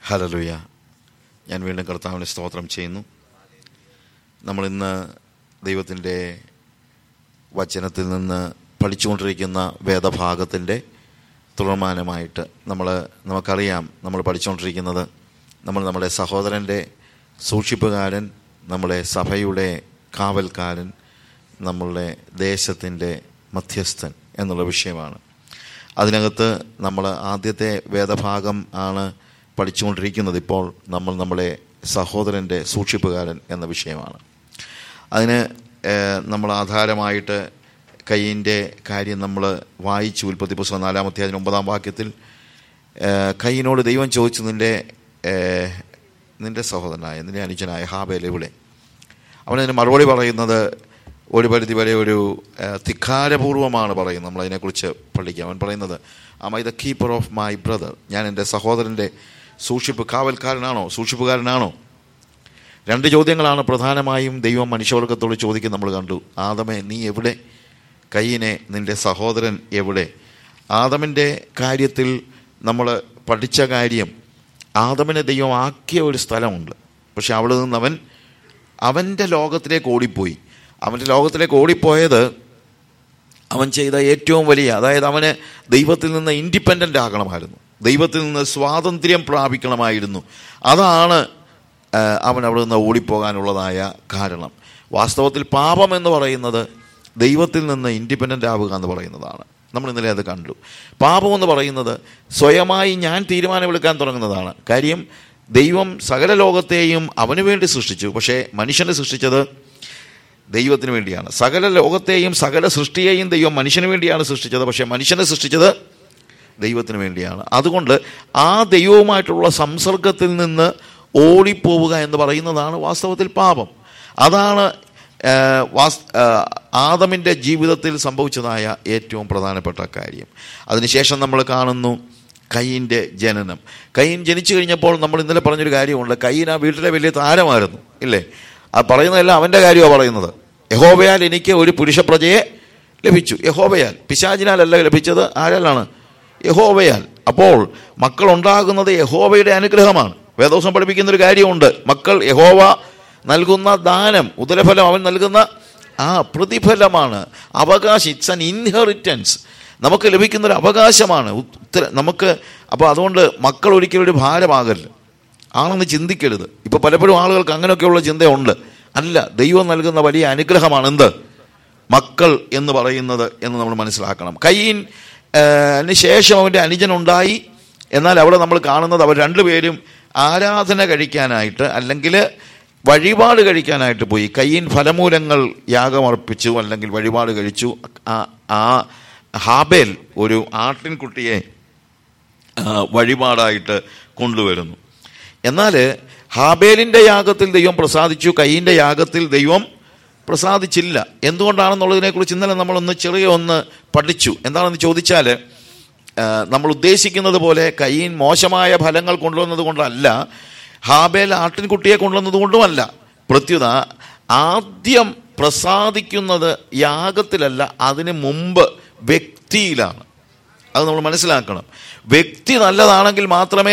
ഹലലുയ ഞാൻ വീണ്ടും കർത്താവിന് സ്തോത്രം ചെയ്യുന്നു നമ്മൾ ഇന്ന് ദൈവത്തിൻ്റെ വചനത്തിൽ നിന്ന് പഠിച്ചുകൊണ്ടിരിക്കുന്ന വേദഭാഗത്തിൻ്റെ തുടർമാനമായിട്ട് നമ്മൾ നമുക്കറിയാം നമ്മൾ പഠിച്ചുകൊണ്ടിരിക്കുന്നത് നമ്മൾ നമ്മുടെ സഹോദരൻ്റെ സൂക്ഷിപ്പുകാരൻ നമ്മുടെ സഭയുടെ കാവൽക്കാരൻ നമ്മളുടെ ദേശത്തിൻ്റെ മധ്യസ്ഥൻ എന്നുള്ള വിഷയമാണ് അതിനകത്ത് നമ്മൾ ആദ്യത്തെ വേദഭാഗം ആണ് പഠിച്ചുകൊണ്ടിരിക്കുന്നത് ഇപ്പോൾ നമ്മൾ നമ്മുടെ സഹോദരൻ്റെ സൂക്ഷിപ്പുകാരൻ എന്ന വിഷയമാണ് അതിന് ഏഹ്, നമ്മൾ ആധാരമായിട്ട് കയ്യിൻ്റെ കാര്യം നമ്മൾ വായിച്ചു ഉൽപ്പത്തി പുസ്തകം നാലാമത്തെ അതിന് ഒമ്പതാം വാക്യത്തിൽ ഏഹ്, കയ്യിനോട് ദൈവം ചോദിച്ചു നിൻ്റെ ഏഹ്, നിൻ്റെ സഹോദരനായ നിൻ്റെ അനുജനായ ഹാബേൽ എവിടെ അവനതിന് മറുപടി പറയുന്നത് ഒരു പരിധി വരെ ഒരു ഏഹ്, ധിക്കാരപൂർവമാണ് പറയുന്നത് നമ്മൾ അതിനെക്കുറിച്ച് പഠിക്കുക അവൻ പറയുന്നത് am I the keeper of my brother ഞാൻ എൻ്റെ സഹോദരൻ്റെ സൂക്ഷിപ്പ് കാവൽക്കാരനാണോ സൂക്ഷിപ്പുകാരനാണോ രണ്ട് ചോദ്യങ്ങളാണ് പ്രധാനമായും ദൈവം മനുഷ്യവർഗത്തോട് ചോദിക്കുന്നത് നമ്മൾ കണ്ടു ആദമേ നീ എവിടെ കയ്യിനെ നിന്റെ സഹോദരൻ എവിടെ ആദമിൻ്റെ കാര്യത്തിൽ നമ്മൾ പഠിച്ച കാര്യം ആദമിനെ ദൈവം ആക്കിയ ഒരു സ്ഥലമുണ്ട് പക്ഷെ അവിടെ നിന്ന് അവൻ അവൻ്റെ ലോകത്തിലേക്ക് ഓടിപ്പോയി അവൻ്റെ ലോകത്തിലേക്ക് ഓടിപ്പോയത് അവൻ ചെയ്ത ഏറ്റവും വലിയ അതായത് അവന് ദൈവത്തിൽ നിന്ന് ഇൻഡിപെൻഡൻ്റ് ആകണമായിരുന്നു ദൈവത്തിൽ നിന്ന് സ്വാതന്ത്ര്യം പ്രാപിക്കണമായിരുന്നു അതാണ് ആ, അവൻ അവിടെ നിന്ന് ഓടിപ്പോകാനുള്ളതായ കാരണം വാസ്തവത്തിൽ പാപം എന്ന് പറയുന്നത് ദൈവത്തിൽ നിന്ന് ഇൻഡിപെൻഡൻ്റ് ആവുക എന്ന് പറയുന്നതാണ് നമ്മൾ ഇന്നലെ അത് കണ്ടു പാപം എന്ന് പറയുന്നത് സ്വയമായി ഞാൻ തീരുമാനമെടുക്കാൻ തുടങ്ങുന്നതാണ് കാര്യം ദൈവം സകല ലോകത്തെയും അവന് വേണ്ടി സൃഷ്ടിച്ചു പക്ഷേ മനുഷ്യനെ സൃഷ്ടിച്ചത് ദൈവത്തിന് വേണ്ടിയാണ് സകല ലോകത്തെയും സകല സൃഷ്ടിയെയും ദൈവം മനുഷ്യന് വേണ്ടിയാണ് സൃഷ്ടിച്ചത് പക്ഷേ മനുഷ്യനെ സൃഷ്ടിച്ചത് ദൈവത്തിന് വേണ്ടിയാണ് അതുകൊണ്ട് ആ ദൈവവുമായിട്ടുള്ള സംസർഗത്തിൽ നിന്ന് ഓടിപ്പോവുക എന്ന് പറയുന്നതാണ് വാസ്തവത്തിൽ പാപം അതാണ് ആ, വാസ് ആ, ആദമിൻ്റെ ജീവിതത്തിൽ സംഭവിച്ചതായ ഏറ്റവും പ്രധാനപ്പെട്ട കാര്യം അതിനുശേഷം നമ്മൾ കാണുന്നു കയ്യിൻ്റെ ജനനം കയ്യൻ ജനിച്ചു കഴിഞ്ഞപ്പോൾ നമ്മൾ ഇന്നലെ പറഞ്ഞൊരു കാര്യമുണ്ട് കയ്യൻ ആ വീട്ടിലെ വലിയ താരമായിരുന്നു ഇല്ലേ ആ പറയുന്നതെല്ലാം അവൻ്റെ കാര്യമാണ് പറയുന്നത് യഹോബയാൽ എനിക്ക് ഒരു പുരുഷപ്രജയെ ലഭിച്ചു യഹോബയാൽ പിശാചിനാലല്ല ലഭിച്ചത് ആരാലാണ് യഹോവയാൽ അപ്പോൾ മക്കൾ ഉണ്ടാകുന്നത് യഹോവയുടെ അനുഗ്രഹമാണ് വേദോസം പഠിപ്പിക്കുന്ന ഒരു കാര്യമുണ്ട് മക്കൾ യഹോവ നൽകുന്ന ദാനം ഉദരഫലം അവൻ നൽകുന്ന ആ പ്രതിഫലമാണ് അവകാശം ഇറ്റ്സ് അൻ ഇൻഹെറിറ്റൻസ് നമുക്ക് ലഭിക്കുന്ന ഒരു അവകാശമാണ് ഉത്തര നമുക്ക് അപ്പോൾ അതുകൊണ്ട് മക്കൾ ഒരിക്കലും ഒരു ഭാരമാകരുത് ആണെന്ന് ചിന്തിക്കരുത് ഇപ്പോൾ പലപ്പോഴും ആളുകൾക്ക് അങ്ങനെയൊക്കെയുള്ള ചിന്തയുണ്ട് അല്ല ദൈവം നൽകുന്ന വലിയ അനുഗ്രഹമാണ് എന്ത് മക്കൾ എന്ന് പറയുന്നത് എന്ന് നമ്മൾ മനസ്സിലാക്കണം കയ്യീൻ അതിന് ശേഷം അവൻ്റെ അനുജനുണ്ടായി എന്നാൽ അവിടെ നമ്മൾ കാണുന്നത് അവർ രണ്ടുപേരും ആരാധന കഴിക്കാനായിട്ട് അല്ലെങ്കിൽ വഴിപാട് കഴിക്കാനായിട്ട് പോയി കയ്യീൻ ഫലമൂലങ്ങൾ യാഗമർപ്പിച്ചു അല്ലെങ്കിൽ വഴിപാട് കഴിച്ചു ആ ആ ഹാബേൽ ഒരു ആട്ടിൻകുട്ടിയെ ആ, വഴിപാടായിട്ട് കൊണ്ടുവരുന്നു എന്നാൽ ഹാബേലിൻ്റെ യാഗത്തിൽ ദൈവം പ്രസാദിച്ചു കയ്യിൻ്റെ യാഗത്തിൽ ദൈവം പ്രസാദിച്ചില്ല എന്തുകൊണ്ടാണെന്നുള്ളതിനെക്കുറിച്ച് ഇന്നലെ നമ്മളൊന്ന് ചെറിയ ഒന്ന് പഠിച്ചു എന്താണെന്ന് ചോദിച്ചാൽ ആ, നമ്മൾ ഉദ്ദേശിക്കുന്നത് പോലെ കയ്യീൻ മോശമായ ഫലങ്ങൾ കൊണ്ടുവന്നത് കൊണ്ടല്ല ഹാബേൽ ആട്ടിൻകുട്ടിയെ കൊണ്ടുവന്നത് കൊണ്ടുമല്ല പ്രത്യുത ആദ്യം പ്രസാദിക്കുന്നത് യാഗത്തിലല്ല അതിന് മുമ്പ് വ്യക്തിയിലാണ് അത് നമ്മൾ മനസ്സിലാക്കണം വ്യക്തി നല്ലതാണെങ്കിൽ മാത്രമേ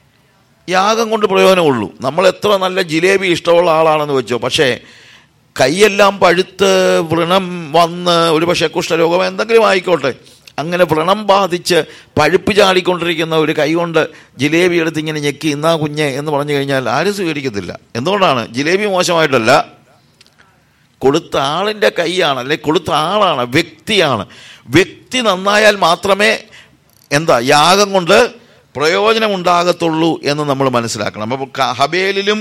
യാഗം കൊണ്ട് പ്രയോജനമുള്ളൂ നമ്മൾ എത്ര നല്ല ജിലേബി ഇഷ്ടമുള്ള ആളാണെന്ന് വെച്ചോ പക്ഷേ കൈയെല്ലാം പഴുത്ത് വ്രണം വന്ന് ഒരു പക്ഷേ കുഷ്ഠരോഗം എന്തെങ്കിലും ആയിക്കോട്ടെ അങ്ങനെ വ്രണം ബാധിച്ച് പഴുപ്പ് ചാടിക്കൊണ്ടിരിക്കുന്ന ഒരു കൈ കൊണ്ട് ജിലേബി എടുത്ത് ഇങ്ങനെ ഞെക്കി ഇന്നാ കുഞ്ഞെ എന്ന് പറഞ്ഞു കഴിഞ്ഞാൽ ആരും സ്വീകരിക്കത്തില്ല എന്തുകൊണ്ടാണ് ജിലേബി മോശമായിട്ടല്ല കൊടുത്ത ആളിൻ്റെ കൈയാണ് അല്ലെ കൊടുത്ത ആളാണ് വ്യക്തിയാണ് വ്യക്തി നന്നായാൽ മാത്രമേ എന്താ യാഗം കൊണ്ട് പ്രയോജനമുണ്ടാകത്തുള്ളൂ എന്ന് നമ്മൾ മനസ്സിലാക്കണം അപ്പോൾ ക- ഹബേലിലും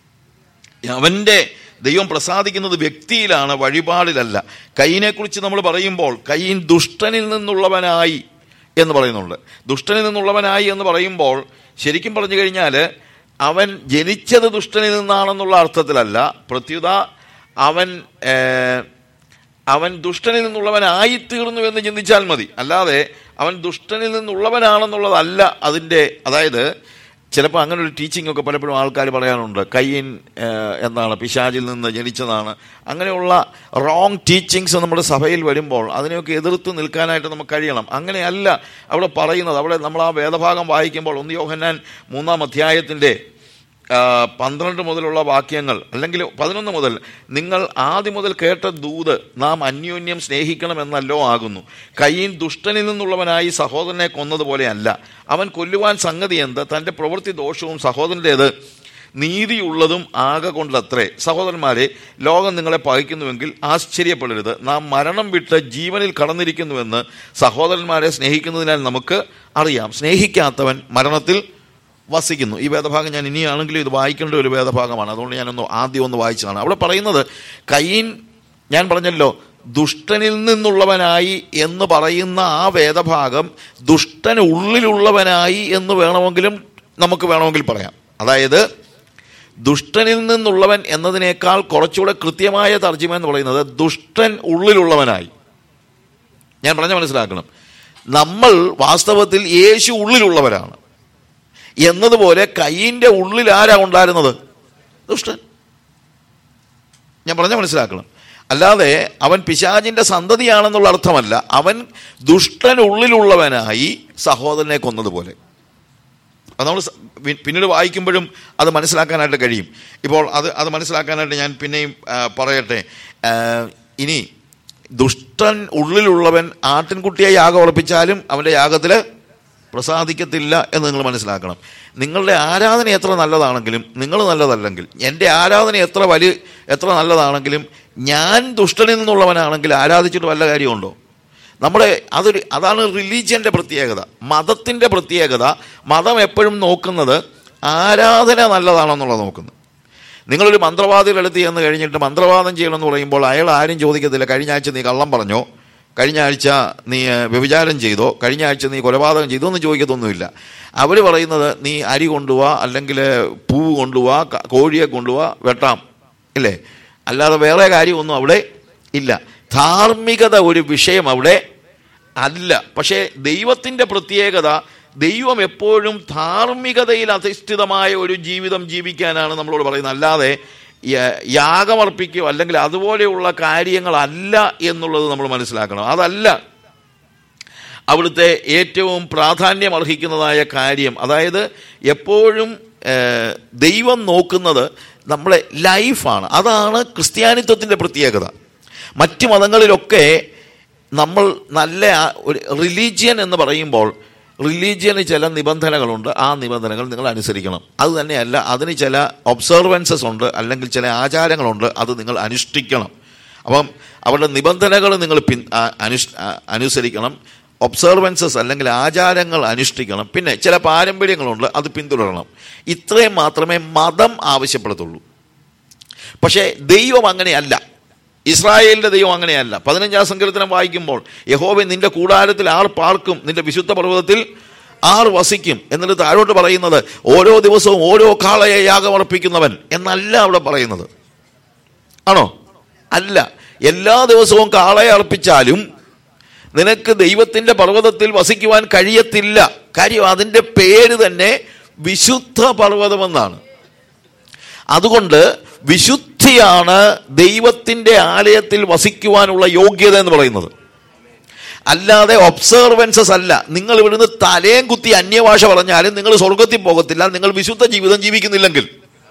അവൻ്റെ ദൈവം പ്രസാദിക്കുന്നത് വ്യക്തിയിലാണ് വഴിപാടിലല്ല കയ്യിനെക്കുറിച്ച് നമ്മൾ പറയുമ്പോൾ കയ്യൻ ദുഷ്ടനിൽ നിന്നുള്ളവനായി എന്ന് പറയുന്നുണ്ട് ദുഷ്ടനിൽ നിന്നുള്ളവനായി എന്ന് പറയുമ്പോൾ ശരിക്കും പറഞ്ഞു കഴിഞ്ഞാൽ അവൻ ജനിച്ചത് ദുഷ്ടനിൽ നിന്നാണെന്നുള്ള അർത്ഥത്തിലല്ല പ്രത്യുത അവൻ ഏഹ്, അവൻ ദുഷ്ടനിൽ നിന്നുള്ളവനായി തീർന്നു എന്ന് ചിന്തിച്ചാൽ മതി അല്ലാതെ അവൻ ദുഷ്ടനിൽ നിന്നുള്ളവനാണെന്നുള്ളതല്ല അതിൻ്റെ അതായത് ചിലപ്പോൾ അങ്ങനെ ഒരു ടീച്ചിങ് ഒക്കെ പലപ്പോഴും ആൾക്കാർ പറയാനുണ്ട് കയ്യൻ ഏഹ്, എന്താണ് പിശാചിൽ നിന്ന് ജനിച്ചതാണ് അങ്ങനെയുള്ള റോങ് ടീച്ചിങ്സ് നമ്മുടെ സഭയിൽ വരുമ്പോൾ അതിനെയൊക്കെ എതിർത്ത് നിൽക്കാനായിട്ട് നമുക്ക് കഴിയണം അങ്ങനെയല്ല അവിടെ പറയുന്നത് അവിടെ നമ്മൾ ആ വേദഭാഗം വായിക്കുമ്പോൾ ഒന്ന് യോഹന്നാൻ മൂന്നാം അധ്യായത്തിൻ്റെ ആ, പന്ത്രണ്ട് മുതലുള്ള വാക്യങ്ങൾ അല്ലെങ്കിൽ പതിനൊന്ന് മുതൽ നിങ്ങൾ ആദ്യം മുതൽ കേട്ട ദൂത് നാം അന്യോന്യം സ്നേഹിക്കണമെന്നല്ലോ ആകുന്നു കയ്യീൻ ദുഷ്ടനിൽ നിന്നുള്ളവനായി സഹോദരനെ കൊന്നതുപോലെ അല്ല അവൻ കൊല്ലുവാൻ സംഗതി എന്ത് തൻ്റെ പ്രവൃത്തി ദോഷവും സഹോദരൻ്റേത് നീതിയുള്ളതും ആകെ കൊണ്ടത്രേ സഹോദരന്മാരെ ലോകം നിങ്ങളെ പകയ്ക്കുന്നുവെങ്കിൽ ആശ്ചര്യപ്പെടരുത് നാം മരണം വിട്ട് ജീവനിൽ കടന്നിരിക്കുന്നുവെന്ന് സഹോദരന്മാരെ സ്നേഹിക്കുന്നതിനാൽ നമുക്ക് അറിയാം സ്നേഹിക്കാത്തവൻ മരണത്തിൽ വസിക്കുന്നു ഈ വേദഭാഗം ഞാൻ ഇനിയാണെങ്കിലും ഇത് വായിക്കേണ്ട ഒരു വേദഭാഗമാണ് അതുകൊണ്ട് ഞാനൊന്ന് ആദ്യം ഒന്ന് വായിച്ചതാണ് അവിടെ പറയുന്നത് കയ്യീൻ ഞാൻ പറഞ്ഞല്ലോ ദുഷ്ടനിൽ നിന്നുള്ളവനായി എന്ന് പറയുന്ന ആ വേദഭാഗം ദുഷ്ടന് ഉള്ളിലുള്ളവനായി എന്ന് വേണമെങ്കിലും നമുക്ക് വേണമെങ്കിൽ പറയാം അതായത് ദുഷ്ടനിൽ നിന്നുള്ളവൻ എന്നതിനേക്കാൾ കുറച്ചുകൂടെ കൃത്യമായ തർജ്ജിമ എന്ന് പറയുന്നത് ദുഷ്ടൻ ഉള്ളിലുള്ളവനായി ഞാൻ പറഞ്ഞ മനസ്സിലാക്കണം നമ്മൾ വാസ്തവത്തിൽ യേശു ഉള്ളിലുള്ളവരാണ് എന്നതുപോലെ കയ്യിൻ്റെ ഉള്ളിൽ ആരാ ഉണ്ടായിരുന്നത് ദുഷ്ടൻ ഞാൻ പറഞ്ഞ മനസ്സിലാക്കണം അല്ലാതെ അവൻ പിശാചിന്റെ സന്തതിയാണെന്നുള്ള അർത്ഥമല്ല അവൻ ദുഷ്ടനുള്ളിലുള്ളവനായി സഹോദരനെ കൊന്നതുപോലെ അത് നമ്മൾ സ- പി- പിന്നീട് വായിക്കുമ്പോഴും അത് മനസ്സിലാക്കാനായിട്ട് കഴിയും ഇപ്പോൾ അത് അത് മനസ്സിലാക്കാനായിട്ട് ഞാൻ പിന്നെയും ആ, പറയട്ടെ ആ, ഇനി ദുഷ്ടൻ ഉള്ളിലുള്ളവൻ ആട്ടിൻകുട്ടിയെ യാഗം ഉറപ്പിച്ചാലും അവൻ്റെ യാഗത്തിൽ പ്രസാദിക്കത്തില്ല എന്ന് നിങ്ങൾ മനസ്സിലാക്കണം നിങ്ങളുടെ ആരാധന എത്ര നല്ലതാണെങ്കിലും നിങ്ങൾ നല്ലതല്ലെങ്കിൽ എൻ്റെ ആരാധന എത്ര വലിയ എത്ര നല്ലതാണെങ്കിലും ഞാൻ ദുഷ്ടനിൽ നിന്നുള്ളവനാണെങ്കിൽ ആരാധിച്ചിട്ട് വല്ല കാര്യമുണ്ടോ നമ്മുടെ അതൊരു അതാണ് റിലീജിയൻ്റെ പ്രത്യേകത മതത്തിൻ്റെ പ്രത്യേകത മതം എപ്പോഴും നോക്കുന്നത് ആരാധന നല്ലതാണെന്നുള്ളത് നോക്കുന്നത് നിങ്ങളൊരു മന്ത്രവാദിയുടെ അടുത്ത് ചെന്ന് കഴിഞ്ഞിട്ട് മന്ത്രവാദം ചെയ്യണമെന്ന് പറയുമ്പോൾ അയാൾ ആരും ചോദിക്കത്തില്ല കഴിഞ്ഞ ആഴ്ച നീ കള്ളം പറഞ്ഞോ കഴിഞ്ഞ ആഴ്ച നീ ഏഹ്, വ്യഭിചാരം ചെയ്തോ കഴിഞ്ഞ ആഴ്ച നീ കൊലപാതകം ചെയ്തോ എന്ന് ചോദിക്കത്തൊന്നുമില്ല അവർ പറയുന്നത് നീ അരി കൊണ്ടുപോവാ അല്ലെങ്കിൽ പൂവ് കൊണ്ടുപോവാ ക- കോഴിയെ കൊണ്ടുപോവാ വെട്ടാം ഇല്ലേ അല്ലാതെ വേറെ കാര്യമൊന്നും അവിടെ ഇല്ല ധാർമ്മികത ഒരു വിഷയം അവിടെ അല്ല പക്ഷേ ദൈവത്തിൻ്റെ പ്രത്യേകത ദൈവം എപ്പോഴും ധാർമ്മികതയിൽ അധിഷ്ഠിതമായ ഒരു ജീവിതം ജീവിക്കാനാണ് നമ്മളോട് പറയുന്നത് അല്ലാതെ യ- യാഗമർപ്പിക്കുകയോ അല്ലെങ്കിൽ അതുപോലെയുള്ള കാര്യങ്ങളല്ല എന്നുള്ളത് നമ്മൾ മനസ്സിലാക്കണം അതല്ല അവിടുത്തെ ഏറ്റവും പ്രാധാന്യം അർഹിക്കുന്നതായ കാര്യം അതായത് എപ്പോഴും ഏഹ്, ദൈവം നോക്കുന്നത് നമ്മളെ ലൈഫാണ് അതാണ് ക്രിസ്ത്യാനിത്വത്തിൻ്റെ പ്രത്യേകത മറ്റ് മതങ്ങളിലൊക്കെ നമ്മൾ നല്ല ആ- ഒരു റിലീജിയൻ എന്ന് പറയുമ്പോൾ റിലീജിയന് ചില നിബന്ധനകളുണ്ട് ആ നിബന്ധനകൾ നിങ്ങൾ അനുസരിക്കണം അത് തന്നെയല്ല അതിന് ചില ഒബ്സർവൻസസ് ഉണ്ട് അല്ലെങ്കിൽ ചില ആചാരങ്ങളുണ്ട് അത് നിങ്ങൾ അനുഷ്ഠിക്കണം അപ്പം അവരുടെ നിബന്ധനകൾ നിങ്ങൾ പിൻ ആ- അനുഷ് ആ- അനുസരിക്കണം ഒബ്സർവൻസസ് അല്ലെങ്കിൽ ആചാരങ്ങൾ അനുഷ്ഠിക്കണം പിന്നെ ചില പാരമ്പര്യങ്ങളുണ്ട് അത് പിന്തുടരണം ഇത്രയും മാത്രമേ മതം ആവശ്യപ്പെടത്തുള്ളൂ പക്ഷേ ദൈവം അങ്ങനെയല്ല ഇസ്രായേലിന്റെ ദൈവം അങ്ങനെയല്ല പതിനഞ്ചാം സങ്കീർത്തനം വായിക്കുമ്പോൾ യഹോവൻ നിന്റെ കൂടാരത്തിൽ ആർ പാർക്കും നിന്റെ വിശുദ്ധ പർവ്വതത്തിൽ ആർ വസിക്കും എന്നിട്ട് താഴോട്ട് പറയുന്നത് ഓരോ ദിവസവും ഓരോ കാളയെ യാഗമർപ്പിക്കുന്നവൻ എന്നല്ല അവിടെ പറയുന്നത് ആണോ അല്ല എല്ലാ ദിവസവും കാളയെ അർപ്പിച്ചാലും നിനക്ക് ദൈവത്തിന്റെ പർവ്വതത്തിൽ വസിക്കുവാൻ കഴിയത്തില്ല കാര്യം അതിൻ്റെ പേര് തന്നെ വിശുദ്ധ പർവ്വതമെന്നാണ് അതുകൊണ്ട് വിശുദ്ധിയാണ് ദൈവത്തിന്റെ ആലയത്തിൽ വസിക്കുവാനുള്ള യോഗ്യത എന്ന് പറയുന്നത് അല്ലാതെ ഒബ്സർവൻസസ് അല്ല നിങ്ങൾ ഇവിടുന്ന് തലയും കുത്തി അന്യഭാഷ പറഞ്ഞാലും നിങ്ങൾ സ്വർഗത്തിൽ പോകത്തില്ല നിങ്ങൾ വിശുദ്ധ ജീവിതം ജീവിക്കുന്നില്ലെങ്കിൽ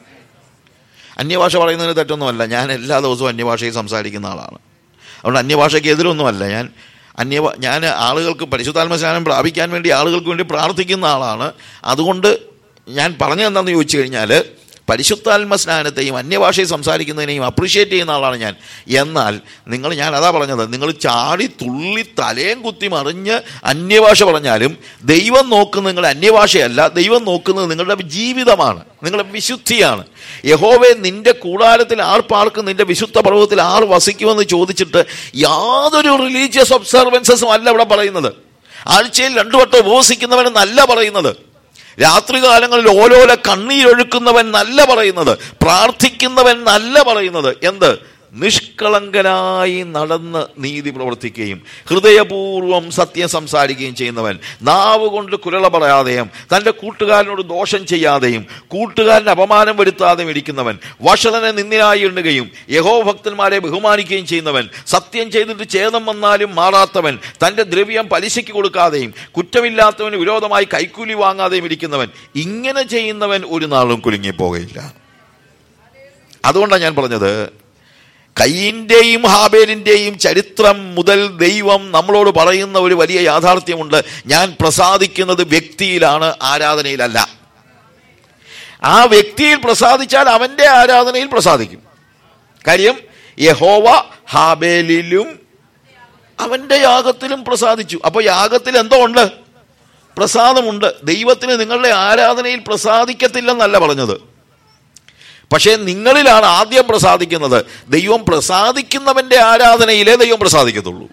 അന്യഭാഷ പറയുന്നതിന് തെറ്റൊന്നുമല്ല ഞാൻ എല്ലാ ദിവസവും അന്യഭാഷയിൽ സംസാരിക്കുന്ന ആളാണ് അതുകൊണ്ട് അന്യഭാഷയ്ക്ക് എതിരൊന്നുമല്ല ഞാൻ അന്യ ഞാൻ ആളുകൾക്ക് പരിശുദ്ധാത്മ സ്നാനം പ്രാപിക്കാൻ വേണ്ടി ആളുകൾക്ക് വേണ്ടി പ്രാർത്ഥിക്കുന്ന ആളാണ് അതുകൊണ്ട് ഞാൻ പറഞ്ഞു എന്താണെന്ന് ചോദിച്ചു കഴിഞ്ഞാൽ പരിശുദ്ധാത്മ സ്നാനത്തെയും അന്യഭാഷയിൽ സംസാരിക്കുന്നതിനെയും അപ്രീഷിയേറ്റ് ചെയ്യുന്ന ആളാണ് ഞാൻ എന്നാൽ നിങ്ങൾ ഞാൻ അതാ പറഞ്ഞത് നിങ്ങൾ ചാടി തുള്ളി തലയും കുത്തി മറിഞ്ഞ് അന്യഭാഷ പറഞ്ഞാലും ദൈവം നോക്കുന്നത് നിങ്ങളുടെ അന്യഭാഷയല്ല ദൈവം നോക്കുന്നത് നിങ്ങളുടെ ജീവിതമാണ് നിങ്ങളുടെ വിശുദ്ധിയാണ് യഹോവെ നിന്റെ കൂടാരത്തിൽ ആർ പാർക്കും നിന്റെ വിശുദ്ധ പർവ്വതത്തിൽ ആർ വസിക്കുമെന്ന് ചോദിച്ചിട്ട് യാതൊരു റിലീജിയസ് ഒബ്സർവൻസസും അല്ല ഇവിടെ പറയുന്നത് ആഴ്ചയിൽ രണ്ടു വട്ടം ഉപവസിക്കുന്നവനെന്നല്ല പറയുന്നത് രാത്രികാലങ്ങളിൽ ഓരോരോ കണ്ണീരൊഴുക്കുന്നവൻ നല്ല പറയുന്നത് പ്രാർത്ഥിക്കുന്നവൻ നല്ല പറയുന്നത് എന്ത് നിഷ്കളങ്കനായി നടന്ന് നീതി പ്രവർത്തിക്കുകയും ഹൃദയപൂർവ്വം സത്യം സംസാരിക്കുകയും ചെയ്യുന്നവൻ നാവ് കൊണ്ട് കുരള പറയാതെയും തൻ്റെ കൂട്ടുകാരനോട് ദോഷം ചെയ്യാതെയും കൂട്ടുകാരന് അപമാനം വരുത്താതെയും ഇരിക്കുന്നവൻ വഷളനെ നിന്ദിനായി എണ്ണുകയും യഹോഭക്തന്മാരെ ബഹുമാനിക്കുകയും ചെയ്യുന്നവൻ സത്യം ചെയ്തിട്ട് ഛേദം വന്നാലും മാറാത്തവൻ തൻ്റെ ദ്രവ്യം പലിശയ്ക്ക് കൊടുക്കാതെയും കുറ്റമില്ലാത്തവന് വിരോധമായി കൈക്കൂലി വാങ്ങാതെയും ഇരിക്കുന്നവൻ ഇങ്ങനെ ചെയ്യുന്നവൻ ഒരു നാളും കുലുങ്ങിപ്പോകയില്ല അതുകൊണ്ടാണ് ഞാൻ പറഞ്ഞത് കയ്യിൻ്റെയും ഹാബേലിൻ്റെയും ചരിത്രം മുതൽ ദൈവം നമ്മളോട് പറയുന്ന ഒരു വലിയ യാഥാർത്ഥ്യമുണ്ട് ഞാൻ പ്രസാദിക്കുന്നത് വ്യക്തിയിലാണ് ആരാധനയിലല്ല ആ വ്യക്തിയിൽ പ്രസാദിച്ചാൽ അവൻ്റെ ആരാധനയിൽ പ്രസാദിക്കും കാര്യം യഹോവ ഹാബേലിലും അവൻ്റെ യാഗത്തിലും പ്രസാദിച്ചു അപ്പോൾ യാഗത്തിൽ എന്തോ ഉണ്ട് പ്രസാദമുണ്ട് ദൈവത്തിന് നിങ്ങളുടെ ആരാധനയിൽ പ്രസാദിക്കത്തില്ലെന്നല്ല പറഞ്ഞത് പക്ഷേ നിങ്ങളിലാണ് ആദ്യം പ്രസാദിക്കുന്നത് ദൈവം പ്രസാദിക്കുന്നവന്റെ ആരാധനയിലേ ദൈവം പ്രസാദിക്കത്തുള്ളൂ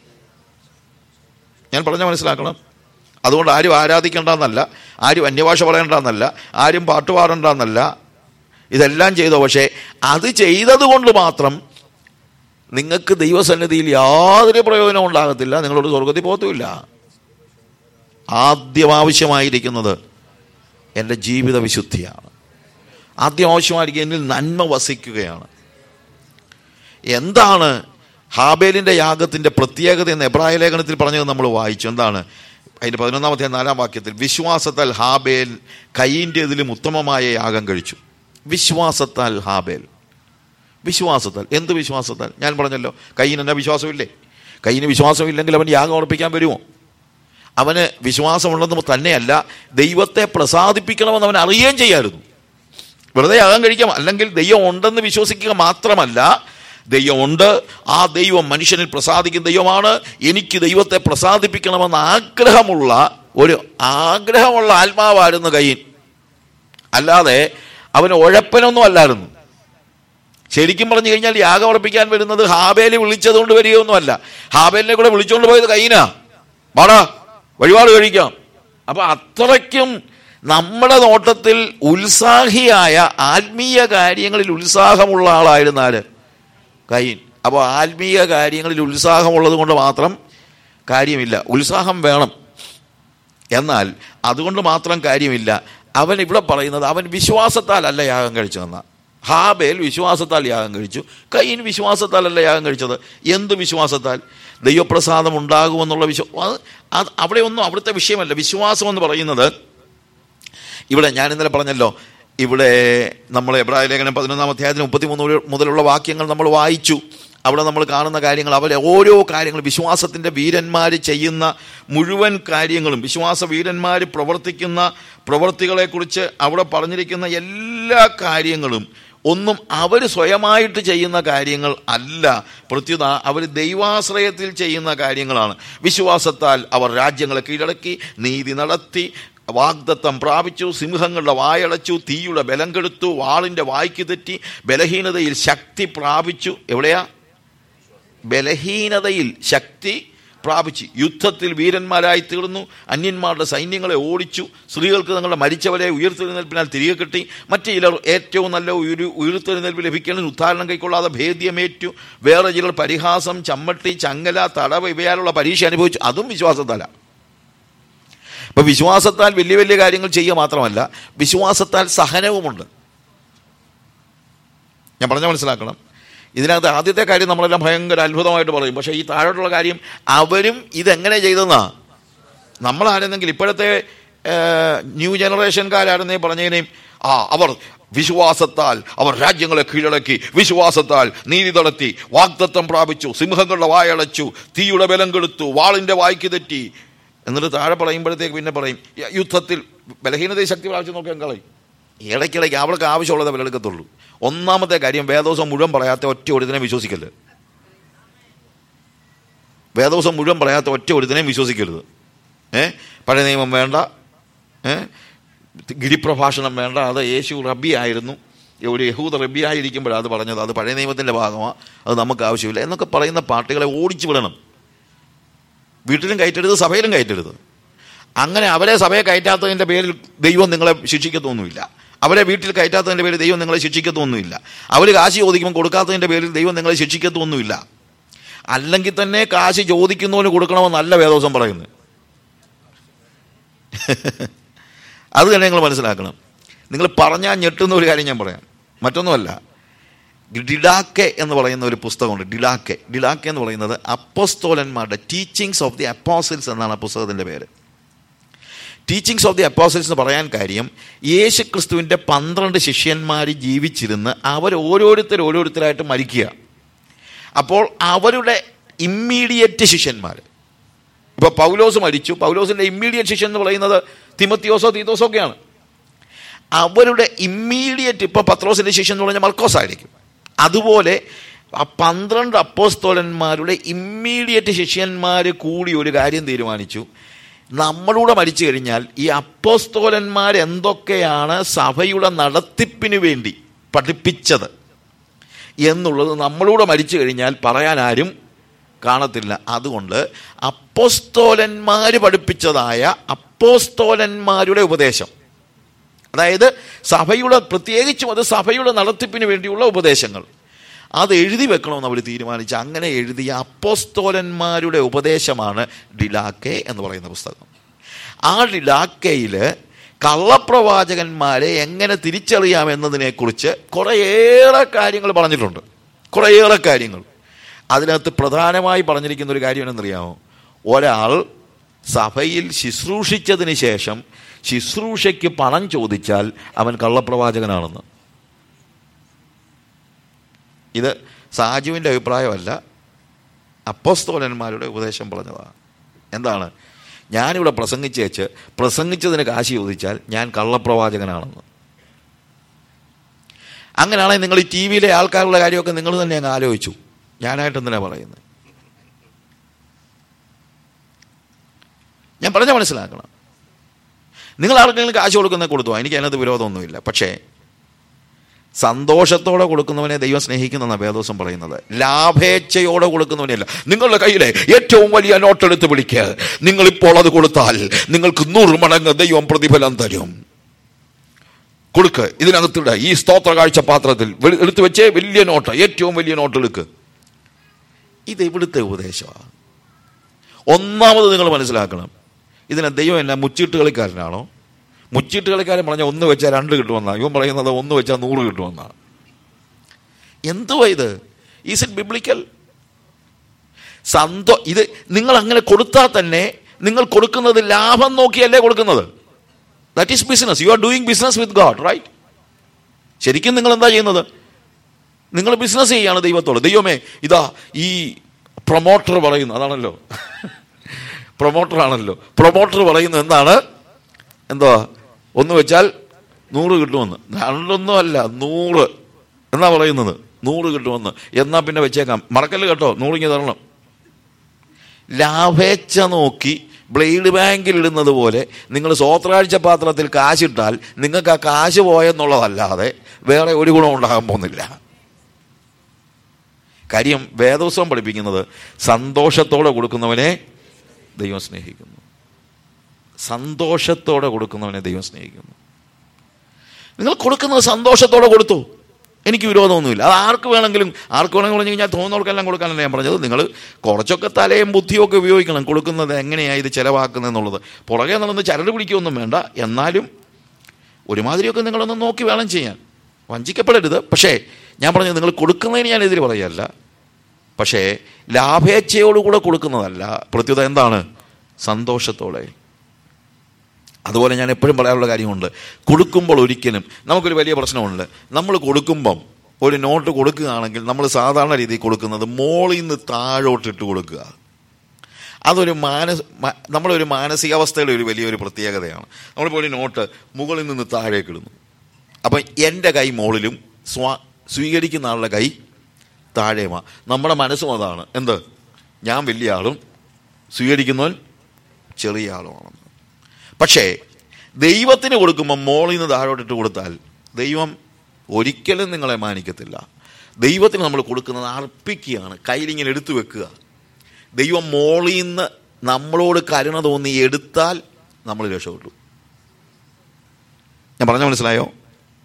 ഞാൻ പറഞ്ഞ മനസ്സിലാക്കണം അതുകൊണ്ട് ആരും ആരാധിക്കേണ്ടെന്നല്ല ആരും അന്യഭാഷ പറയേണ്ടെന്നല്ല ആരും പാട്ട് പാടണ്ടെന്നല്ല ഇതെല്ലാം ചെയ്തോ പക്ഷേ അത് ചെയ്തത് കൊണ്ട് മാത്രം നിങ്ങൾക്ക് ദൈവസന്നിധിയിൽ യാതൊരു പ്രയോജനവും ഉണ്ടാകത്തില്ല നിങ്ങളോട് സ്വർഗത്തിൽ പോകത്തുമില്ല ആദ്യം ആവശ്യമായിരിക്കുന്നത് എൻ്റെ ജീവിത വിശുദ്ധിയാണ് ആദ്യം ആവശ്യമായിരിക്കും എന്നിൽ നന്മ വസിക്കുകയാണ് എന്താണ് ഹാബേലിൻ്റെ യാഗത്തിൻ്റെ പ്രത്യേകത എന്ന് എബ്രായ ലേഖനത്തിൽ പറഞ്ഞത് നമ്മൾ വായിച്ചു എന്താണ് അതിൻ്റെ പതിനൊന്നാമത്തെ നാലാം വാക്യത്തിൽ വിശ്വാസത്താൽ ഹാബേൽ കൈയിൻ്റെതിലും ഉത്തമമായ യാഗം കഴിച്ചു വിശ്വാസത്താൽ ഹാബേൽ വിശ്വാസത്താൽ എന്ത് വിശ്വാസത്താൽ ഞാൻ പറഞ്ഞല്ലോ കയ്യിന് എന്നാ വിശ്വാസമില്ലേ കയ്യിന് വിശ്വാസമില്ലെങ്കിൽ അവൻ യാഗം ഉറപ്പിക്കാൻ വരുമോ അവന് വിശ്വാസമുണ്ടെന്ന് തന്നെയല്ല ദൈവത്തെ പ്രസാദിപ്പിക്കണമെന്ന് അവൻ അറിയുകയും ചെയ്യായിരുന്നു വെറുതെ യാഗം കഴിക്കാം അല്ലെങ്കിൽ ദൈവം ഉണ്ടെന്ന് വിശ്വസിക്കുക മാത്രമല്ല ദൈവമുണ്ട് ആ ദൈവം മനുഷ്യനിൽ പ്രസാദിക്കുന്ന ദൈവമാണ് എനിക്ക് ദൈവത്തെ പ്രസാദിപ്പിക്കണമെന്ന ആഗ്രഹമുള്ള ഒരു ആഗ്രഹമുള്ള ആത്മാവായിരുന്നു കയ്യൻ അല്ലാതെ അവന് ഉഴപ്പനൊന്നും അല്ലായിരുന്നു ശരിക്കും പറഞ്ഞു കഴിഞ്ഞാൽ യാഗം ഉറപ്പിക്കാൻ വരുന്നത് ഹാബേല് വിളിച്ചതുകൊണ്ട് വരികയൊന്നുമല്ല ഹാബേലിനെ കൂടെ വിളിച്ചുകൊണ്ട് പോയത് കയ്യനാ വാടാ വഴിപാട് കഴിക്കാം അപ്പൊ അത്രയ്ക്കും നമ്മുടെ നോട്ടത്തിൽ ഉത്സാഹിയായ ആത്മീയ കാര്യങ്ങളിൽ ഉത്സാഹമുള്ള ആളായിരുന്നു ആര് കയ്യൻ അപ്പോൾ ആത്മീയ കാര്യങ്ങളിൽ ഉത്സാഹമുള്ളത് കൊണ്ട് മാത്രം കാര്യമില്ല ഉത്സാഹം വേണം എന്നാൽ അതുകൊണ്ട് മാത്രം കാര്യമില്ല അവൻ ഇവിടെ പറയുന്നത് അവൻ വിശ്വാസത്താലല്ല യാഗം കഴിച്ചതെന്ന ഹാബേൽ വിശ്വാസത്താൽ യാഗം കഴിച്ചു കയ്യൻ വിശ്വാസത്താലല്ല യാഗം കഴിച്ചത് എന്ത് വിശ്വാസത്താൽ ദൈവപ്രസാദം ഉണ്ടാകുമെന്നുള്ള വിശ്വാസം അത് അവിടെ ഒന്നും അവിടുത്തെ വിഷയമല്ല വിശ്വാസം എന്ന് പറയുന്നത് ഇവിടെ ഞാൻ ഇന്നലെ പറഞ്ഞല്ലോ ഇവിടെ നമ്മൾ എബ്രായ ലേഖനം പതിനൊന്നാം അധ്യായത്തിന് മുപ്പത്തിമൂന്ന് മുതലുള്ള വാക്യങ്ങൾ നമ്മൾ വായിച്ചു അവിടെ നമ്മൾ കാണുന്ന കാര്യങ്ങൾ അവരെ ഓരോ കാര്യങ്ങളും വിശ്വാസത്തിൻ്റെ വീരന്മാർ ചെയ്യുന്ന മുഴുവൻ കാര്യങ്ങളും വിശ്വാസ വീരന്മാർ പ്രവർത്തിക്കുന്ന പ്രവൃത്തികളെക്കുറിച്ച് അവിടെ പറഞ്ഞിരിക്കുന്ന എല്ലാ കാര്യങ്ങളും ഒന്നും അവർ സ്വയമായിട്ട് ചെയ്യുന്ന കാര്യങ്ങൾ അല്ല പ്രത്യുത അവർ ദൈവാശ്രയത്തിൽ ചെയ്യുന്ന കാര്യങ്ങളാണ് വിശ്വാസത്താൽ അവർ രാജ്യങ്ങളെ കീഴടക്കി നീതി നടത്തി വാഗ്ദത്തം പ്രാപിച്ചു സിംഹങ്ങളുടെ വായടച്ചു തീയുടെ ബലം കെടുത്തു വാളിൻ്റെ വായ്ക്ക് തെറ്റി ബലഹീനതയിൽ ശക്തി പ്രാപിച്ചു എവിടെയാ ബലഹീനതയിൽ ശക്തി പ്രാപിച്ചു യുദ്ധത്തിൽ വീരന്മാരായി തീർന്നു അന്യന്മാരുടെ സൈന്യങ്ങളെ ഓടിച്ചു സ്ത്രീകൾക്ക് തങ്ങളുടെ മരിച്ചവരെ ഉയർത്തെഴുന്നേൽപ്പിനാൽ തിരികെ കിട്ടി മറ്റു ചിലർ ഏറ്റവും നല്ല ഉയരു ഉയർത്തെഴുന്നേൽപ്പ് ലഭിക്കണമെന്ന് ഉദ്ധാരണം കൈക്കൊള്ളാതെ ഭേദ്യമേറ്റു വേറെ ചിലർ പരിഹാസം ചമ്മട്ടി ചങ്ങല തടവ് ഇവയാലുള്ള പരീക്ഷ അനുഭവിച്ചു അതും വിശ്വാസത്തല അപ്പൊ വിശ്വാസത്താൽ വലിയ വലിയ കാര്യങ്ങൾ ചെയ്യുക മാത്രമല്ല വിശ്വാസത്താൽ സഹനവുമുണ്ട് ഞാൻ പറഞ്ഞ മനസ്സിലാക്കണം ഇതിനകത്ത് ആദ്യത്തെ കാര്യം നമ്മളെല്ലാം ഭയങ്കര അത്ഭുതമായിട്ട് പറയും പക്ഷേ ഈ താഴോട്ടുള്ള കാര്യം അവരും ഇതെങ്ങനെ ചെയ്തെന്നാ നമ്മളായിരുന്നെങ്കിൽ ഇപ്പോഴത്തെ ന്യൂ ജനറേഷൻകാരായിരുന്നേ പറഞ്ഞതിനെയും ആ അവർ വിശ്വാസത്താൽ അവർ രാജ്യങ്ങളെ കീഴടക്കി വിശ്വാസത്താൽ നീതി നടത്തി വാഗ്ദത്തം പ്രാപിച്ചു സിംഹങ്ങളുടെ വായടച്ചു തീയുടെ ബലം കെടുത്തു വാളിൻ്റെ വായ്ക്ക് തെറ്റി എന്നിട്ട് താഴെ പറയുമ്പോഴത്തേക്ക് പിന്നെ പറയും യുദ്ധത്തിൽ ബലഹീനതയെ ശക്തി പ്രാപിച്ചു നോക്കാൻ കളയും ഇടയ്ക്കിടയ്ക്ക് അവർക്ക് ആവശ്യമുള്ളത് അവരെടുക്കത്തുള്ളൂ ഒന്നാമത്തെ കാര്യം വേദോസം മുഴുവൻ പറയാത്ത ഒറ്റ ഒരുതിനെ വിശ്വസിക്കരുത് വേദോസം മുഴുവൻ പറയാത്ത ഒറ്റ ഒരുതിനെയും വിശ്വസിക്കരുത് ഏ പഴയ നിയമം വേണ്ട ഏ ഗിരിപ്രഭാഷണം വേണ്ട അത് യേശു റബ്ബി ആയിരുന്നു ഒരു യഹൂദ റബ്ബി ആയിരിക്കുമ്പോഴാണ് അത് പറഞ്ഞത് അത് പഴയ നിയമത്തിൻ്റെ ഭാഗമാണ് അത് നമുക്ക് ആവശ്യമില്ല എന്നൊക്കെ പറയുന്ന പാട്ടുകളെ ഓടിച്ചു വിടണം വീട്ടിലും കയറ്റരുത് സഭയിലും കയറ്റരുത് അങ്ങനെ അവരെ സഭയെ കയറ്റാത്തതിൻ്റെ പേരിൽ ദൈവം നിങ്ങളെ ശിക്ഷിക്കത്തൊന്നുമില്ല അവരെ വീട്ടിൽ കയറ്റാത്തതിൻ്റെ പേരിൽ ദൈവം നിങ്ങളെ ശിക്ഷിക്കത്തൊന്നുമില്ല അവർ കാശ് ചോദിക്കുമ്പോൾ കൊടുക്കാത്തതിൻ്റെ പേരിൽ ദൈവം നിങ്ങളെ ശിക്ഷിക്കത്തൊന്നുമില്ല അല്ലെങ്കിൽ തന്നെ കാശ് ചോദിക്കുന്നവന് കൊടുക്കണമെന്നല്ല വേദോസം പറയുന്നത് അത് തന്നെ നിങ്ങൾ മനസ്സിലാക്കണം നിങ്ങൾ പറഞ്ഞാൽ ഞെട്ടുന്ന ഒരു കാര്യം ഞാൻ പറയാം മറ്റൊന്നുമല്ല ഡിഡാക്കെ എന്ന് പറയുന്ന ഒരു പുസ്തകമുണ്ട് ഡിഡാക്കെ ഡിഡാക്കെ എന്ന് പറയുന്നത് അപ്പോസ്തോലന്മാരുടെ ടീച്ചിങ്സ് ഓഫ് ദി അപ്പോസിൽസ് എന്നാണ് ആ പുസ്തകത്തിൻ്റെ പേര് ടീച്ചിങ്സ് ഓഫ് ദി അപ്പോസിൽസ് എന്ന് പറയാൻ കാര്യം യേശു ക്രിസ്തുവിൻ്റെ പന്ത്രണ്ട് ശിഷ്യന്മാർ ജീവിച്ചിരുന്ന് അവർ ഓരോരുത്തർ ഓരോരുത്തരായിട്ട് മരിക്കുക അപ്പോൾ അവരുടെ ഇമ്മീഡിയറ്റ് ശിഷ്യന്മാർ ഇപ്പോൾ പൗലോസ് മരിച്ചു പൗലോസിൻ്റെ ഇമ്മീഡിയറ്റ് ശിഷ്യൻ എന്ന് പറയുന്നത് തിമത്തിയോസോ തീത്തോസോ ഒക്കെയാണ് അവരുടെ ഇമ്മീഡിയറ്റ് ഇപ്പോൾ പത്രോസിൻ്റെ ശിഷ്യൻ എന്ന് പറഞ്ഞാൽ മർക്കോസ് ആയിരിക്കും അതുപോലെ ആ പന്ത്രണ്ട് അപ്പോസ്തോലന്മാരുടെ ഇമ്മീഡിയറ്റ് ശിഷ്യന്മാർ കൂടി ഒരു കാര്യം തീരുമാനിച്ചു നമ്മളൂടെ മരിച്ചു കഴിഞ്ഞാൽ ഈ അപ്പോസ്തോലന്മാർ എന്തൊക്കെയാണ് സഭയുടെ നടത്തിപ്പിന് വേണ്ടി പഠിപ്പിച്ചത് എന്നുള്ളത് നമ്മളൂടെ മരിച്ചു കഴിഞ്ഞാൽ പറയാൻ ആരും കാണത്തില്ല അതുകൊണ്ട് അപ്പോസ്തോലന്മാർ പഠിപ്പിച്ചതായ അപ്പോസ്തോലന്മാരുടെ ഉപദേശം അതായത് സഭയുടെ പ്രത്യേകിച്ചും അത് സഭയുടെ നടത്തിപ്പിന് വേണ്ടിയുള്ള ഉപദേശങ്ങൾ അത് എഴുതി വെക്കണമെന്ന് അവർ തീരുമാനിച്ചു അങ്ങനെ എഴുതിയ അപ്പോസ്തോലന്മാരുടെ ഉപദേശമാണ് ഡിലാക്കെ എന്ന് പറയുന്ന പുസ്തകം ആ ഡിലാക്കയിൽ കള്ളപ്രവാചകന്മാരെ എങ്ങനെ തിരിച്ചറിയാം എന്നതിനെക്കുറിച്ച് കുറേയേറെ കാര്യങ്ങൾ പറഞ്ഞിട്ടുണ്ട് കുറേയേറെ കാര്യങ്ങൾ അതിനകത്ത് പ്രധാനമായി പറഞ്ഞിരിക്കുന്ന ഒരു കാര്യം എന്നറിയാമോ ഒരാൾ സഭയിൽ ശുശ്രൂഷിച്ചതിന് ശേഷം ശുശ്രൂഷയ്ക്ക് പണം ചോദിച്ചാൽ അവൻ കള്ളപ്രവാചകനാണെന്ന് ഇത് സാജുവിൻ്റെ അഭിപ്രായമല്ല അപ്പോസ്തോലന്മാരുടെ ഉപദേശം പറഞ്ഞതാണ് എന്താണ് ഞാനിവിടെ പ്രസംഗിച്ചേച്ച് പ്രസംഗിച്ചതിന് കാശ് ചോദിച്ചാൽ ഞാൻ കള്ളപ്രവാചകനാണെന്ന് അങ്ങനെയാണെങ്കിൽ നിങ്ങൾ ഈ ടി വിയിലെ ആൾക്കാരുടെ കാര്യമൊക്കെ നിങ്ങൾ തന്നെ അങ്ങ് ആലോചിച്ചു ഞാനായിട്ട് എന്തിനാ പറയുന്നത് ഞാൻ പറഞ്ഞ മനസ്സിലാക്കണം നിങ്ങൾ ആർക്കെങ്കിലും കാശ് കൊടുക്കുന്നത് കൊടുത്തു എനിക്ക് അതിനകത്ത് വിരോധമൊന്നുമില്ല പക്ഷേ സന്തോഷത്തോടെ കൊടുക്കുന്നവനെ ദൈവം സ്നേഹിക്കുന്ന വേദോസം പറയുന്നത് ലാഭേച്ഛയോടെ കൊടുക്കുന്നവനെയല്ല നിങ്ങളുടെ കയ്യിലെ ഏറ്റവും വലിയ നോട്ടെടുത്ത് പിടിക്കുക നിങ്ങൾ ഇപ്പോൾ അത് കൊടുത്താൽ നിങ്ങൾക്ക് നൂറ് മടങ്ങ് ദൈവം പ്രതിഫലം തരും കൊടുക്ക് ഇതിനകത്തിട ഈ സ്തോത്ര കാഴ്ച പാത്രത്തിൽ വെളി- എടുത്തു വെച്ചേ വലിയ നോട്ട് ഏറ്റവും വലിയ നോട്ട് എടുക്ക് ഇത് ഇവിടുത്തെ ഉപദേശമാണ് ഒന്നാമത് നിങ്ങൾ മനസ്സിലാക്കണം ഇതിനെ ദൈവം എന്നാ മുച്ചീട്ട് കളിക്കാരനാണോ മുച്ചീട്ട് കളിക്കാരൻ പറഞ്ഞാൽ ഒന്ന് വെച്ചാൽ രണ്ട് കിട്ടുമെന്നാ ഇവൻ പറയുന്നത് ഒന്ന് വെച്ചാൽ നൂറ് കിട്ടുമെന്നാ എന്തുവാ ഇത് ഈസ് ഇറ്റ് ബിബ്ലിക്കൽ സന്തോ ഇത് നിങ്ങൾ അങ്ങനെ കൊടുത്താൽ തന്നെ നിങ്ങൾ കൊടുക്കുന്നത് ലാഭം നോക്കിയല്ലേ കൊടുക്കുന്നത് that is business you are doing business with God right ശരിക്കും നിങ്ങൾ എന്താ ചെയ്യുന്നത് നിങ്ങൾ ബിസിനസ് ചെയ്യാണ് ദൈവത്തോട് ദൈവമേ ഇതാ ഈ പ്രൊമോട്ടർ പറയുന്നു അതാണല്ലോ പ്രൊമോട്ടർ ആണല്ലോ പ്രൊമോട്ടർ പറയുന്നത് എന്താണ് എന്തുവാ ഒന്ന് വെച്ചാൽ നൂറ് കിട്ടുമെന്ന് രണ്ടൊന്നും അല്ല നൂറ് എന്നാ പറയുന്നത് നൂറ് കിട്ടുമെന്ന് എന്നാ പിന്നെ വെച്ചേക്കാം മറക്കല് കേട്ടോ നൂറിങ്ങി തരണം ലാഭേച്ഛ നോക്കി ബ്ലേഡ് ബാങ്കിൽ ഇടുന്നത് പോലെ നിങ്ങൾ സ്വോത്രാഴ്ച പാത്രത്തിൽ കാശിട്ടാൽ നിങ്ങൾക്ക് ആ കാശ് പോയെന്നുള്ളതല്ലാതെ വേറെ ഒരു ഗുണം ഉണ്ടാകാൻ പോകുന്നില്ല കാര്യം വേദോത്സവം പഠിപ്പിക്കുന്നത് സന്തോഷത്തോടെ കൊടുക്കുന്നവനെ ദൈവം സ്നേഹിക്കുന്നു സന്തോഷത്തോടെ കൊടുക്കുന്നവനെ ദൈവം സ്നേഹിക്കുന്നു നിങ്ങൾ കൊടുക്കുന്നത് സന്തോഷത്തോടെ കൊടുത്തു എനിക്ക് വിരോധമൊന്നുമില്ല അത് ആർക്ക് വേണമെങ്കിലും ആർക്ക് വേണമെങ്കിൽ പറഞ്ഞു കഴിഞ്ഞാൽ തോന്നുന്നവർക്കെല്ലാം കൊടുക്കാനല്ല ഞാൻ പറഞ്ഞത് നിങ്ങൾ കുറച്ചൊക്കെ തലയും ബുദ്ധിയും ഒക്കെ ഉപയോഗിക്കണം കൊടുക്കുന്നത് എങ്ങനെയാണ് ഇത് ചിലവാക്കുന്നത് എന്നുള്ളത് പുറകെ നടന്ന് ചരട് പിടിക്കുകയൊന്നും വേണ്ട എന്നാലും ഒരുമാതിരിയൊക്കെ നിങ്ങളൊന്ന് നോക്കി വേണം ചെയ്യാൻ വഞ്ചിക്കപ്പെടരുത് പക്ഷേ ഞാൻ പറഞ്ഞത് നിങ്ങൾ കൊടുക്കുന്നതിന് ഞാൻ എതിര് പറയല്ല പക്ഷേ ലാഭേച്ഛയോടുകൂടെ കൊടുക്കുന്നതല്ല പ്രത്യുത എന്താണ് സന്തോഷത്തോടെ അതുപോലെ ഞാൻ എപ്പോഴും പറയാനുള്ള കാര്യമുണ്ട് കൊടുക്കുമ്പോൾ ഒരിക്കലും നമുക്കൊരു വലിയ പ്രശ്നമുണ്ട് നമ്മൾ കൊടുക്കുമ്പം ഒരു നോട്ട് കൊടുക്കുകയാണെങ്കിൽ നമ്മൾ സാധാരണ രീതിയിൽ കൊടുക്കുന്നത് മോളിൽ നിന്ന് താഴോട്ടിട്ട് കൊടുക്കുക അതൊരു മാനസ് മ- നമ്മുടെ ഒരു മാനസികാവസ്ഥയുടെ ഒരു വലിയൊരു പ്രത്യേകതയാണ് നമ്മളിപ്പോൾ ഒരു നോട്ട് മുകളിൽ നിന്ന് താഴേക്ക് ഇടുന്നു അപ്പം എൻ്റെ കൈ മുകളിലും സ്വാ സ്വീകരിക്കുന്ന ആളുടെ കൈ താഴെയുമാ നമ്മുടെ മനസ്സും അതാണ് എന്ത് ഞാൻ വലിയ ആളും സ്വീകരിക്കുന്നവൻ ചെറിയ ആളുമാണെന്ന് പക്ഷേ ദൈവത്തിന് കൊടുക്കുമ്പോൾ മോളിൽ നിന്ന് താഴോട്ടിട്ട് കൊടുത്താൽ ദൈവം ഒരിക്കലും നിങ്ങളെ മാനിക്കത്തില്ല ദൈവത്തിന് നമ്മൾ കൊടുക്കുന്നത് അർപ്പിക്കുകയാണ് കയ്യിലിങ്ങനെ എടുത്തു വെക്കുക ദൈവം മോളിൽ നിന്ന് നമ്മളോട് കരുണ തോന്നി എടുത്താൽ നമ്മൾ രക്ഷപ്പെട്ടു ഞാൻ പറഞ്ഞ മനസ്സിലായോ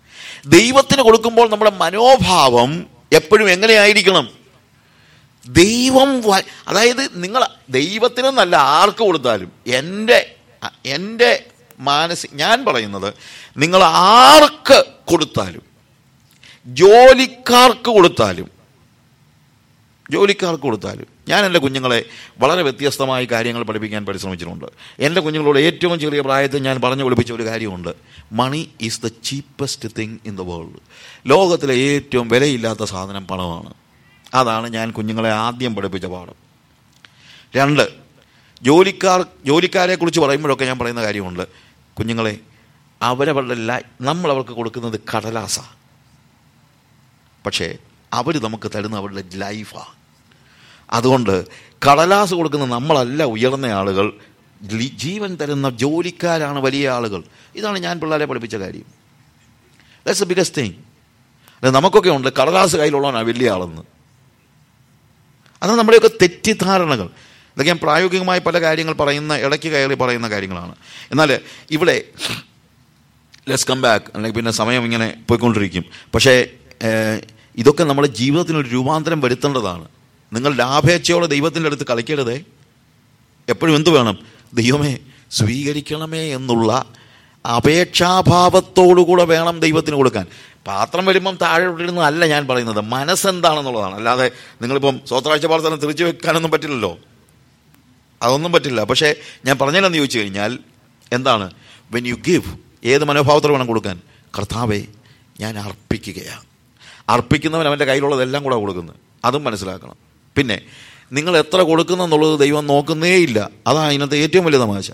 ദൈവത്തിന് കൊടുക്കുമ്പോൾ നമ്മുടെ മനോഭാവം എപ്പോഴും എങ്ങനെയായിരിക്കണം ദൈവം വ- അതായത് നിങ്ങൾ ദൈവത്തിനെന്നല്ല ആർക്ക് കൊടുത്താലും എൻ്റെ എൻ്റെ മാനസിക ഞാൻ പറയുന്നത് നിങ്ങൾ ആർക്ക് കൊടുത്താലും ജോലിക്കാർക്ക് കൊടുത്താലും ജോലിക്കാർക്ക് കൊടുത്താലും ഞാൻ എൻ്റെ കുഞ്ഞുങ്ങളെ വളരെ വ്യത്യസ്തമായ കാര്യങ്ങൾ പഠിപ്പിക്കാൻ പരിശ്രമിച്ചിട്ടുണ്ട് എൻ്റെ കുഞ്ഞുങ്ങളോട് ഏറ്റവും ചെറിയ പ്രായത്തിൽ ഞാൻ പറഞ്ഞു പഠിപ്പിച്ച ഒരു കാര്യമുണ്ട് money is the cheapest thing in the world ലോകത്തിലെ ഏറ്റവും വിലയില്ലാത്ത സാധനം പണമാണ് അതാണ് ഞാൻ കുഞ്ഞുങ്ങളെ ആദ്യം പഠിപ്പിച്ച പാഠം രണ്ട് ജോലിക്കാർ ജോലിക്കാരെ കുറിച്ച് പറയുമ്പോഴൊക്കെ ഞാൻ പറയുന്ന കാര്യമുണ്ട് കുഞ്ഞുങ്ങളെ അവരവരുടെ ലൈ നമ്മൾ അവർക്ക് കൊടുക്കുന്നത് കടലാസാണ് പക്ഷേ അവർ നമുക്ക് തരുന്ന അവരുടെ ലൈഫാണ് അതുകൊണ്ട് കടലാസ് കൊടുക്കുന്ന നമ്മളല്ല ഉയർന്ന ആളുകൾ ലി- ജീവൻ തരുന്ന ജോലിക്കാരാണ് വലിയ ആളുകൾ ഇതാണ് ഞാൻ പിള്ളേരെ പഠിപ്പിച്ച കാര്യം ദാറ്റ്സ് എ ബിഗസ്റ്റ് തിങ് അത് നമുക്കൊക്കെ ഉണ്ട് കടലാസ് കയ്യിലുള്ളവനാണ് വലിയ ആളെന്ന് അത് നമ്മുടെയൊക്കെ തെറ്റിദ്ധാരണകൾ ഇതൊക്കെ ഞാൻ പ്രായോഗികമായി പല കാര്യങ്ങൾ പറയുന്ന ഇടയ്ക്ക് കയറി പറയുന്ന കാര്യങ്ങളാണ് എന്നാൽ ഇവിടെ ലെറ്റ്സ് കം ബാക്ക് അല്ലെങ്കിൽ പിന്നെ സമയം ഇങ്ങനെ പോയിക്കൊണ്ടിരിക്കും പക്ഷേ ഏഹ്, ഇതൊക്കെ നമ്മുടെ ജീവിതത്തിനൊരു രൂപാന്തരം വരുത്തേണ്ടതാണ് നിങ്ങൾ ലാഭേച്ഛയോടെ ദൈവത്തിൻ്റെ അടുത്ത് കളിക്കരുതേ എപ്പോഴും എന്ത് വേണം ദൈവമേ സ്വീകരിക്കണമേ എന്നുള്ള അപേക്ഷാഭാവത്തോടുകൂടെ വേണം ദൈവത്തിന് കൊടുക്കാൻ പാത്രം വരുമ്പം താഴെ ഇടുന്നതല്ല ഞാൻ പറയുന്നത് മനസ്സെന്താണെന്നുള്ളതാണ് അല്ലാതെ നിങ്ങളിപ്പം സ്വത്രാഴ്ച പ്രാർത്ഥന തിരിച്ചു വെക്കാനൊന്നും പറ്റില്ലല്ലോ അതൊന്നും പറ്റില്ല പക്ഷേ ഞാൻ പറഞ്ഞതെന്ന് ചോദിച്ചു കഴിഞ്ഞാൽ എന്താണ് വെൻ യു ഗിവ് ഏത് മനോഭാവത്തോടെ വേണം കൊടുക്കാൻ കർത്താവെ ഞാൻ അർപ്പിക്കുകയാണ് അർപ്പിക്കുന്നവൻ അവൻ്റെ കയ്യിലുള്ളതെല്ലാം കൂടെ കൊടുക്കുന്നത് അതും മനസ്സിലാക്കണം പിന്നെ നിങ്ങൾ എത്ര കൊടുക്കുന്നു എന്നുള്ളത് ദൈവം നോക്കുന്നേ ഇല്ല അതാണ് ഇതിനകത്ത് ഏറ്റവും വലിയ തമാശ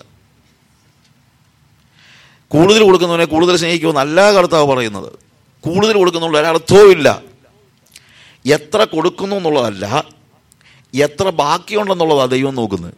കൂടുതൽ കൊടുക്കുന്നവനെ കൂടുതൽ സ്നേഹിക്കുമെന്നല്ല കർത്താവ് പറയുന്നത് കൂടുതൽ കൊടുക്കുന്നുള്ള ഒരർത്ഥവും ഇല്ല എത്ര കൊടുക്കുന്നു എന്നുള്ളതല്ല എത്ര ബാക്കിയുണ്ടെന്നുള്ളതാണ് ദൈവം നോക്കുന്നത്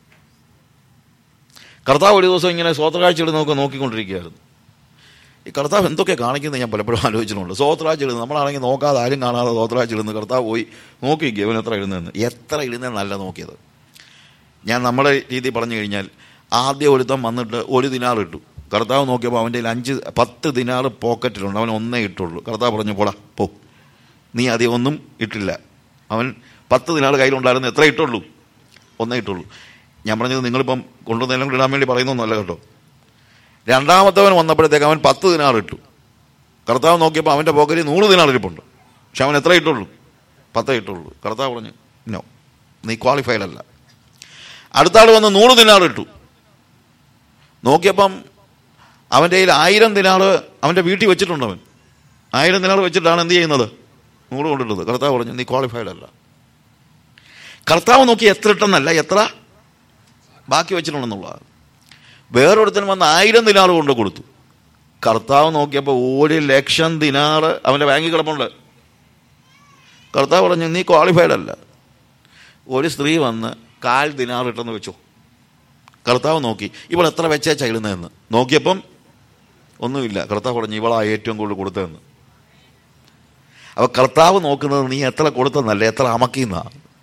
കർത്താവ് ഒരു ദിവസം ഇങ്ങനെ സ്വോത്രകാഴ്ചകൾ നോക്കി നോക്കിക്കൊണ്ടിരിക്കുകയായിരുന്നു ഈ കർത്താവ് എന്തൊക്കെ കാണിക്കുന്നത് ഞാൻ പലപ്പോഴും ആലോചിച്ചിട്ടുണ്ട് സ്വോത്രാഴ്ച ഇടുന്നത് നമ്മളാണെങ്കിൽ നോക്കാതെ ആരും കാണാതെ സ്വോത്രാഴ്ച ഇടുന്നത് കർത്താവ് പോയി നോക്കി ഇവൻ എത്ര ഇടുന്നതെന്ന് എത്ര ഇടുന്നതെന്നല്ല നോക്കിയത് ഞാൻ നമ്മുടെ രീതി പറഞ്ഞു കഴിഞ്ഞാൽ ആദ്യം ഒരുത്തം വന്നിട്ട് ഒരു ദിനാർ ഇട്ടു കർത്താവ് നോക്കിയപ്പോൾ അവൻ്റെ കയ്യിൽ അഞ്ച് പത്ത് ദിനാർ പോക്കറ്റിലുണ്ട് അവൻ ഒന്നേ ഇട്ടുള്ളൂ കർത്താവ് പറഞ്ഞു പോടാ പോ നീ അധികം ഒന്നും ഇട്ടില്ല അവൻ പത്ത് ദിനാർ കയ്യിലുണ്ടായിരുന്നു എത്ര ഇട്ടുള്ളൂ ഒന്നേ ഇട്ടുള്ളൂ ഞാൻ പറഞ്ഞത് നിങ്ങളിപ്പം കൊണ്ടുവന്നെല്ലാം കൂടി ഇടാൻ വേണ്ടി പറയുന്നൊന്നുമല്ല കേട്ടോ രണ്ടാമത്തവൻ വന്നപ്പോഴത്തേക്ക് അവൻ പത്ത് ദിനാർ ഇട്ടു കർത്താവ് നോക്കിയപ്പോൾ അവൻ്റെ പോക്കറ്റിൽ നൂറ് ദിനാർ ഇരിപ്പുണ്ട് പക്ഷെ അവൻ എത്ര ഇട്ടുള്ളൂ പത്തേ ഇട്ടുള്ളൂ കർത്താവ് പറഞ്ഞു നോ നീ ക്വാളിഫൈഡ് അല്ല അടുത്ത ആൾ വന്ന് നൂറ് ദിനാർ ഇട്ടു നോക്കിയപ്പം അവൻ്റെ കയ്യിൽ ആയിരം ദിനാർ അവൻ്റെ വീട്ടിൽ വെച്ചിട്ടുണ്ട് അവൻ ആയിരം ദിനാർ വെച്ചിട്ടാണ് എന്ത് ചെയ്യുന്നത് നൂറ് കൊണ്ടിട്ടത് കർത്താവ് പറഞ്ഞു നീ ക്വാളിഫൈഡ് അല്ല കർത്താവ് നോക്കി എത്ര ഇട്ടെന്നല്ല എത്ര ബാക്കി വെച്ചിട്ടുണ്ടെന്നുള്ളതാണ് വേറൊരുത്തൻ വന്ന് ആയിരം ദിനാർ കൊണ്ട് കൊടുത്തു കർത്താവ് നോക്കിയപ്പോൾ ഒരു ലക്ഷം ദിനാർ അവൻ്റെ ബാങ്കിൽ കിടപ്പുണ്ട് കർത്താവ് പറഞ്ഞു നീ ക്വാളിഫൈഡ് അല്ല ഒരു സ്ത്രീ വന്ന് കാൽ ദിനാർ ഇട്ടെന്ന് വെച്ചു കർത്താവ് നോക്കി ഇവൾ എത്ര വെച്ചേച്ചാ ഇടുന്നതെന്ന് നോക്കിയപ്പം ഒന്നുമില്ല കർത്താവ് പറഞ്ഞു ഇവളാ ഏറ്റവും കൂടുതൽ കൊടുത്തതെന്ന് അപ്പൊ കർത്താവ് നോക്കുന്നത് നീ എത്ര കൊടുത്തെന്നല്ല എത്ര അമക്കിന്ന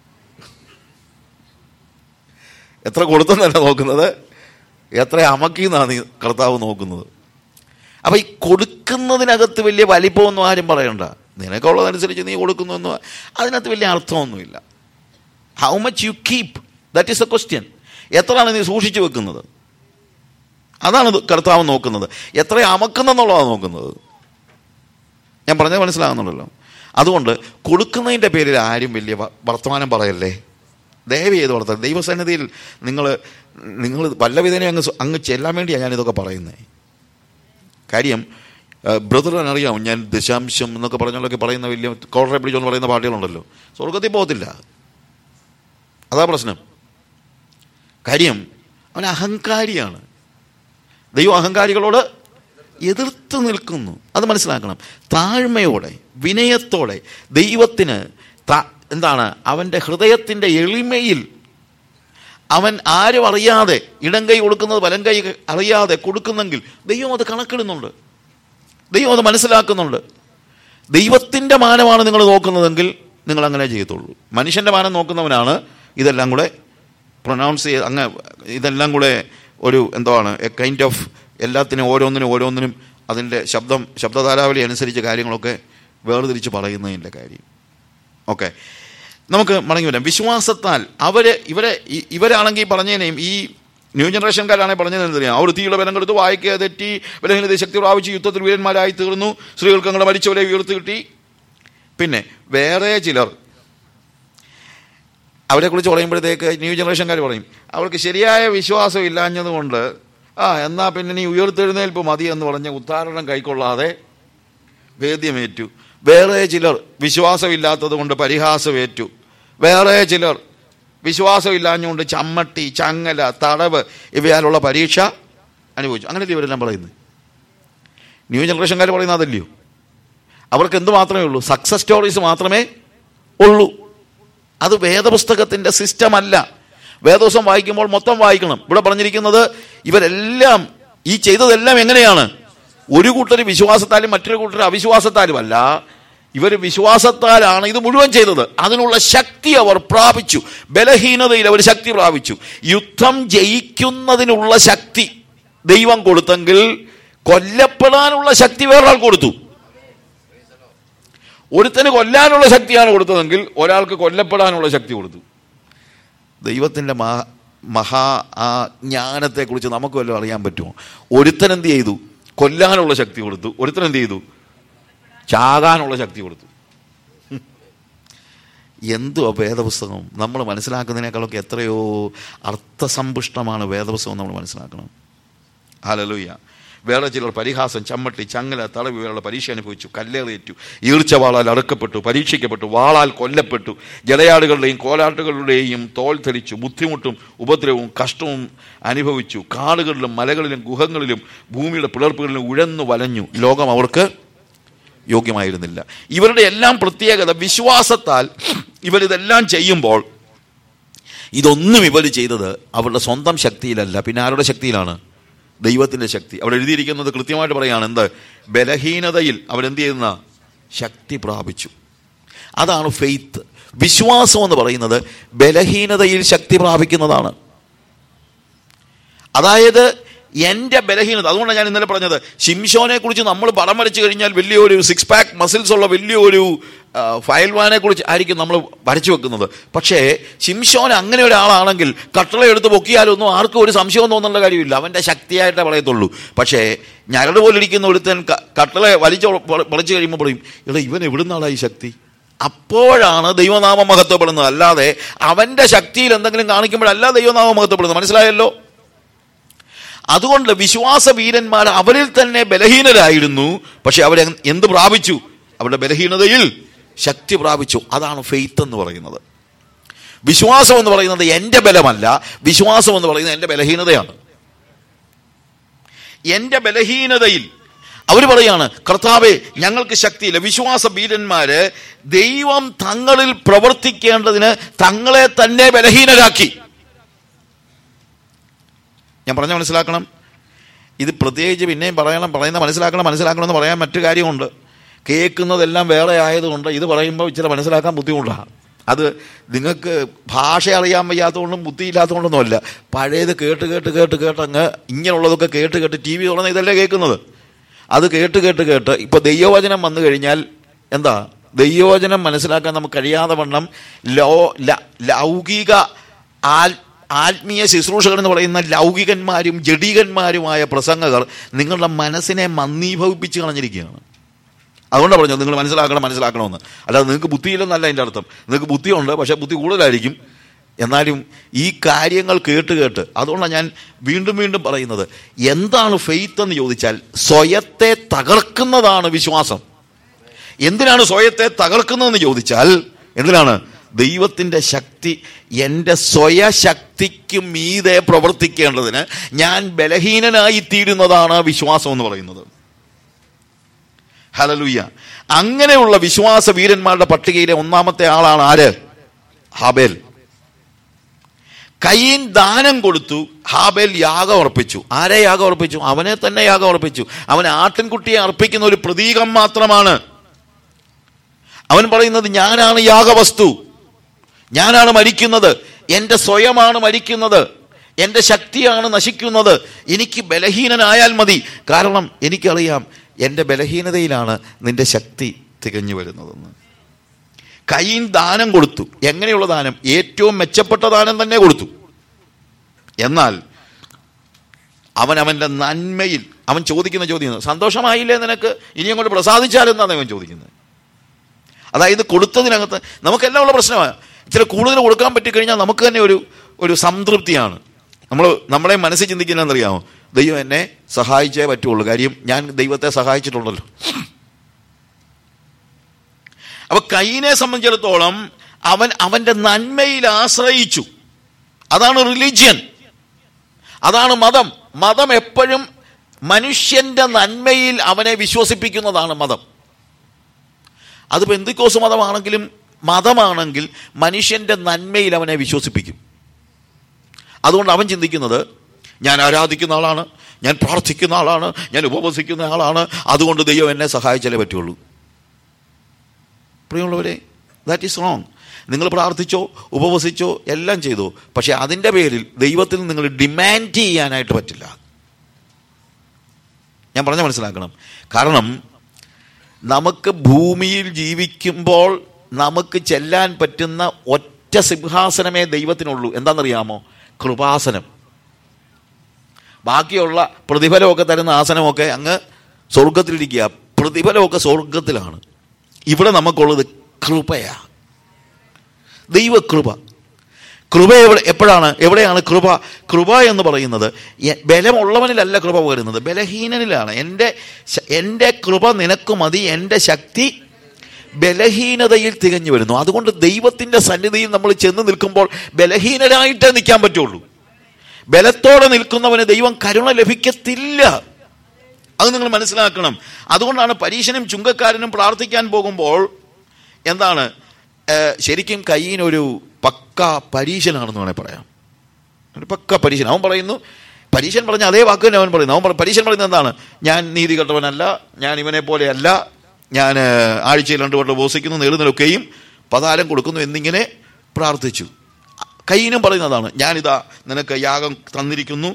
എത്ര കൊടുത്തെന്നല്ല നോക്കുന്നത് എത്ര അമക്കിന്നാണ് നീ കർത്താവ് നോക്കുന്നത് അപ്പൊ ഈ കൊടുക്കുന്നതിനകത്ത് വലിയ വലിപ്പമൊന്നും ആരും പറയണ്ട നിനക്കുള്ളതനുസരിച്ച് നീ കൊടുക്കുന്നു എന്ന് അതിനകത്ത് വലിയ അർത്ഥമൊന്നുമില്ല how much you keep that is a question എത്രയാണ് നീ സൂക്ഷിച്ചു വെക്കുന്നത് അതാണ് ഇത് കർത്താവ് നോക്കുന്നത് എത്ര അമക്കുന്നെന്നുള്ളതാണ് നോക്കുന്നത് ഞാൻ പറഞ്ഞത് മനസ്സിലാകുന്നുണ്ടല്ലോ അതുകൊണ്ട് കൊടുക്കുന്നതിൻ്റെ പേരിൽ ആരും വലിയ വ- വർത്തമാനം പറയല്ലേ ദയവ് ചെയ്ത് വളർത്താൻ ദൈവസന്നിധിയിൽ നിങ്ങൾ നിങ്ങൾ വല്ല വിധേന അങ്ങ് സ്വ- അങ്ങ് ചെല്ലാൻ വേണ്ടിയാണ് ഞാനിതൊക്കെ പറയുന്നത് കാര്യം ബ്രദറിന് അറിയാം ഞാൻ ദശാംശം എന്നൊക്കെ പറഞ്ഞോളൊക്കെ പറയുന്ന വലിയ കോളറെ പിടിച്ചോന്ന് പറയുന്ന പാർട്ടികളുണ്ടല്ലോ സ്വർഗത്തിൽ പോകത്തില്ല അതാ പ്രശ്നം കാര്യം അവൻ അഹങ്കാരിയാണ് ദൈവം അഹങ്കാരികളോട് എതിർത്ത് നിൽക്കുന്നു അത് മനസ്സിലാക്കണം താഴ്മയോടെ വിനയത്തോടെ ദൈവത്തിന് ത- എന്താണ് അവൻ്റെ ഹൃദയത്തിൻ്റെ എളിമയിൽ അവൻ ആരും അറിയാതെ ഇടം കൈ കൊടുക്കുന്നത് വലം കൈ അറിയാതെ കൊടുക്കുന്നെങ്കിൽ ദൈവം അത് കണക്കിടുന്നുണ്ട് ദൈവം അത് മനസ്സിലാക്കുന്നുണ്ട് ദൈവത്തിൻ്റെ മാനമാണ് നിങ്ങൾ നോക്കുന്നതെങ്കിൽ നിങ്ങൾ അങ്ങനെ ചെയ്യത്തുള്ളൂ മനുഷ്യൻ്റെ മാനം നോക്കുന്നവനാണ് ഇതെല്ലാം കൂടെ പ്രൊനൗൺസ് ചെയ്ത് അങ്ങ് ഇതെല്ലാം കൂടെ ഒരു എന്താണ് എ കൈൻഡ് ഓഫ് എല്ലാത്തിനും ഓരോന്നിനും ഓരോന്നിനും അതിൻ്റെ ശബ്ദം ശബ്ദധാരാവലി അനുസരിച്ച് കാര്യങ്ങളൊക്കെ വേർതിരിച്ച് പറയുന്നതിൻ്റെ കാര്യം ഓക്കെ നമുക്ക് മടങ്ങി വരാം വിശ്വാസത്താൽ അവര് ഇവരെ ഇ- ഇവരാണെങ്കിൽ പറഞ്ഞതിനെയും ഈ ന്യൂ ജനറേഷൻകാരാണെങ്കിൽ പറഞ്ഞതെന്നറിയാം അവർ തീയുടെ ബലം കൊടുത്ത് വായിക്കുക തെറ്റി ബലഹീനത ശക്തി പ്രാപിച്ച് യുദ്ധത്തിൽ വീരന്മാരായി തീർന്നു സ്ത്രീകൾക്ക് അങ്ങനെ മരിച്ചവരെ ഉയർത്തി കിട്ടി പിന്നെ വേറെ ചിലർ അവരെക്കുറിച്ച് പറയുമ്പോഴത്തേക്ക് ന്യൂ ജനറേഷൻകാർ പറയും അവർക്ക് ശരിയായ വിശ്വാസം ഇല്ലാഞ്ഞതുകൊണ്ട് ആ എന്നാൽ പിന്നെ നീ ഉയർത്തെഴുന്നേൽപ്പ് മതി എന്ന് പറഞ്ഞ് ഉദ്ധാരണം കൈക്കൊള്ളാതെ വേദ്യമേറ്റു വേറെ ചിലർ വിശ്വാസമില്ലാത്തത് കൊണ്ട് പരിഹാസമേറ്റു വേറെ ചിലർ വിശ്വാസമില്ലാഞ്ഞുകൊണ്ട് ചമ്മട്ടി ചങ്ങല തടവ് ഇവയാലുള്ള പരീക്ഷ അനുഭവിച്ചു അങ്ങനെയല്ലേ ഇവരെല്ലാം പറയുന്നത് ന്യൂ ജനറേഷൻകാർ പറയുന്നത് അതല്ലയോ അവർക്ക് എന്ത് മാത്രമേ ഉള്ളൂ സക്സസ് സ്റ്റോറീസ് മാത്രമേ ഉള്ളൂ അത് വേദപുസ്തകത്തിൻ്റെ സിസ്റ്റം അല്ല വേദോസം വായിക്കുമ്പോൾ മൊത്തം വായിക്കണം ഇവിടെ പറഞ്ഞിരിക്കുന്നത് ഇവരെല്ലാം ഈ ചെയ്തതെല്ലാം എങ്ങനെയാണ് ഒരു കൂട്ടർ വിശ്വാസത്താലും മറ്റൊരു കൂട്ടർ അവിശ്വാസത്താലും അല്ല ഇവർ വിശ്വാസത്താലാണ് ഇത് മുഴുവൻ ചെയ്തത് അതിനുള്ള ശക്തി അവർ പ്രാപിച്ചു ബലഹീനതയിൽ അവർ ശക്തി പ്രാപിച്ചു യുദ്ധം ജയിക്കുന്നതിനുള്ള ശക്തി ദൈവം കൊടുത്തെങ്കിൽ കൊല്ലപ്പെടാനുള്ള ശക്തി വേറൊരാൾ കൊടുത്തു ഒരുത്തന് കൊല്ലാനുള്ള ശക്തിയാണ് കൊടുത്തതെങ്കിൽ ഒരാൾക്ക് കൊല്ലപ്പെടാനുള്ള ശക്തി കൊടുത്തു ദൈവത്തിൻ്റെ മഹാ മഹാ ആ ജ്ഞാനത്തെക്കുറിച്ച് നമുക്ക് വല്ലതും അറിയാൻ പറ്റുമോ ഒരുത്തൻ എന്ത് ചെയ്തു കൊല്ലാനുള്ള ശക്തി കൊടുത്തു ഒരുത്തൻ എന്ത് ചെയ്തു ചാകാനുള്ള ശക്തി കൊടുത്തു ഹും. എന്തുവാ വേദപുസ്തകം നമ്മൾ മനസ്സിലാക്കുന്നതിനേക്കാളൊക്കെ എത്രയോ അർത്ഥസമ്പുഷ്ടമാണ് വേദപുസ്തകം നമ്മൾ മനസ്സിലാക്കണം ഹലലൂയ വേറെ ചിലർ പരിഹാസം ചമ്മട്ടി ചങ്ങല തടവ് ഇവരുടെ പരീക്ഷ അനുഭവിച്ചു കല്ലേറേറ്റു ഈർച്ചവാളാൽ അറുക്കപ്പെട്ടു പരീക്ഷിക്കപ്പെട്ടു വാളാൽ കൊല്ലപ്പെട്ടു ജലയാടുകളുടെയും കോലാട്ടുകളുടെയും തോൽ ധരിച്ചു ബുദ്ധിമുട്ടും ഉപദ്രവവും കഷ്ടവും അനുഭവിച്ചു കാടുകളിലും മലകളിലും ഗുഹങ്ങളിലും ഭൂമിയുടെ പിളർപ്പുകളിലും ഉഴന്നു വലഞ്ഞു ലോകം അവർക്ക് യോഗ്യമായിരുന്നില്ല ഇവരുടെ എല്ലാം പ്രത്യേകത വിശ്വാസത്താൽ ഇവരിതെല്ലാം ചെയ്യുമ്പോൾ ഇതൊന്നും ഇവർ ചെയ്തത് അവരുടെ സ്വന്തം ശക്തിയിലല്ല പിന്നെ ആരുടെ ശക്തിയിലാണ് ദൈവത്തിൻ്റെ ശക്തി അവിടെ എഴുതിയിരിക്കുന്നത് കൃത്യമായിട്ട് പറയാണ് എന്ത് ബലഹീനതയിൽ അവരെന്ത് ചെയ്യുന്ന ശക്തി പ്രാപിച്ചു അതാണ് ഫെയ്ത്ത് വിശ്വാസം എന്ന് പറയുന്നത് ബലഹീനതയിൽ ശക്തി പ്രാപിക്കുന്നതാണ് അതായത് എൻ്റെ ബലഹീനത അതുകൊണ്ടാണ് ഞാൻ ഇന്നലെ പറഞ്ഞത് ഷിംഷോനെ കുറിച്ച് നമ്മൾ പടം വരച്ചു കഴിഞ്ഞാൽ വലിയൊരു സിക്സ് പാക്ക് മസിൽസ് ഉള്ള വലിയൊരു ആ, ഫയൽവാനെ കുറിച്ച് ആയിരിക്കും നമ്മൾ വരച്ചു വെക്കുന്നത് പക്ഷേ ഷിംഷോൻ അങ്ങനെ ഒരാളാണെങ്കിൽ കട്ടള എടുത്ത് പൊക്കിയാലൊന്നും ആർക്കും ഒരു സംശയവും തോന്നേണ്ട കാര്യമില്ല അവൻ്റെ ശക്തിയായിട്ടേ പറയത്തുള്ളൂ പക്ഷേ ഞരട് പോലിരിക്കുന്ന ഒരുത്തൻ ക- കട്ടള വലിച്ച് പൊളിച്ചു കഴിയുമ്പോൾ പറയും എടാ ഇവൻ എവിടുന്നാണ് ഈ ശക്തി അപ്പോഴാണ് ദൈവനാമം മഹത്വപ്പെടുന്നത് അല്ലാതെ അവൻ്റെ ശക്തിയിൽ എന്തെങ്കിലും കാണിക്കുമ്പോഴല്ല ദൈവനാമം മഹത്വപ്പെടുന്നത് മനസ്സിലായല്ലോ അതുകൊണ്ട് വിശ്വാസ വീരന്മാർ അവരിൽ തന്നെ ബലഹീനരായിരുന്നു പക്ഷെ അവർ എന്ത് പ്രാപിച്ചു അവരുടെ ബലഹീനതയിൽ ശക്തി പ്രാപിച്ചു അതാണ് ഫെയ്ത്ത് എന്ന് പറയുന്നത് വിശ്വാസം എന്ന് പറയുന്നത് എൻ്റെ ബലമല്ല വിശ്വാസം എന്ന് പറയുന്നത് എൻ്റെ ബലഹീനതയാണ് എൻ്റെ ബലഹീനതയിൽ അവർ പറയാണ് കർത്താവെ ഞങ്ങൾക്ക് ശക്തിയില്ല വിശ്വാസ വീരന്മാര് ദൈവം തങ്ങളിൽ പ്രവർത്തിക്കേണ്ടതിന് തങ്ങളെ തന്നെ ബലഹീനരാക്കി ഞാൻ പറഞ്ഞ മനസ്സിലാക്കണം ഇത് പ്രത്യേകിച്ച് പിന്നെയും പറയണം പറയുന്ന മനസ്സിലാക്കണം മനസ്സിലാക്കണം എന്ന് പറയാൻ മറ്റു കാര്യമുണ്ട് കേൾക്കുന്നതെല്ലാം വേറെ ആയതുകൊണ്ട് ഇത് പറയുമ്പോൾ ഇച്ചിരി മനസ്സിലാക്കാൻ ബുദ്ധിമുട്ടാണ് അത് നിങ്ങൾക്ക് ഭാഷ അറിയാൻ വയ്യാത്തതുകൊണ്ടും ബുദ്ധിയില്ലാത്തതുകൊണ്ടൊന്നുമല്ല പഴയത് കേട്ട് കേട്ട് കേട്ട് കേട്ട് അങ്ങ് ഇങ്ങനെയുള്ളതൊക്കെ കേട്ട് കേട്ട് ടി വി തുറന്ന് ഇതല്ലേ കേൾക്കുന്നത് അത് കേട്ട് കേട്ട് കേട്ട് ഇപ്പോൾ ദൈവവചനം വന്നു കഴിഞ്ഞാൽ എന്താ ദൈവവചനം മനസ്സിലാക്കാൻ നമുക്ക് കഴിയാതെ വണ്ണം ലോ ല- ലൗകിക ആൽ ആത്മീയ ശുശ്രൂഷകർ എന്ന് പറയുന്ന ലൗകികന്മാരും ജഡീകന്മാരുമായ പ്രസംഗകർ നിങ്ങളുടെ മനസ്സിനെ മന്ദീഭവിപ്പിച്ച് കളഞ്ഞിരിക്കുകയാണ് അതുകൊണ്ടാണ് പറഞ്ഞത് നിങ്ങൾ മനസ്സിലാക്കണം മനസ്സിലാക്കണമെന്ന് അല്ലാതെ നിങ്ങൾക്ക് ബുദ്ധിയില്ലെന്നല്ല അതിൻ്റെ അർത്ഥം നിങ്ങൾക്ക് ബുദ്ധിയുണ്ട് പക്ഷേ ബുദ്ധി കൂടുതലായിരിക്കും എന്നാലും ഈ കാര്യങ്ങൾ കേട്ട് കേട്ട് അതുകൊണ്ടാണ് ഞാൻ വീണ്ടും വീണ്ടും പറയുന്നത് എന്താണ് ഫെയ്ത്ത് എന്ന് ചോദിച്ചാൽ സ്വയത്തെ തകർക്കുന്നതാണ് വിശ്വാസം എന്തിനാണ് സ്വയത്തെ തകർക്കുന്നതെന്ന് ചോദിച്ചാൽ എന്തിനാണ് ദൈവത്തിൻ്റെ ശക്തി എൻ്റെ സ്വയശക്തിക്ക് മീതെ പ്രവർത്തിക്കേണ്ടതിന് ഞാൻ ബലഹീനനായി തീരുന്നതാണ് വിശ്വാസം എന്ന് പറയുന്നത് ഹലലുയ്യ അങ്ങനെയുള്ള വിശ്വാസ വീരന്മാരുടെ പട്ടികയിലെ ഒന്നാമത്തെ ആളാണ് ആര് ഹാബേൽ കയ്യൻ ദാനം കൊടുത്തു ഹാബേൽ യാഗം അർപ്പിച്ചു ആരെ യാഗം അർപ്പിച്ചു അവനെ തന്നെ യാഗം അർപ്പിച്ചു അവൻ ആട്ടിൻകുട്ടിയെ അർപ്പിക്കുന്ന ഒരു പ്രതീകം മാത്രമാണ് അവൻ പറയുന്നത് ഞാനാണ് യാഗവസ്തു ഞാനാണ് മരിക്കുന്നത് എൻ്റെ സ്വയമാണ് മരിക്കുന്നത് എൻ്റെ ശക്തിയാണ് നശിക്കുന്നത് എനിക്ക് ബലഹീനനായാൽ മതി കാരണം എനിക്കറിയാം എൻ്റെ ബലഹീനതയിലാണ് നിന്റെ ശക്തി തികഞ്ഞു വരുന്നതെന്ന് കൈൻ ദാനം കൊടുത്തു എങ്ങനെയുള്ള ദാനം ഏറ്റവും മെച്ചപ്പെട്ട ദാനം തന്നെ കൊടുത്തു എന്നാൽ അവൻ അവൻ്റെ നന്മയിൽ അവൻ ചോദിക്കുന്ന ചോദ്യം സന്തോഷമായില്ലേ നിനക്ക് ഇനി അങ്ങോട്ട് പ്രസാദിച്ചാലെന്നാണ് അവൻ ചോദിക്കുന്നത് അതായത് കൊടുത്തതിനകത്ത് നമുക്കെല്ലാം ഉള്ള പ്രശ്നമാണ് ഇച്ചിരി കൂടുതൽ കൊടുക്കാൻ പറ്റിക്കഴിഞ്ഞാൽ നമുക്ക് തന്നെ ഒരു ഒരു സംതൃപ്തിയാണ് നമ്മൾ നമ്മളെ മനസ്സിൽ ചിന്തിക്കുന്നതെന്നറിയാമോ ദൈവം എന്നെ സഹായിച്ചേ പറ്റുള്ളൂ കാര്യം ഞാൻ ദൈവത്തെ സഹായിച്ചിട്ടുണ്ടല്ലോ അപ്പൊ കൈനെ സംബന്ധിച്ചിടത്തോളം അവൻ അവന്റെ നന്മയിൽ ആശ്രയിച്ചു അതാണ് റിലീജിയൻ അതാണ് മതം മതം എപ്പോഴും മനുഷ്യന്റെ നന്മയിൽ അവനെ വിശ്വസിപ്പിക്കുന്നതാണ് മതം അത് പെന്തിക്കോസ് മതമാണെങ്കിലും മതമാണെങ്കിൽ മനുഷ്യന്റെ നന്മയിൽ അവനെ വിശ്വസിപ്പിക്കും അതുകൊണ്ട് അവൻ ചിന്തിക്കുന്നത് ഞാൻ ആരാധിക്കുന്ന ആളാണ് ഞാൻ പ്രാർത്ഥിക്കുന്ന ആളാണ് ഞാൻ ഉപവസിക്കുന്ന ആളാണ് അതുകൊണ്ട് ദൈവം എന്നെ സഹായിച്ചാലേ പറ്റുള്ളൂ പ്രിയമുള്ളവരെ ദാറ്റ് ഈസ് റോങ് നിങ്ങൾ പ്രാർത്ഥിച്ചോ ഉപവസിച്ചോ എല്ലാം ചെയ്തോ പക്ഷെ അതിൻ്റെ പേരിൽ ദൈവത്തിൽ നിങ്ങൾ ഡിമാൻഡ് ചെയ്യാനായിട്ട് പറ്റില്ല ഞാൻ പറഞ്ഞ മനസ്സിലാക്കണം കാരണം നമുക്ക് ഭൂമിയിൽ ജീവിക്കുമ്പോൾ നമുക്ക് ചെല്ലാൻ പറ്റുന്ന ഒറ്റ സിംഹാസനമേ ദൈവത്തിനുള്ളൂ എന്താണെന്നറിയാമോ കൃപാസനം ബാക്കിയുള്ള പ്രതിഫലമൊക്കെ തരുന്ന ആസനമൊക്കെ അങ്ങ് സ്വർഗത്തിലിരിക്കുക പ്രതിഫലമൊക്കെ സ്വർഗത്തിലാണ് ഇവിടെ നമുക്കുള്ളത് കൃപയാ ദൈവകൃപ കൃപ എവിടെ എപ്പോഴാണ് എവിടെയാണ് കൃപ കൃപ എന്ന് പറയുന്നത് എ- ബലമുള്ളവനിലല്ല കൃപ വരുന്നത് ബലഹീനനിലാണ് എൻ്റെ ശ- എൻ്റെ കൃപ നിനക്ക് മതി എൻ്റെ ശക്തി ബലഹീനതയിൽ തികഞ്ഞു വരുന്നു അതുകൊണ്ട് ദൈവത്തിൻ്റെ സന്നിധിയിൽ നമ്മൾ ചെന്ന് നിൽക്കുമ്പോൾ ബലഹീനരായിട്ടേ നിൽക്കാൻ പറ്റുള്ളൂ ബലത്തോടെ നിൽക്കുന്നവന് ദൈവം കരുണ ലഭിക്കത്തില്ല അത് നിങ്ങൾ മനസ്സിലാക്കണം അതുകൊണ്ടാണ് പരീശനും ചുങ്കക്കാരനും പ്രാർത്ഥിക്കാൻ പോകുമ്പോൾ എന്താണ് ഏഹ്, ശരിക്കും കയ്യിനൊരു പക്ക പരീശനാണെന്ന് വേണേൽ പറയാം ഒരു പക്ക പരീശൻ അവൻ പറയുന്നു പരീശൻ പറഞ്ഞ അതേ വാക്ക് തന്നെ അവൻ പറയുന്നു അവൻ പറ- പരീശൻ പറയുന്നത് എന്താണ് ഞാൻ നീതി കെട്ടവനല്ല ഞാൻ ഇവനെ പോലെയല്ല ഞാൻ ഏഹ്, ആഴ്ചയിൽ രണ്ട് വട്ടം ഉപസിക്കുന്നു നേടുന്നതിലൊക്കെയും പതാരം കൊടുക്കുന്നു എന്നിങ്ങനെ പ്രാർത്ഥിച്ചു കയ്യനും പറയുന്നതാണ് ഞാനിതാ നിനക്ക് യാഗം തന്നിരിക്കുന്നു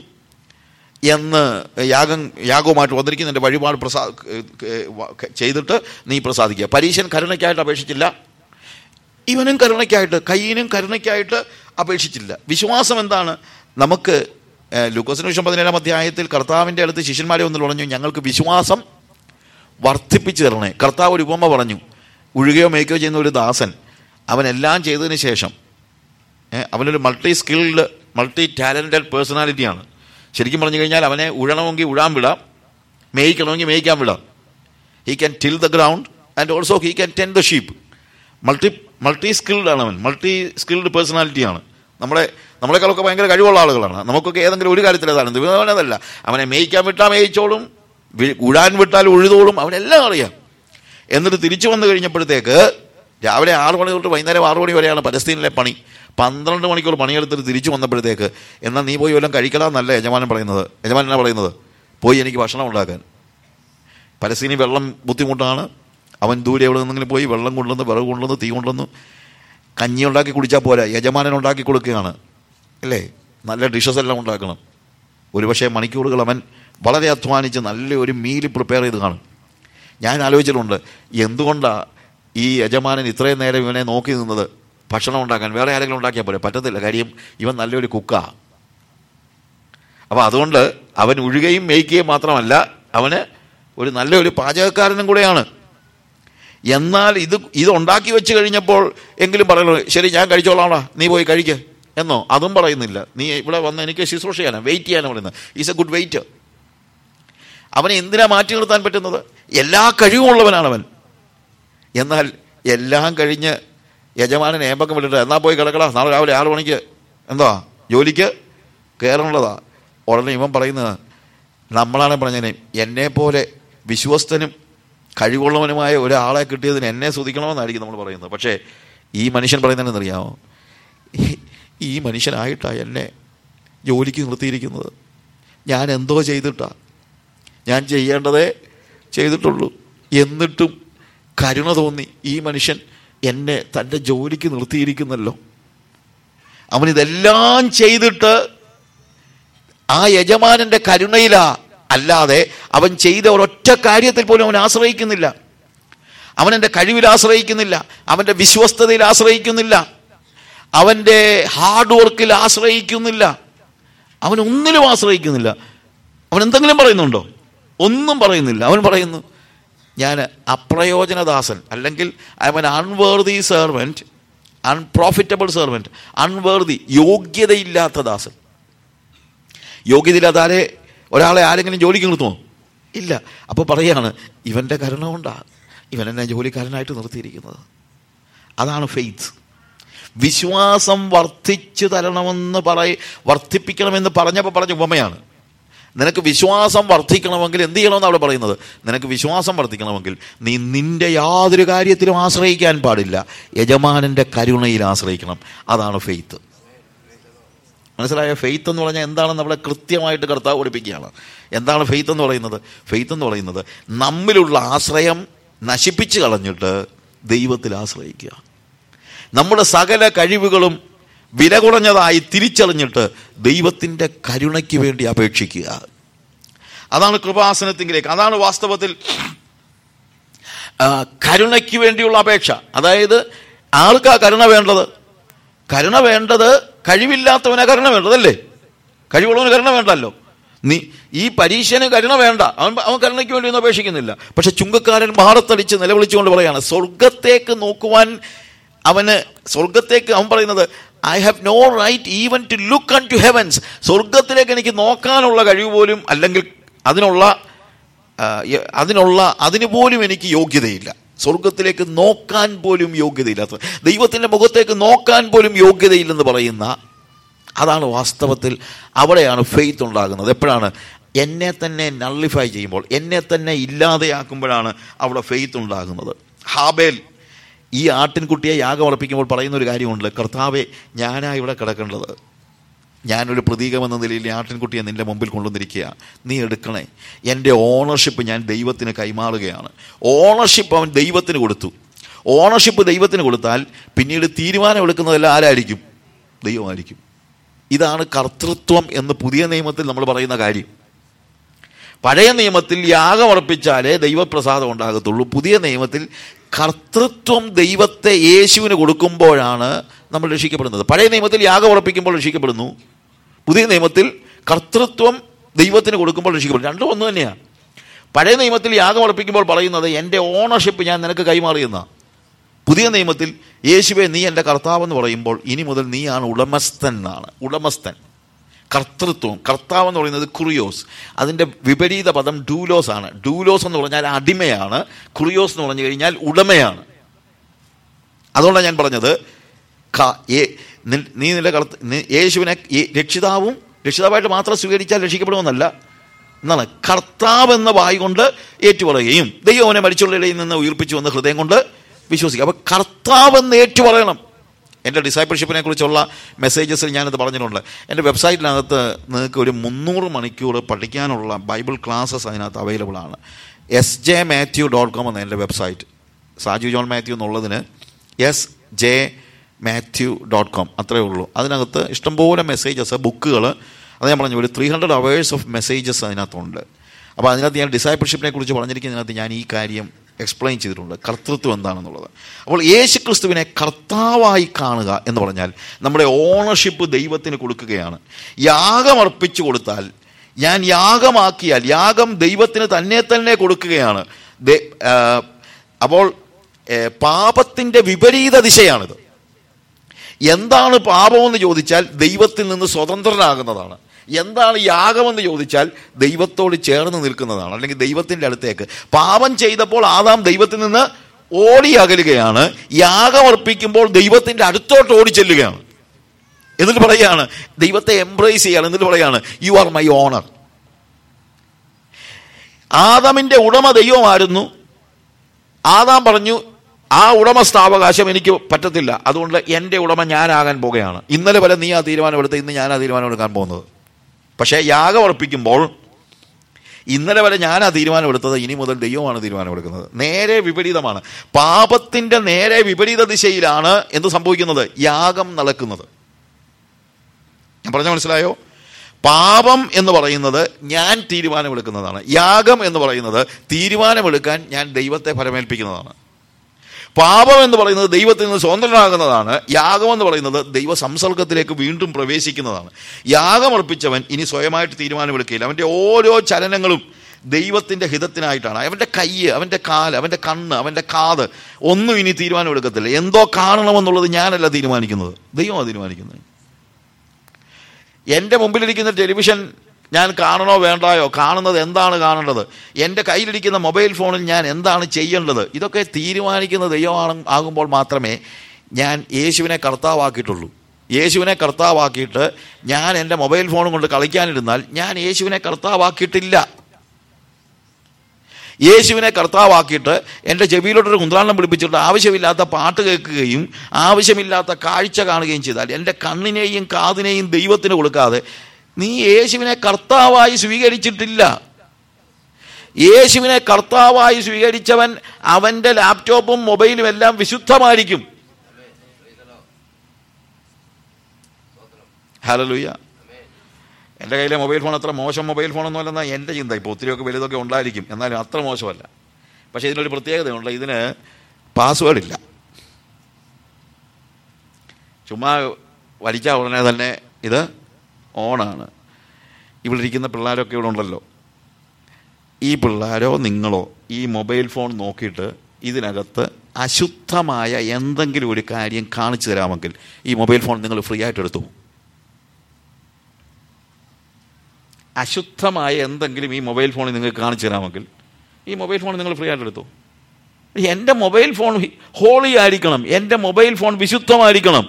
എന്ന് യാഗം യാഗവുമായിട്ട് വന്നിരിക്കുന്ന എൻ്റെ വഴിപാട് പ്രസാ ചെയ്തിട്ട് നീ പ്രസാദിക്കുക പരീശൻ കരുണയ്ക്കായിട്ട് അപേക്ഷിച്ചില്ല ഇവനും കരുണയ്ക്കായിട്ട് കയ്യനും കരുണയ്ക്കായിട്ട് അപേക്ഷിച്ചില്ല വിശ്വാസം എന്താണ് നമുക്ക് ലുക്കോസിന് വിഷം പതിനേഴാം അധ്യായത്തിൽ കർത്താവിൻ്റെ അടുത്ത് ശിഷ്യന്മാരെ ഒന്ന് പറഞ്ഞു ഞങ്ങൾക്ക് വിശ്വാസം വർദ്ധിപ്പിച്ചു തരണേ കർത്താവ് ഒരു ഉപമ പറഞ്ഞു ഉഴുകയോ മേയ്ക്കോ ചെയ്യുന്ന ഒരു ദാസൻ അവനെല്ലാം ചെയ്തതിന് ശേഷം ഏ, അവനൊരു മൾട്ടി സ്കിൽഡ് മൾട്ടി ടാലൻറ്റഡ് പേഴ്സണാലിറ്റിയാണ് ശരിക്കും പറഞ്ഞു കഴിഞ്ഞാൽ അവനെ ഉഴണമെങ്കിൽ ഉഴാൻ വിടാം മേയിക്കണമെങ്കിൽ മേയിക്കാൻ വിടാം he can till the ground and also he can tend the sheep multi multi skilled ആണ് അവൻ മൾട്ടി സ്കിൽഡ് പേഴ്സണാലിറ്റിയാണ് നമ്മളെ നമ്മളെക്കാളൊക്കെ ഭയങ്കര കഴിവുള്ള ആളുകളാണ് നമുക്കൊക്കെ ഏതെങ്കിലും ഒരു കാര്യത്തിൽ അതാണ് ഇവനതല്ല അവനെ മേയിക്കാൻ വിട്ടാൽ മേയിച്ചോളും വി- ഉഴാൻ വിട്ടാൽ ഉഴുതോളും അവനെല്ലാം അറിയാം എന്നിട്ട് തിരിച്ചു വന്നു കഴിഞ്ഞപ്പോഴത്തേക്ക് രാവിലെ ആറ് മണി തൊട്ട് വൈകുന്നേരം ആറ് മണി വരെയാണ് പലസ്തീനിലെ പണി പന്ത്രണ്ട് മണിക്കൂർ പണിയെടുത്തിട്ട് തിരിച്ചു വന്നപ്പോഴത്തേക്ക് എന്നാൽ നീ പോയി വല്ലതും കഴിക്കലാന്നല്ല യജമാനൻ പറയുന്നത് യജമാനൻ എന്നാ പറയുന്നത് പോയി എനിക്ക് ഭക്ഷണം ഉണ്ടാക്കാൻ പലസ്തീനി വെള്ളം ബുദ്ധിമുട്ടാണ് അവൻ ദൂരെ എവിടെ നിന്നെങ്കിലും പോയി വെള്ളം കൊണ്ടുവന്ന് വിറക് കൊണ്ടുവന്ന് തീ കൊണ്ടുവന്ന് കഞ്ഞി ഉണ്ടാക്കി കുടിച്ചാൽ പോരാ യജമാനൻ ഉണ്ടാക്കി കൊടുക്കുകയാണ് അല്ലേ നല്ല ഡിഷസ് എല്ലാം ഉണ്ടാക്കണം ഒരുപക്ഷെ മണിക്കൂറുകൾ അവൻ വളരെ അധ്വാനിച്ച് നല്ല ഒരു മീൽ പ്രിപ്പയർ ചെയ്ത് കാണും ഞാൻ ആലോചിച്ചിട്ടുണ്ട് എന്തുകൊണ്ടാണ് ഈ യജമാനൻ ഇത്രയും നേരം ഇവനെ നോക്കി നിന്നത് ഭക്ഷണം ഉണ്ടാക്കാൻ വേറെ ആരെങ്കിലും ഉണ്ടാക്കിയാൽ പോരെ പറ്റത്തില്ല കാര്യം ഇവൻ നല്ലൊരു കുക്കാ അപ്പോൾ അതുകൊണ്ട് അവൻ ഉഴുകയും മേയ്ക്കുകയും മാത്രമല്ല അവന് ഒരു നല്ലൊരു പാചകക്കാരനും കൂടെയാണ് എന്നാൽ ഇത് ഇത് ഉണ്ടാക്കി വെച്ച് കഴിഞ്ഞപ്പോൾ എങ്കിലും പറയുള്ളൂ ശരി ഞാൻ കഴിച്ചോളാം നീ പോയി കഴിക്ക് എന്നോ അതും പറയുന്നില്ല നീ ഇവിടെ വന്ന് എനിക്ക് ശുശ്രൂഷ ചെയ്യാനാണ് വെയിറ്റ് ചെയ്യാനാണ് പറയുന്നത് ഈസ് എ ഗുഡ് വെയിറ്റ് അവനെ എന്തിനാ മാറ്റി നിർത്താൻ പറ്റുന്നത് എല്ലാ കഴിവുമുള്ളവനാണ് അവൻ എന്നാൽ എല്ലാം കഴിഞ്ഞ് യജമാനൻ ഏമ്പക്കം വിട്ടിട്ട് എന്നാ പോയി കിടക്കടാ നാളെ രാവിലെ ആറ് മണിക്ക് എന്താ ജോലിക്ക് കയറാനുള്ളതാ ഉടനെ ഇവൻ പറയുന്നത് നമ്മളാണ് പറഞ്ഞതിന് എന്നെ പോലെ വിശ്വസ്തനും കഴിവുള്ളവനുമായ ഒരാളെ കിട്ടിയതിന് എന്നെ സ്തുതിക്കണമെന്നായിരിക്കും നമ്മൾ പറയുന്നത് പക്ഷേ ഈ മനുഷ്യൻ പറയുന്നതെന്നറിയാമോ ഈ- ഈ മനുഷ്യനായിട്ടാണ് എന്നെ ജോലിക്ക് നിർത്തിയിരിക്കുന്നത് ഞാൻ എന്തോ ചെയ്തിട്ടാ ഞാൻ ചെയ്യേണ്ടതേ ചെയ്തിട്ടുള്ളൂ എന്നിട്ടും കരുണ തോന്നി ഈ മനുഷ്യൻ എന്നെ തൻ്റെ ജോലിക്ക് നിർത്തിയിരിക്കുന്നല്ലോ അവനിതെല്ലാം ചെയ്തിട്ട് ആ യജമാനന്റെ കരുണയിലാ അല്ലാതെ അവൻ ചെയ്ത ഒരൊറ്റ കാര്യത്തിൽ പോലും അവൻ ആശ്രയിക്കുന്നില്ല അവൻ എൻ്റെ കഴിവിൽ ആശ്രയിക്കുന്നില്ല അവൻ്റെ വിശ്വസ്തതയിൽ ആശ്രയിക്കുന്നില്ല അവൻ്റെ ഹാർഡ് വർക്കിൽ ആശ്രയിക്കുന്നില്ല അവൻ ഒന്നിലും ആശ്രയിക്കുന്നില്ല അവൻ എന്തെങ്കിലും പറയുന്നുണ്ടോ ഒന്നും പറയുന്നില്ല അവൻ പറയുന്നു ഞാൻ അപ്രയോജനദാസൻ അല്ലെങ്കിൽ I am an unworthy servant unprofitable servant unworthy യോഗ്യതയില്ലാത്ത ദാസൻ യോഗ്യതയില്ലാത്ത ആരെ ഒരാളെ ആരെങ്കിലും ജോലിക്ക് നിർത്തുമോ ഇല്ല അപ്പോൾ പറയാണ് ഇവൻ്റെ കരുണ കൊണ്ടാണ് ഇവൻ എന്നെ ജോലിക്കാരനായിട്ട് നിർത്തിയിരിക്കുന്നത് അതാണ് ഫെയ്ത്ത് വിശ്വാസം വർദ്ധിച്ചു തരണമെന്ന് പറയ വർദ്ധിപ്പിക്കണമെന്ന് പറഞ്ഞപ്പോൾ പറഞ്ഞ ഉപമയാണ് നിനക്ക് വിശ്വാസം വർദ്ധിക്കണമെങ്കിൽ എന്ത് ചെയ്യണമെന്ന് അവിടെ പറയുന്നത് നിനക്ക് വിശ്വാസം വർദ്ധിക്കണമെങ്കിൽ നീ നിന്റെ യാതൊരു കാര്യത്തിലും ആശ്രയിക്കാൻ പാടില്ല യജമാനന്റെ കരുണയിൽ ആശ്രയിക്കണം അതാണ് ഫെയ്ത്ത് മനസ്സിലായ ഫെയ്ത്ത് എന്ന് പറഞ്ഞാൽ എന്താണെന്ന് നമ്മളെ കൃത്യമായിട്ട് കർത്താവ് പഠിപ്പിക്കുകയാണ് എന്താണ് ഫെയ്ത്ത് എന്ന് പറയുന്നത് ഫെയ്ത്ത് എന്ന് പറയുന്നത് നമ്മിലുള്ള ആശ്രയം നശിപ്പിച്ച് കളഞ്ഞിട്ട് ദൈവത്തിൽ ആശ്രയിക്കുക നമ്മുടെ സകല കഴിവുകളും വില കുറഞ്ഞതായി തിരിച്ചറിഞ്ഞിട്ട് ദൈവത്തിൻ്റെ കരുണയ്ക്ക് വേണ്ടി അപേക്ഷിക്കുക അതാണ് കൃപാസനത്തിങ്കിലേക്ക് അതാണ് വാസ്തവത്തിൽ ആ, കരുണയ്ക്ക് വേണ്ടിയുള്ള അപേക്ഷ അതായത് ആർക്കാ കരുണ വേണ്ടത് കരുണ വേണ്ടത് കഴിവില്ലാത്തവനെ കരുണ വേണ്ടതല്ലേ കഴിവുള്ളവന് കരുണ വേണ്ടല്ലോ നീ ഈ പരീക്ഷന് കരുണ വേണ്ട അവൻ അവൻ കരുണയ്ക്ക് വേണ്ടി ഒന്നും അപേക്ഷിക്കുന്നില്ല പക്ഷെ ചുങ്കക്കാരൻ മാറത്തടിച്ച് നിലവിളിച്ചുകൊണ്ട് പറയാണ് സ്വർഗത്തേക്ക് നോക്കുവാൻ അവന് സ്വർഗത്തേക്ക് അവൻ പറയുന്നത് I have no right even to look unto heavens സ്വർഗത്തിലേക്ക് എനിക്ക് നോക്കാനുള്ള കഴിവ് പോലും അല്ലെങ്കിൽ അതിനുള്ള ആ, യ- അതിനുള്ള അതിന് പോലും എനിക്ക് യോഗ്യതയില്ല സ്വർഗത്തിലേക്ക് നോക്കാൻ പോലും യോഗ്യതയില്ലാത്ത ദൈവത്തിൻ്റെ മുഖത്തേക്ക് നോക്കാൻ പോലും യോഗ്യതയില്ലെന്ന് പറയുന്ന അതാണ് വാസ്തവത്തിൽ അവിടെയാണ് ഫെയ്ത്ത് ഉണ്ടാകുന്നത് എപ്പോഴാണ് എന്നെ തന്നെ നള്ളിഫൈ ചെയ്യുമ്പോൾ എന്നെ തന്നെ ഇല്ലാതെയാക്കുമ്പോഴാണ് അവിടെ ഫെയ്ത്ത് ഉണ്ടാകുന്നത് ഹാബേൽ ഈ ആട്ടിൻകുട്ടിയെ യാഗം അർപ്പിക്കുമ്പോൾ പറയുന്ന ഒരു കാര്യമുണ്ട് കർത്താവെ ഞാനാ ഇവിടെ കിടക്കേണ്ടത് ഞാനൊരു പ്രതീകമെന്ന നിലയിൽ ഈ ആട്ടിൻകുട്ടിയെ നിന്റെ മുമ്പിൽ കൊണ്ടുവന്നിരിക്കുക നീ എടുക്കണേ എൻ്റെ ഓണർഷിപ്പ് ഞാൻ ദൈവത്തിന് കൈമാറുകയാണ് ഓണർഷിപ്പ് അവൻ ദൈവത്തിന് കൊടുത്തു ഓണർഷിപ്പ് ദൈവത്തിന് കൊടുത്താൽ പിന്നീട് തീരുമാനം എടുക്കുന്നതെല്ലാം ആരായിരിക്കും ദൈവമായിരിക്കും ഇതാണ് കർത്തൃത്വം എന്ന് പുതിയ നിയമത്തിൽ നമ്മൾ പറയുന്ന കാര്യം പഴയ നിയമത്തിൽ യാഗം അർപ്പിച്ചാലേ ദൈവപ്രസാദം ഉണ്ടാകത്തുള്ളൂ പുതിയ നിയമത്തിൽ കർത്തൃത്വം ദൈവത്തെ യേശുവിന് കൊടുക്കുമ്പോഴാണ് നമ്മൾ രക്ഷിക്കപ്പെടുന്നത് പഴയ നിയമത്തിൽ യാഗം ഉറപ്പിക്കുമ്പോൾ രക്ഷിക്കപ്പെടുന്നു പുതിയ നിയമത്തിൽ കർത്തൃത്വം ദൈവത്തിന് കൊടുക്കുമ്പോൾ രക്ഷിക്കപ്പെടുന്നു രണ്ടും ഒന്ന് തന്നെയാണ് പഴയ നിയമത്തിൽ യാഗം അർപ്പിക്കുമ്പോൾ പറയുന്നത് എൻ്റെ ഓണർഷിപ്പ് ഞാൻ നിനക്ക് കൈമാറിയെന്ന പുതിയ നിയമത്തിൽ യേശുവെ നീ എൻ്റെ കർത്താവെന്ന് പറയുമ്പോൾ ഇനി മുതൽ നീയാണ് ഉടമസ്ഥൻ എന്നാണ് ഉടമസ്ഥൻ കർത്തൃത്വം കർത്താവ് എന്ന് പറയുന്നത് കുറിയോസ് അതിൻ്റെ വിപരീത പദം ഡൂലോസ് ആണ് ഡൂലോസ് എന്ന് പറഞ്ഞാൽ അടിമയാണ് കുറിയോസ് എന്ന് പറഞ്ഞു കഴിഞ്ഞാൽ ഉടമയാണ് അതുകൊണ്ടാണ് ഞാൻ പറഞ്ഞത് ക- ഏ- നി- നീ നിന്റെ കർത്ത നി- യേശുവിനെ ഈ രക്ഷിതാവും രക്ഷിതാവായിട്ട് മാത്രം സ്വീകരിച്ചാൽ രക്ഷിക്കപ്പെടുമെന്നല്ല എന്നാണ് കർത്താവ് എന്ന വായി കൊണ്ട് ഏറ്റുപറയുകയും ദൈവം അവനെ മരിച്ചുള്ളവരിൽ നിന്ന് ഉയർപ്പിച്ചു വന്ന ഹൃദയം കൊണ്ട് വിശ്വസിക്കുക അപ്പോൾ കർത്താവ് എന്ന് ഏറ്റുപറയണം എൻ്റെ ഡിസൈപ്പിൾഷിപ്പിനെ കുറിച്ചുള്ള മെസ്സേജസിൽ ഞാനത് പറഞ്ഞിട്ടുണ്ട് എൻ്റെ വെബ്സൈറ്റിനകത്ത് നിങ്ങൾക്ക് ഒരു മുന്നൂറ് മണിക്കൂർ പഠിക്കാനുള്ള ബൈബിൾ ക്ലാസ്സസ് അതിനകത്ത് അവൈലബിൾ ആണ് S J Mathew dot com എന്ന എൻ്റെ വെബ്സൈറ്റ് സാജു ജോൺ മാത്യു എന്നുള്ളതിന് S J Mathew dot com അത്രയേ ഉള്ളൂ അതിനകത്ത് ഇഷ്ടംപോലെ മെസ്സേജസ് ബുക്കുകൾ അത് ഞാൻ പറഞ്ഞു ഒരു three hundred hours of messages അതിനകത്തുണ്ട് അപ്പോൾ അതിനകത്ത് ഞാൻ ഡിസൈപ്പിൾഷിപ്പിനെ കുറിച്ച് പറഞ്ഞിരിക്കുന്നതിനകത്ത് ഞാൻ ഈ കാര്യം എക്സ്പ്ലെയിൻ ചെയ്തിട്ടുണ്ട് കർത്തൃത്വം എന്താണെന്നുള്ളത് അപ്പോൾ യേശു ക്രിസ്തുവിനെ കർത്താവായി കാണുക എന്ന് പറഞ്ഞാൽ നമ്മുടെ ഓണർഷിപ്പ് ദൈവത്തിന് കൊടുക്കുകയാണ് യാഗം അർപ്പിച്ചു കൊടുത്താൽ ഞാൻ യാഗമാക്കിയാൽ യാഗം ദൈവത്തിന് തന്നെ തന്നെ കൊടുക്കുകയാണ് ദേ- ആ, അപ്പോൾ ഏ, പാപത്തിൻ്റെ വിപരീത ദിശയാണിത് എന്താണ് പാപമെന്ന് ചോദിച്ചാൽ ദൈവത്തിൽ നിന്ന് സ്വതന്ത്രനാകുന്നതാണ് എന്താണ് യാഗമെന്ന് ചോദിച്ചാൽ ദൈവത്തോട് ചേർന്ന് നിൽക്കുന്നതാണ് അല്ലെങ്കിൽ ദൈവത്തിൻ്റെ അടുത്തേക്ക് പാപം ചെയ്തപ്പോൾ ആദാം ദൈവത്തിൽ നിന്ന് ഓടി അകലുകയാണ് യാഗം അർപ്പിക്കുമ്പോൾ ദൈവത്തിൻ്റെ അടുത്തോട്ട് ഓടി ചെല്ലുകയാണ് എന്നിട്ട് പറയുകയാണ് ദൈവത്തെ എംബ്രേസ് ചെയ്യാണ് എന്നിട്ട് പറയാണ് യു ആർ മൈ ഓണർ ആദാമിൻ്റെ ഉടമ ദൈവമായിരുന്നു ആദാം പറഞ്ഞു ആ ഉടമസ്ഥാവകാശം എനിക്ക് പറ്റത്തില്ല അതുകൊണ്ട് എൻ്റെ ഉടമ ഞാനാകാൻ പോകുകയാണ് ഇന്നലെ വരെ നീ ആ തീരുമാനമെടുത്ത് ഇന്ന് ഞാൻ ആ തീരുമാനം എടുക്കാൻ പോകുന്നത് പക്ഷേ യാഗം അർപ്പിക്കുമ്പോൾ ഇന്നലെ വരെ ഞാൻ ആ തീരുമാനമെടുത്തത് ഇനി മുതൽ ദൈവമാണ് തീരുമാനമെടുക്കുന്നത് നേരെ വിപരീതമാണ് പാപത്തിൻ്റെ നേരെ വിപരീത ദിശയിലാണ് എന്ത് സംഭവിക്കുന്നത് യാഗം നടക്കുന്നത് ഞാൻ പറഞ്ഞ മനസ്സിലായോ പാപം എന്ന് പറയുന്നത് ഞാൻ തീരുമാനമെടുക്കുന്നതാണ് യാഗം എന്ന് പറയുന്നത് തീരുമാനമെടുക്കാൻ ഞാൻ ദൈവത്തെ ഫലമേൽപ്പിക്കുന്നതാണ് പാപം എന്ന് പറയുന്നത് ദൈവത്തിൽ നിന്ന് സ്വതന്ത്രനാകുന്നതാണ് യാഗം എന്ന് പറയുന്നത് ദൈവ സംസർഗത്തിലേക്ക് വീണ്ടും പ്രവേശിക്കുന്നതാണ് യാഗമർപ്പിച്ചവൻ ഇനി സ്വയമായിട്ട് തീരുമാനമെടുക്കുകയില്ല അവൻ്റെ ഓരോ ചലനങ്ങളും ദൈവത്തിൻ്റെ ഹിതത്തിനായിട്ടാണ് അവൻ്റെ കൈ അവൻ്റെ കാല് അവൻ്റെ കണ്ണ് അവൻ്റെ കാത് ഒന്നും ഇനി തീരുമാനമെടുക്കത്തില്ല എന്തോ കാണണമെന്നുള്ളത് ഞാനല്ല തീരുമാനിക്കുന്നത് ദൈവമാണ് തീരുമാനിക്കുന്നത് എൻ്റെ മുമ്പിലിരിക്കുന്ന ടെലിവിഷൻ ഞാൻ കാണണോ വേണ്ടായോ കാണുന്നത് എന്താണ് കാണേണ്ടത് എൻ്റെ കയ്യിലിരിക്കുന്ന മൊബൈൽ ഫോണിൽ ഞാൻ എന്താണ് ചെയ്യേണ്ടത് ഇതൊക്കെ തീരുമാനിക്കുന്ന ദൈവമാണ് ആകുമ്പോൾ മാത്രമേ ഞാൻ യേശുവിനെ കർത്താവാക്കിയിട്ടുള്ളൂ യേശുവിനെ കർത്താവാക്കിയിട്ട് ഞാൻ എൻ്റെ മൊബൈൽ ഫോണും കൊണ്ട് കളിക്കാനിരുന്നാൽ ഞാൻ യേശുവിനെ കർത്താവാക്കിയിട്ടില്ല യേശുവിനെ കർത്താവാക്കിയിട്ട് എൻ്റെ ചെവിയിലോട്ടൊരു കുന്ത്രാണം പിടിപ്പിച്ചിട്ട് ആവശ്യമില്ലാത്ത പാട്ട് കേൾക്കുകയും ആവശ്യമില്ലാത്ത കാഴ്ച കാണുകയും ചെയ്താൽ എൻ്റെ കണ്ണിനെയും കാതിനെയും ദൈവത്തിന് കൊടുക്കാതെ നീ യേശുവിനെ കർത്താവായി സ്വീകരിച്ചിട്ടില്ല യേശുവിനെ കർത്താവായി സ്വീകരിച്ചവൻ അവൻ്റെ ലാപ്ടോപ്പും മൊബൈലും എല്ലാം വിശുദ്ധമായിരിക്കും ഹലലുയ്യ എൻ്റെ കയ്യിലെ മൊബൈൽ ഫോൺ അത്ര മോശം മൊബൈൽ ഫോണൊന്നും അല്ലെന്നാണ് എൻ്റെ ചിന്ത ഇപ്പോൾ ഒത്തിരിയൊക്കെ വലുതൊക്കെ ഉണ്ടായിരിക്കും എന്നാലും അത്ര മോശമല്ല പക്ഷേ ഇതിനൊരു പ്രത്യേകതയുണ്ട് ഇതിന് പാസ്വേഡ് ഇല്ല ചുമ്മാ വലിച്ച ഉടനെ തന്നെ ഇത് ഓണാണ് ഇവിടെ ഇരിക്കുന്ന പിള്ളേരൊക്കെ ഇവിടെ ഉണ്ടല്ലോ ഈ പിള്ളേരോ നിങ്ങളോ ഈ മൊബൈൽ ഫോൺ നോക്കിയിട്ട് ഇതിനകത്ത് അശുദ്ധമായ എന്തെങ്കിലും ഒരു കാര്യം കാണിച്ചു തരാമെങ്കിൽ ഈ മൊബൈൽ ഫോൺ നിങ്ങൾ ഫ്രീ ആയിട്ട് എടുത്തു അശുദ്ധമായ എന്തെങ്കിലും ഈ മൊബൈൽ ഫോണിൽ നിങ്ങൾക്ക് കാണിച്ചു തരാമെങ്കിൽ ഈ മൊബൈൽ ഫോൺ നിങ്ങൾ ഫ്രീ ആയിട്ട് എടുത്തു എൻ്റെ മൊബൈൽ ഫോൺ ഹോളി ആയിരിക്കണം എൻ്റെ മൊബൈൽ ഫോൺ വിശുദ്ധമായിരിക്കണം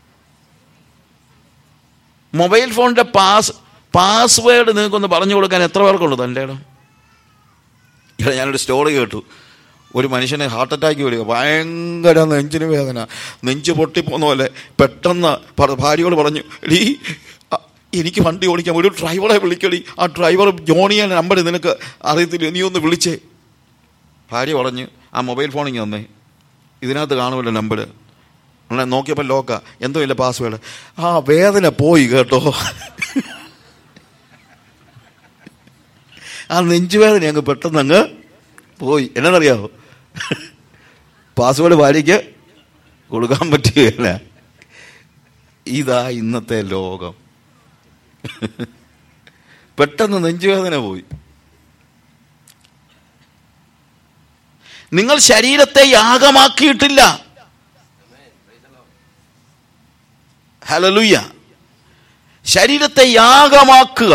മൊബൈൽ ഫോണിൻ്റെ പാസ് പാസ്വേഡ് നിങ്ങൾക്കൊന്ന് പറഞ്ഞു കൊടുക്കാൻ എത്ര പേർക്കുള്ളൂ തൻ്റെ ഇടം ഇവിടെ ഞാനൊരു സ്റ്റോറി കേട്ടു ഒരു മനുഷ്യന് ഹാർട്ട് അറ്റാക്ക് വരിക ഭയങ്കര നെഞ്ചിന് വേദന നെഞ്ച് പൊട്ടിപ്പോന്ന പോലെ പെട്ടെന്ന് പറ- ഭാര്യയോട് പറഞ്ഞു എടീ അ- എനിക്ക് വണ്ടി ഓടിക്കാം ഒരു ഡ്രൈവറെ വിളിക്കടി ആ ഡ്രൈവർ ജോണിയെ നമ്പർ നിനക്ക് അറിയത്തില്ല നീ ഒന്ന് വിളിച്ചേ ഭാര്യ പറഞ്ഞു ആ മൊബൈൽ ഫോണിങ് തന്നേ ഇതിനകത്ത് കാണുമല്ലോ നമ്പർ ഉടനെ നോക്കിയപ്പോൾ ലോക്ക എന്തോ ഇല്ല പാസ്വേഡ് ആ വേദന പോയി കേട്ടോ ആ നെഞ്ചുവേദന അങ്ങ് പെട്ടെന്ന് അങ്ങ് പോയി എന്നറിയാമോ പാസ്വേഡ് ഭാര്യയ്ക്ക് കൊടുക്കാൻ പറ്റുകയില്ല ഇതാ ഇന്നത്തെ ലോകം പെട്ടെന്ന് നെഞ്ചുവേദന പോയി നിങ്ങൾ ശരീരത്തെ യാഗമാക്കിയിട്ടില്ല ഹലലുയ്യ ശരീരത്തെ യാഗമാക്കുക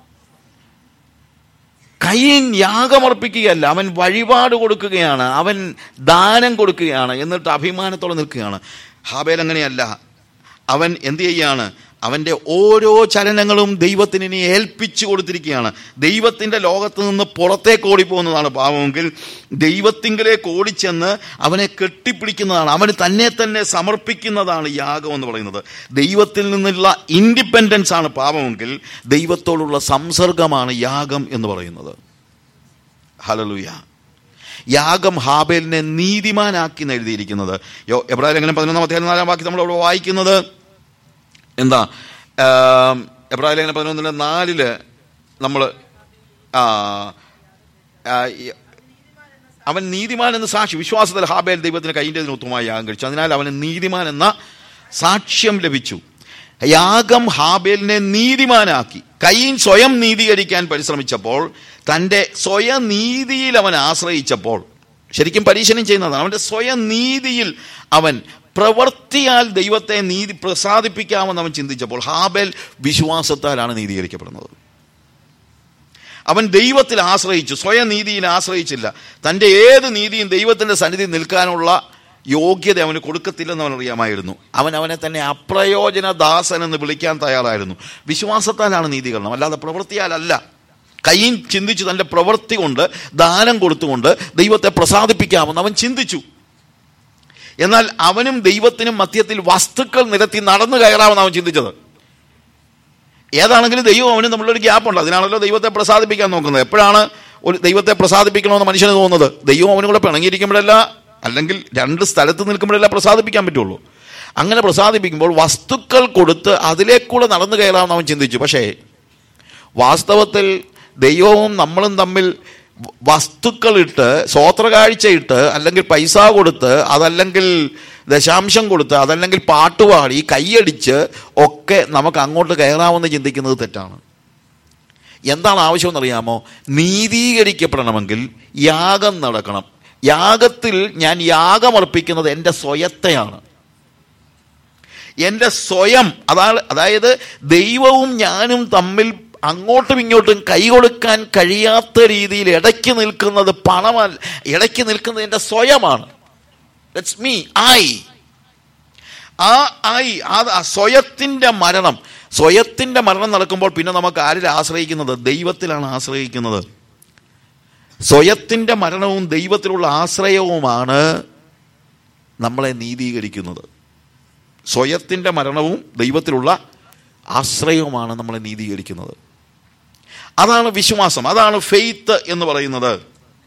കയ്യൻ യാഗമർപ്പിക്കുകയല്ല അവൻ വഴിപാട് കൊടുക്കുകയാണ് അവൻ ദാനം കൊടുക്കുകയാണ് എന്നിട്ട് അഭിമാനത്തോടെ നിൽക്കുകയാണ് ഹാബേൽ അങ്ങനെയല്ല അവൻ എന്ത് ചെയ്യാണ് അവൻ്റെ ഓരോ ചലനങ്ങളും ദൈവത്തിന് ഇനി ഏൽപ്പിച്ചു കൊടുത്തിരിക്കുകയാണ് ദൈവത്തിൻ്റെ ലോകത്ത് നിന്ന് പുറത്തേക്ക് ഓടിപ്പോകുന്നതാണ് പാവമെങ്കിൽ ദൈവത്തിങ്കിലേക്ക് ഓടിച്ചെന്ന് അവനെ കെട്ടിപ്പിടിക്കുന്നതാണ് അവന് തന്നെ തന്നെ സമർപ്പിക്കുന്നതാണ് യാഗം എന്ന് പറയുന്നത് ദൈവത്തിൽ നിന്നുള്ള ഇൻഡിപെൻഡൻസ് ആണ് പാപമെങ്കിൽ ദൈവത്തോടുള്ള സംസർഗമാണ് യാഗം എന്ന് പറയുന്നത് ഹലലുയ യാഗം ഹാബേലിനെ നീതിമാനാക്കി എന്ന് എഴുതിയിരിക്കുന്നത് യോ എബ്രാഹിം എങ്ങനെ പതിനൊന്നാം അധ്യായം നാലാം വാക്യം നമ്മളവിടെ വായിക്കുന്നത് എന്താ ആം, എബ്രാഹിം ലേഖനം പതിനൊന്നിന് നാലില് നമ്മൾ അവൻ നീതിമാൻ എന്ന സാക്ഷി വിശ്വാസത്തിൽ ഹാബേൽ ദൈവത്തിന് കൈൻ്റെ ഉത്തമമായി യാഗം കഴിച്ചു അതിനാൽ അവന് നീതിമാൻ എന്ന സാക്ഷ്യം ലഭിച്ചു യാഗം ഹാബേലിനെ നീതിമാനാക്കി കൈൻ സ്വയം നീതീകരിക്കാൻ പരിശ്രമിച്ചപ്പോൾ തൻ്റെ സ്വയം നീതിയിൽ അവൻ ആശ്രയിച്ചപ്പോൾ ശരിക്കും പരീക്ഷണം ചെയ്യുന്നതാണ് അവൻ്റെ സ്വയം നീതിയിൽ അവൻ പ്രവർത്തിയാൽ ദൈവത്തെ നീതി പ്രസാദിപ്പിക്കാമെന്ന് അവൻ ചിന്തിച്ചപ്പോൾ ഹാബേൽ വിശ്വാസത്താലാണ് നീതീകരിക്കപ്പെടുന്നത് അവൻ ദൈവത്തിൽ ആശ്രയിച്ചു സ്വയം നീതിയിൽ ആശ്രയിച്ചില്ല തൻ്റെ ഏത് നീതിയും ദൈവത്തിൻ്റെ സന്നിധി നിൽക്കാനുള്ള യോഗ്യത അവന് കൊടുക്കത്തില്ലെന്ന് അവൻ അറിയാമായിരുന്നു അവൻ അവനെ തന്നെ അപ്രയോജന ദാസൻ എന്ന് വിളിക്കാൻ തയ്യാറായിരുന്നു വിശ്വാസത്താലാണ് നീതീകരണം അല്ലാതെ പ്രവൃത്തിയാലല്ല കയ്യും ചിന്തിച്ചു തൻ്റെ പ്രവൃത്തി കൊണ്ട് ദാനം കൊടുത്തുകൊണ്ട് ദൈവത്തെ പ്രസാദിപ്പിക്കാമെന്ന് അവൻ ചിന്തിച്ചു എന്നാൽ അവനും ദൈവത്തിനും മധ്യത്തിൽ വസ്തുക്കൾ നിരത്തി നടന്നു കയറാമെന്ന് അവൻ ചിന്തിച്ചത് ഏതാണെങ്കിലും ദൈവം അവന് നമ്മളൊരു ഗ്യാപ്പുണ്ട് അതിനാണല്ലോ ദൈവത്തെ പ്രസാദിപ്പിക്കാൻ നോക്കുന്നത് എപ്പോഴാണ് ഒരു ദൈവത്തെ പ്രസാദിപ്പിക്കണമെന്ന് മനുഷ്യന് തോന്നുന്നത് ദൈവം അവനും കൂടെ പിണങ്ങിയിരിക്കുമ്പോഴല്ല അല്ലെങ്കിൽ രണ്ട് സ്ഥലത്ത് നിൽക്കുമ്പോഴല്ല പ്രസാദിപ്പിക്കാൻ പറ്റുള്ളൂ അങ്ങനെ പ്രസാദിപ്പിക്കുമ്പോൾ വസ്തുക്കൾ കൊടുത്ത് അതിലേക്കൂടെ നടന്നു കയറാമെന്ന് അവൻ ചിന്തിച്ചു പക്ഷേ വാസ്തവത്തിൽ ദൈവവും നമ്മളും തമ്മിൽ വസ്തുക്കളിട്ട് സ്വോത്രകാഴ്ചയിട്ട് അല്ലെങ്കിൽ പൈസ കൊടുത്ത് അതല്ലെങ്കിൽ ദശാംശം കൊടുത്ത് അതല്ലെങ്കിൽ പാട്ടുപാടി കൈയടിച്ച് ഒക്കെ നമുക്ക് അങ്ങോട്ട് കയറാമെന്ന് ചിന്തിക്കുന്നത് തെറ്റാണ് എന്താണ് ആവശ്യമെന്നറിയാമോ നീതീകരിക്കപ്പെടണമെങ്കിൽ യാഗം നടക്കണം യാഗത്തിൽ ഞാൻ യാഗമർപ്പിക്കുന്നത് എൻ്റെ സ്വയത്തെയാണ് എൻ്റെ സ്വയം അതാണ് അതായത് ദൈവവും ഞാനും തമ്മിൽ അങ്ങോട്ടും ഇങ്ങോട്ടും കൈ കൊടുക്കാൻ കഴിയാത്ത രീതിയിൽ ഇടയ്ക്ക് നിൽക്കുന്നത് പണമല്ല ഇടയ്ക്ക് നിൽക്കുന്നത് എൻ്റെ സ്വയമാണ് that's me I uh I അത് ആ സ്വയത്തിൻ്റെ മരണം സ്വയത്തിൻ്റെ മരണം നടക്കുമ്പോൾ പിന്നെ നമുക്ക് ആരിൽ ആശ്രയിക്കുന്നത് ദൈവത്തിലാണ് ആശ്രയിക്കുന്നത് സ്വയത്തിൻ്റെ മരണവും ദൈവത്തിലുള്ള ആശ്രയവുമാണ് നമ്മളെ നീതീകരിക്കുന്നത് സ്വയത്തിൻ്റെ മരണവും ദൈവത്തിലുള്ള ആശ്രയവുമാണ് നമ്മളെ നീതീകരിക്കുന്നത് അതാണ് വിശ്വാസം അതാണ് ഫെയ്ത്ത് എന്ന് പറയുന്നത്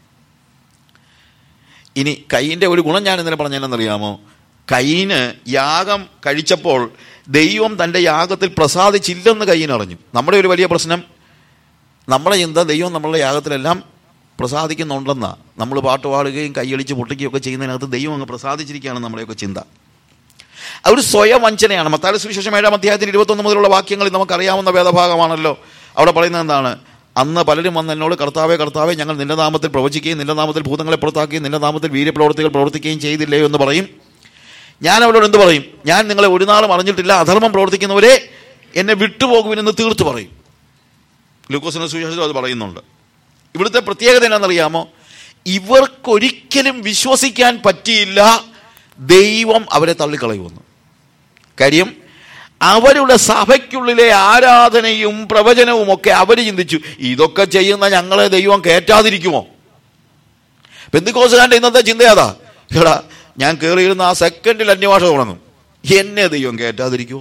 ഇനി കൈയിൻ്റെ ഒരു ഗുണം ഞാൻ ഇന്നലെ പറഞ്ഞതെന്നറിയാമോ കൈയിന് യാഗം കഴിച്ചപ്പോൾ ദൈവം തൻ്റെ യാഗത്തിൽ പ്രസാദിച്ചില്ലെന്ന് കൈയിന് അറിഞ്ഞു നമ്മുടെ ഒരു വലിയ പ്രശ്നം നമ്മളെ ചിന്ത ദൈവം നമ്മളുടെ യാഗത്തിലെല്ലാം പ്രസാദിക്കുന്നുണ്ടെന്നാ നമ്മൾ പാട്ട് പാടുകയും കൈയടിച്ച് പൊട്ടിക്കുകയൊക്കെ ചെയ്യുന്നതിനകത്ത് ദൈവം അങ്ങ് പ്രസാദിച്ചിരിക്കുകയാണ് നമ്മുടെയൊക്കെ ചിന്ത ഒരു സ്വയം വഞ്ചനയാണ് മത്താട് സുവിശേഷം ഏഴാം അധ്യായത്തിന് ഇരുപത്തൊന്ന് മുതലുള്ള വാക്യങ്ങളിൽ നമുക്കറിയാവുന്ന വേദഭാഗമാണല്ലോ അവിടെ പറയുന്നത് എന്താണ് അന്ന് പലരും വന്ന് എന്നോട് കർത്താവെ കർത്താവെ ഞങ്ങൾ നിന്റെ നാമത്തിൽ പ്രവചിക്കുകയും നിന്റെ നാമത്തിൽ ഭൂതങ്ങളെ പുറത്താക്കുകയും നിന്റെ നാമത്തിൽ വീര്യപ്രവർത്തികൾ പ്രവർത്തിക്കുകയും ചെയ്തില്ലയോ എന്ന് പറയും ഞാൻ അവരോട് എന്ത് പറയും ഞാൻ നിങ്ങളെ ഒരു നാളും അറിഞ്ഞിട്ടില്ല അധർമ്മം പ്രവർത്തിക്കുന്നവരെ എന്നെ വിട്ടുപോകുവിനെന്ന് തീർത്തു പറയും ലൂക്കോസിന്റെ സുവിശേഷത്തിൽ അത് പറയുന്നുണ്ട് ഇവിടുത്തെ പ്രത്യേകത എന്താണെന്നറിയാമോ ഇവർക്കൊരിക്കലും വിശ്വസിക്കാൻ പറ്റിയില്ല ദൈവം അവരെ തള്ളിക്കളയുമെന്ന് കാര്യം അവരുടെ സഭയ്ക്കുള്ളിലെ ആരാധനയും പ്രവചനവും ഒക്കെ അവർ ചിന്തിച്ചു ഇതൊക്കെ ചെയ്യുന്ന ഞങ്ങളെ ദൈവം കയറ്റാതിരിക്കുമോ പെന്തിക്കോസുകാരൻ്റെ ഇന്നത്തെ ചിന്ത ഏതാ എടാ ഞാൻ കയറിയിരുന്ന ആ സെക്കൻഡിൽ അന്യഭാഷ തുടങ്ങും എന്നെ ദൈവം കയറ്റാതിരിക്കുമോ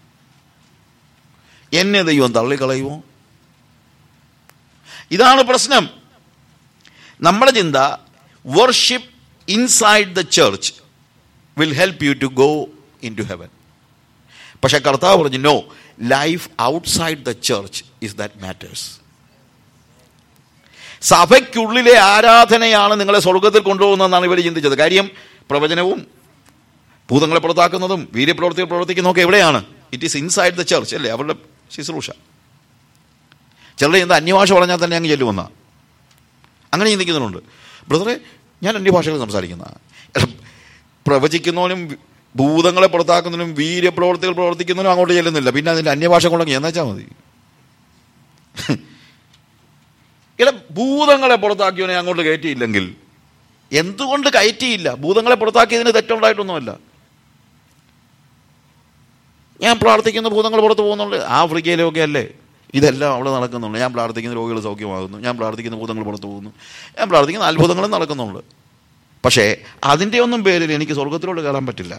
എന്നെ ദൈവം തള്ളിക്കളയുമോ ഇതാണ് പ്രശ്നം നമ്മുടെ ചിന്ത worship inside the church will help you to go into heaven പക്ഷെ കർത്താവ് പറഞ്ഞു no life outside the church is that matters സഭയ്ക്കുള്ളിലെ ആരാധനയാണ് നിങ്ങളെ സ്വർഗത്തിൽ കൊണ്ടുപോകുന്നതെന്നാണ് ഇവർ ചിന്തിച്ചത് കാര്യം പ്രവചനവും ഭൂതങ്ങളെ പുറത്താക്കുന്നതും വീര്യപ്രവർത്തികൾ പ്രവർത്തിക്കുന്നതും ഒക്കെ എവിടെയാണ് it is inside the church അല്ലേ അവരുടെ ശുശ്രൂഷ ചിലർ എന്താ അന്യഭാഷ പറഞ്ഞാൽ തന്നെ അങ്ങ് ചെല്ലുമെന്ന അങ്ങനെ ചിന്തിക്കുന്നുണ്ട് ബ്രദറെ ഞാൻ അന്യഭാഷകൾ സംസാരിക്കുന്ന പ്രവചിക്കുന്നവനും ഭൂതങ്ങളെ പുറത്താക്കുന്നതിനും വീര്യപ്രവർത്തികൾ പ്രവർത്തിക്കുന്നതിനും അങ്ങോട്ട് ചെല്ലുന്നില്ല പിന്നെ അതിൻ്റെ അന്യഭാഷ കൊണ്ടെങ്കിൽ എന്നുവെച്ചാൽ മതി ഇല്ല ഭൂതങ്ങളെ പുറത്താക്കിയവനെ അങ്ങോട്ട് കയറ്റിയില്ലെങ്കിൽ എന്തുകൊണ്ട് കയറ്റിയില്ല ഭൂതങ്ങളെ പുറത്താക്കിയതിന് തെറ്റുണ്ടായിട്ടൊന്നുമല്ല ഞാൻ പ്രാർത്ഥിക്കുന്ന ഭൂതങ്ങൾ പുറത്ത് പോകുന്നുണ്ട് ആഫ്രിക്കയിലൊക്കെ അല്ലേ ഇതെല്ലാം അവിടെ നടക്കുന്നുണ്ട് ഞാൻ പ്രാർത്ഥിക്കുന്ന രോഗികൾ സൗഖ്യമാകുന്നു ഞാൻ പ്രാർത്ഥിക്കുന്ന ഭൂതങ്ങൾ പുറത്ത് പോകുന്നു ഞാൻ പ്രാർത്ഥിക്കുന്ന അത്ഭുതങ്ങളും നടക്കുന്നുണ്ട് പക്ഷേ അതിൻ്റെ ഒന്നും പേരിൽ എനിക്ക് സ്വർഗത്തിലോട്ട് കയറാൻ പറ്റില്ല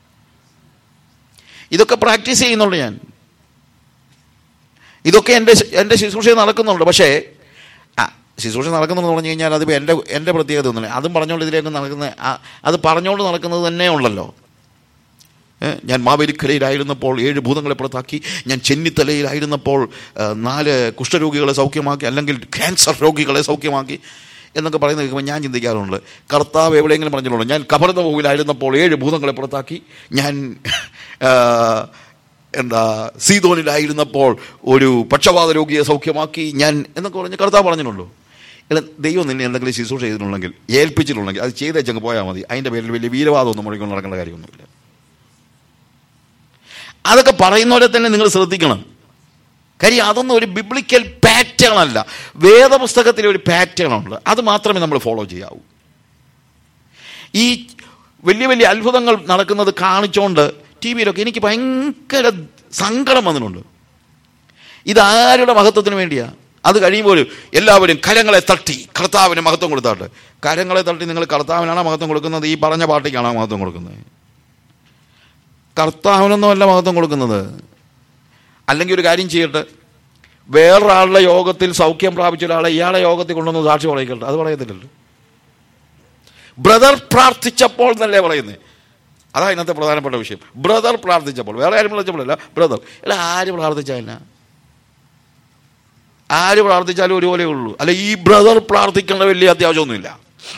ഇതൊക്കെ പ്രാക്ടീസ് ചെയ്യുന്നുണ്ട് ഞാൻ ഇതൊക്കെ എൻ്റെ എൻ്റെ ശുശ്രൂഷ നടക്കുന്നുണ്ട് പക്ഷേ ആ ശുശ്രൂഷ നടക്കുന്നുണ്ടെന്ന് പറഞ്ഞു കഴിഞ്ഞാൽ അതിപ്പോൾ എൻ്റെ എൻ്റെ പ്രത്യേകത ഒന്നുമില്ല അതും പറഞ്ഞുകൊണ്ട് ഇതിലേക്ക് നടക്കുന്ന ആ- അത് പറഞ്ഞുകൊണ്ട് നടക്കുന്നത് തന്നെ ഉള്ളല്ലോ ഏ, ഞാൻ മാവേലിക്കരയിലായിരുന്നപ്പോൾ ഏഴ് ഭൂതങ്ങളെ പുറത്താക്കി ഞാൻ ചെന്നിത്തലയിലായിരുന്നപ്പോൾ ആ, നാല് കുഷ്ഠരോഗികളെ സൗഖ്യമാക്കി അല്ലെങ്കിൽ ക്യാൻസർ രോഗികളെ സൗഖ്യമാക്കി എന്നൊക്കെ പറയുന്നത് കേൾക്കുമ്പോൾ ഞാൻ ചിന്തിക്കാറുണ്ട് കർത്താവ് എവിടെയെങ്കിലും പറഞ്ഞിട്ടുണ്ടോ ഞാൻ കബർദഭൂവിലായിരുന്നപ്പോൾ ഏഴ് ഭൂതങ്ങളെ പുറത്താക്കി ഞാൻ ആ, എന്താ സീതോനിലായിരുന്നപ്പോൾ ഒരു പക്ഷപാത രോഗിയെ സൗഖ്യമാക്കി ഞാൻ എന്നൊക്കെ പറഞ്ഞ് കർത്താവ് പറഞ്ഞിട്ടുണ്ടോ അല്ല ദൈവം നിന്നെ എന്തെങ്കിലും ശുശ്രൂഷ ചെയ്തിട്ടുണ്ടെങ്കിൽ ഏൽപ്പിച്ചിട്ടുണ്ടെങ്കിൽ അത് ചെയ്തേച്ചങ്ങ് പോയാൽ മതി അതിൻ്റെ പേരിൽ വലിയ വീരവാദമൊന്നും മുഴക്കൊണ്ട് നടക്കേണ്ട കാര്യമൊന്നുമില്ല അതൊക്കെ പറയുന്നവരെ തന്നെ നിങ്ങൾ ശ്രദ്ധിക്കണം കാര്യം അതൊന്നും ഒരു ബിബ്ലിക്കൽ പാറ്റേൺ അല്ല വേദപുസ്തകത്തിലെ ഒരു പാറ്റേൺ ഉണ്ട് അത് മാത്രമേ നമ്മൾ ഫോളോ ചെയ്യാവൂ ഈ വലിയ വലിയ അത്ഭുതങ്ങൾ നടക്കുന്നത് കാണിച്ചുകൊണ്ട് ടി വിയിലൊക്കെ എനിക്ക് ഭയങ്കര സങ്കടം വന്നിട്ടുണ്ട് ഇതാരുടെ മഹത്വത്തിന് വേണ്ടിയാ അത് കഴിയുമ്പോൾ എല്ലാവരും കരങ്ങളെ തട്ടി കർത്താവിന് മഹത്വം കൊടുത്താട്ട് കരങ്ങളെ തട്ടി നിങ്ങൾ കർത്താവിനാണോ മഹത്വം കൊടുക്കുന്നത് ഈ പറഞ്ഞ പാർട്ടിക്കാണോ മഹത്വം കൊടുക്കുന്നത് കർത്താവിനൊന്നുമല്ല മഹത്വം കൊടുക്കുന്നത് അല്ലെങ്കിൽ ഒരു കാര്യം ചെയ്യട്ടെ വേറൊരാളുടെ യോഗത്തിൽ സൗഖ്യം പ്രാപിച്ച ഒരാളെ ഇയാളെ യോഗത്തിൽ കൊണ്ടുവന്ന് സാക്ഷി പറയിക്കട്ടെ അത് പറയത്തില്ലല്ലോ ബ്രദർ പ്രാർത്ഥിച്ചപ്പോൾ എന്നല്ലേ പറയുന്നത് അതാ ഇന്നത്തെ പ്രധാനപ്പെട്ട വിഷയം ബ്രദർ പ്രാർത്ഥിച്ചപ്പോൾ വേറെ ആരും വിളിച്ചപ്പോഴല്ല ബ്രദർ അല്ല ആര് പ്രാർത്ഥിച്ചല്ല ആര് പ്രാർത്ഥിച്ചാലും ഒരുപോലെ ഉള്ളൂ അല്ല ഈ ബ്രദർ പ്രാർത്ഥിക്കേണ്ട വലിയ അത്യാവശ്യമൊന്നുമില്ല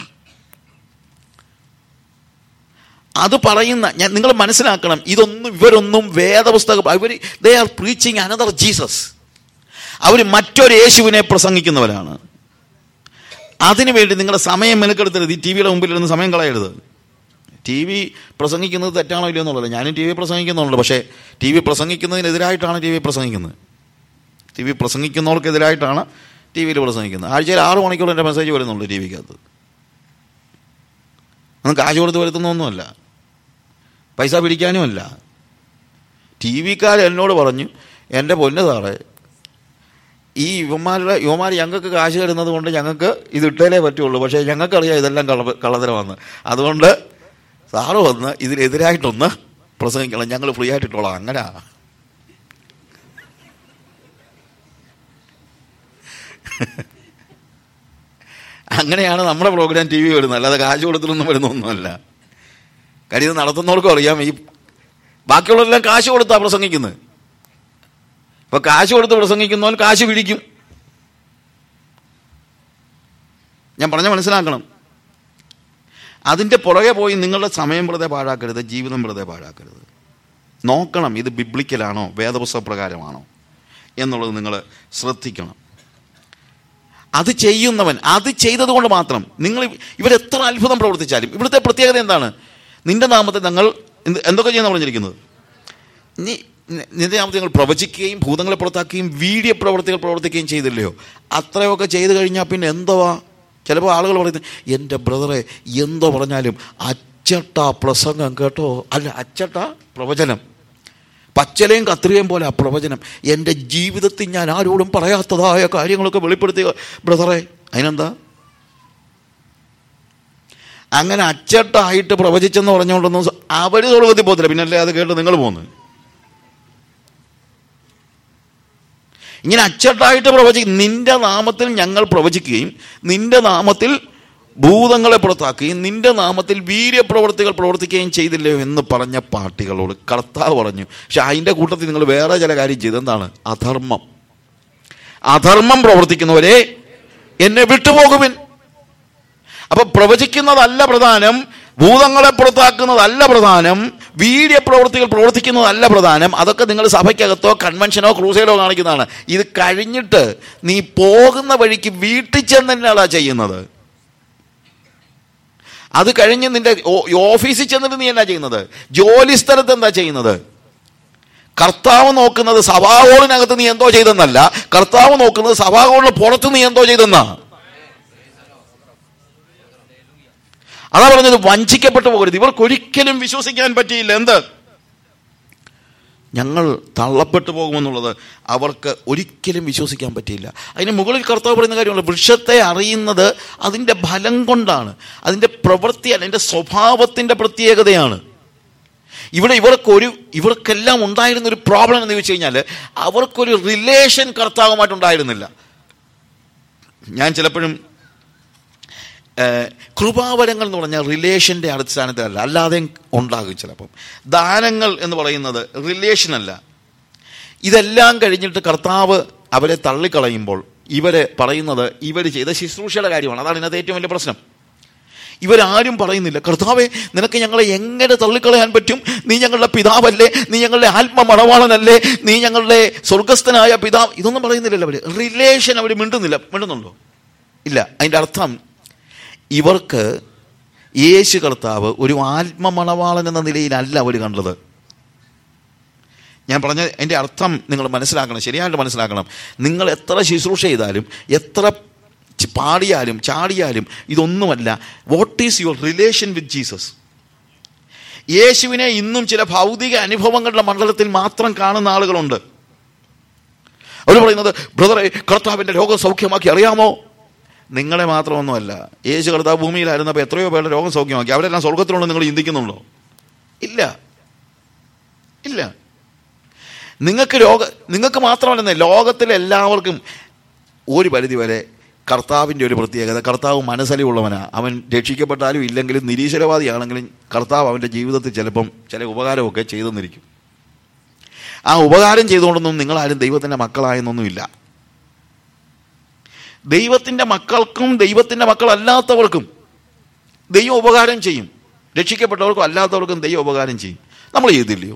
അത് പറയുന്ന ഞാൻ നിങ്ങൾ മനസ്സിലാക്കണം ഇതൊന്നും ഇവരൊന്നും വേദപുസ്തകം ഇവർ they are preaching another Jesus അവർ മറ്റൊരു യേശുവിനെ പ്രസംഗിക്കുന്നവരാണ് അതിനു വേണ്ടി നിങ്ങളുടെ സമയം മെനക്കെടുത്തരുത് ഈ ടി വിയുടെ മുമ്പിൽ ഇരുന്ന് സമയം കളയരുത് ടി വി പ്രസംഗിക്കുന്നത് തെറ്റാണോ ഇല്ലയോ എന്നുള്ളത് ഞാനും ടി വി പ്രസംഗിക്കുന്നുണ്ട് പക്ഷേ ടി വി പ്രസംഗിക്കുന്നതിനെതിരായിട്ടാണ് ടി വി പ്രസംഗിക്കുന്നത് ടി വി പ്രസംഗിക്കുന്നവർക്കെതിരായിട്ടാണ് ടി വിയിൽ പ്രസംഗിക്കുന്നത് ആഴ്ചയിൽ ആറ് മണിക്കൂർ എൻ്റെ മെസ്സേജ് വരുന്നുള്ളൂ ടി വിക്കകത്ത് ഒന്നും കാശ് കൊടുത്ത് വരുത്തുന്നൊന്നുമല്ല പൈസ പിടിക്കാനുമല്ല ടി വിക്കാർ എന്നോട് പറഞ്ഞു എൻ്റെ പൊന്ന് സാറേ ഈ യുവമാരുടെ യുവമാർ ഞങ്ങൾക്ക് കാശ് തരുന്നത് കൊണ്ട് ഞങ്ങൾക്ക് ഇത് ഇട്ടേലേ പറ്റുള്ളൂ പക്ഷേ ഞങ്ങൾക്കറിയാം ഇതെല്ലാം കള്ള കള്ളതരമാണെന്ന് അതുകൊണ്ട് സാറ് വന്ന് ഇതിനെതിരായിട്ടൊന്ന് പ്രസംഗിക്കണം ഞങ്ങൾ ഫ്രീ ആയിട്ട് ഇട്ടോളാം അങ്ങനെ അങ്ങനെയാണ് നമ്മുടെ പ്രോഗ്രാം ടി വി വരുന്നത് അല്ലാതെ കാശ് കൊടുത്തിട്ടൊന്നും വരുന്നൊന്നുമല്ല കാര്യം ഇത് നടത്തുന്നവർക്കും അറിയാം ഈ ബാക്കിയുള്ളവരെല്ലാം കാശ് കൊടുത്താ പ്രസംഗിക്കുന്നത് ഇപ്പൊ കാശ് കൊടുത്ത് പ്രസംഗിക്കുന്നവൻ കാശ് പിടിക്കും ഞാൻ പറഞ്ഞ മനസ്സിലാക്കണം അതിൻ്റെ പുറകെ പോയി നിങ്ങളുടെ സമയം വെറുതെ പാഴാക്കരുത് ജീവിതം വെറുതെ പാഴാക്കരുത് നോക്കണം ഇത് ബിബ്ലിക്കലാണോ വേദപുസ്തക പ്രകാരമാണോ എന്നുള്ളത് നിങ്ങൾ ശ്രദ്ധിക്കണം അത് ചെയ്യുന്നവൻ അത് ചെയ്തത് കൊണ്ട് മാത്രം നിങ്ങൾ ഇവരെത്ര അത്ഭുതം പ്രവർത്തിച്ചാലും ഇവിടുത്തെ പ്രത്യേകത എന്താണ് നിന്റെ നാമത്തിൽ ഞങ്ങൾ എന്ത് എന്തൊക്കെ ചെയ്യുന്ന പറഞ്ഞിരിക്കുന്നത് നീ നിന്റെ നാമത്തിൽ ഞങ്ങൾ പ്രവചിക്കുകയും ഭൂതങ്ങളെ പുറത്താക്കുകയും വീഡിയോ പ്രവർത്തികൾ പ്രവർത്തിക്കുകയും ചെയ്തില്ലയോ അത്രയൊക്കെ ചെയ്തു കഴിഞ്ഞാൽ പിന്നെ എന്തുവാ ചിലപ്പോൾ ആളുകൾ പറയുന്നത് എൻ്റെ ബ്രദറെ എന്തോ പറഞ്ഞാലും അച്ചട്ട പ്രസംഗം കേട്ടോ അല്ല അച്ചട്ട പ്രവചനം പച്ചലയും കത്രികയും പോലെ ആ പ്രവചനം എൻ്റെ ജീവിതത്തിൽ ഞാൻ ആരോടും പറയാത്തതായ കാര്യങ്ങളൊക്കെ വെളിപ്പെടുത്തിയ ബ്രദറെ അതിനെന്താ അങ്ങനെ അച്ചട്ടായിട്ട് പ്രവചിച്ചെന്ന് പറഞ്ഞുകൊണ്ടൊന്നും അവർ സ്വർഗത്തിൽ പോകത്തില്ല പിന്നല്ലേ അത് കേട്ട് നിങ്ങൾ പോകുന്നത് ഇങ്ങനെ അച്ചട്ടായിട്ട് പ്രവചിക്കും നിന്റെ നാമത്തിൽ ഞങ്ങൾ പ്രവചിക്കുകയും നിന്റെ നാമത്തിൽ ഭൂതങ്ങളെ പുറത്താക്കുകയും നിന്റെ നാമത്തിൽ വീര്യപ്രവർത്തികൾ പ്രവർത്തിക്കുകയും ചെയ്തില്ലയോ എന്ന് പറഞ്ഞ പാർട്ടികളോട് കർത്താവ് പറഞ്ഞു പക്ഷെ അതിൻ്റെ കൂട്ടത്തിൽ നിങ്ങൾ വേറെ ചില കാര്യം ചെയ്ത് എന്താണ് അധർമ്മം അധർമ്മം പ്രവർത്തിക്കുന്നവരെ എന്നെ വിട്ടുപോകുവിൻ അപ്പൊ പ്രവചിക്കുന്നതല്ല പ്രധാനം ഭൂതങ്ങളെ പുറത്താക്കുന്നതല്ല പ്രധാനം വീര്യ പ്രവൃത്തികൾ പ്രവർത്തിക്കുന്നതല്ല പ്രധാനം അതൊക്കെ നിങ്ങൾ സഭയ്ക്കകത്തോ കൺവെൻഷനോ ക്രൂസൈഡോ കാണിക്കുന്നതാണ് ഇത് കഴിഞ്ഞിട്ട് നീ പോകുന്ന വഴിക്ക് വീട്ടിൽ ചെന്ന് തന്നെയാണാ ചെയ്യുന്നത് അത് കഴിഞ്ഞ് നിന്റെ ഓഫീസിൽ ചെന്നിട്ട് നീ എന്നാ ചെയ്യുന്നത് ജോലി സ്ഥലത്ത് എന്താ ചെയ്യുന്നത് കർത്താവ് നോക്കുന്നത് സഭാഹോളിനകത്ത് നീ എന്തോ ചെയ്തെന്നല്ല കർത്താവ് നോക്കുന്നത് സഭാഹോളിന് പുറത്ത് നീ എന്തോ ചെയ്തെന്നാ അതാ പറഞ്ഞത് വഞ്ചിക്കപ്പെട്ടു പോകരുത് ഇവർക്ക് ഒരിക്കലും വിശ്വസിക്കാൻ പറ്റിയില്ല എന്ത് ഞങ്ങൾ തള്ളപ്പെട്ടു പോകുമെന്നുള്ളത് അവർക്ക് ഒരിക്കലും വിശ്വസിക്കാൻ പറ്റിയില്ല അതിന് മുകളിൽ കർത്താവ് പറയുന്ന കാര്യമുള്ള വൃക്ഷത്തെ അറിയുന്നത് അതിൻ്റെ ഫലം കൊണ്ടാണ് അതിൻ്റെ പ്രവൃത്തി അതിൻ്റെ സ്വഭാവത്തിൻ്റെ പ്രത്യേകതയാണ് ഇവിടെ ഇവർക്കൊരു ഇവർക്കെല്ലാം ഉണ്ടായിരുന്ന ഒരു പ്രോബ്ലം എന്ന് ചോദിച്ചു കഴിഞ്ഞാൽ അവർക്കൊരു റിലേഷൻ കർത്താവുമായിട്ടുണ്ടായിരുന്നില്ല ഞാൻ ചിലപ്പോഴും കൃപാവരങ്ങൾ എന്ന് പറഞ്ഞാൽ റിലേഷൻ്റെ അടിസ്ഥാനത്തിലല്ല അല്ലാതെ ഉണ്ടാകും ചിലപ്പം ദാനങ്ങൾ എന്ന് പറയുന്നത് റിലേഷൻ അല്ല ഇതെല്ലാം കഴിഞ്ഞിട്ട് കർത്താവ് അവരെ തള്ളിക്കളയുമ്പോൾ ഇവരെ പറയുന്നത് ഇവർ ചെയ്ത ശുശ്രൂഷയുടെ കാര്യമാണ് അതാണ് ഇതിനകത്ത് ഏറ്റവും വലിയ പ്രശ്നം ഇവരാരും പറയുന്നില്ല കർത്താവെ നിനക്ക് ഞങ്ങളെ എങ്ങനെ തള്ളിക്കളയാൻ പറ്റും നീ ഞങ്ങളുടെ പിതാവല്ലേ നീ ഞങ്ങളുടെ ആത്മമണവാളനല്ലേ നീ ഞങ്ങളുടെ സ്വർഗസ്ഥനായ പിതാവ് ഇതൊന്നും പറയുന്നില്ലല്ലോ അവർ റിലേഷൻ അവർ മിണ്ടുന്നില്ല മിണ്ടുന്നുണ്ടോ ഇല്ല അതിൻ്റെ അർത്ഥം ഇവർക്ക് യേശു കർത്താവ് ഒരു ആത്മമണവാളൻ എന്ന നിലയിലല്ല അവർ കണ്ടത് ഞാൻ പറഞ്ഞ എൻ്റെ അർത്ഥം നിങ്ങൾ മനസ്സിലാക്കണം ശരിയായിട്ട് മനസ്സിലാക്കണം നിങ്ങൾ എത്ര ശുശ്രൂഷ ചെയ്താലും എത്ര പാടിയാലും ചാടിയാലും ഇതൊന്നുമല്ല what is your relation with Jesus യേശുവിനെ ഇന്നും ചില ഭൗതിക അനുഭവങ്ങളുടെ മണ്ഡലത്തിൽ മാത്രം കാണുന്ന ആളുകളുണ്ട് അവർ പറയുന്നത് ബ്രദറെ കർത്താവിൻ്റെ രോഗം സൗഖ്യമാക്കി അറിയാമോ നിങ്ങളെ മാത്രമൊന്നുമല്ല യേശു കർത്താവ് ഭൂമിയിലായിരുന്നപ്പോൾ എത്രയോ പേരുടെ രോഗം സൗഖ്യമാക്കി അവരെല്ലാം സ്വർഗത്തിലുണ്ടോ നിങ്ങൾ ചിന്തിക്കുന്നുണ്ടോ ഇല്ല ഇല്ല നിങ്ങൾക്ക് രോഗ നിങ്ങൾക്ക് മാത്രമല്ലെന്നേ ലോകത്തിലെ എല്ലാവർക്കും ഒരു പരിധി വരെ കർത്താവിൻ്റെ ഒരു പ്രത്യേകത കർത്താവ് മനസ്സലിവുള്ളവനാ അവൻ രക്ഷിക്കപ്പെട്ടാലും ഇല്ലെങ്കിലും നിരീശ്വരവാദിയാണെങ്കിലും കർത്താവ് അവൻ്റെ ജീവിതത്തിൽ ചിലപ്പം ചില ഉപകാരമൊക്കെ ചെയ്തെന്നിരിക്കും ആ ഉപകാരം ചെയ്തുകൊണ്ടൊന്നും നിങ്ങളാരും ദൈവത്തിൻ്റെ മക്കളായെന്നൊന്നുമില്ല ദൈവത്തിൻ്റെ മക്കൾക്കും ദൈവത്തിൻ്റെ മക്കളല്ലാത്തവർക്കും ദൈവം ഉപകാരം ചെയ്യും രക്ഷിക്കപ്പെട്ടവർക്കും അല്ലാത്തവർക്കും ദൈവം ഉപകാരം ചെയ്യും നമ്മൾ ചെയ്തില്ലയോ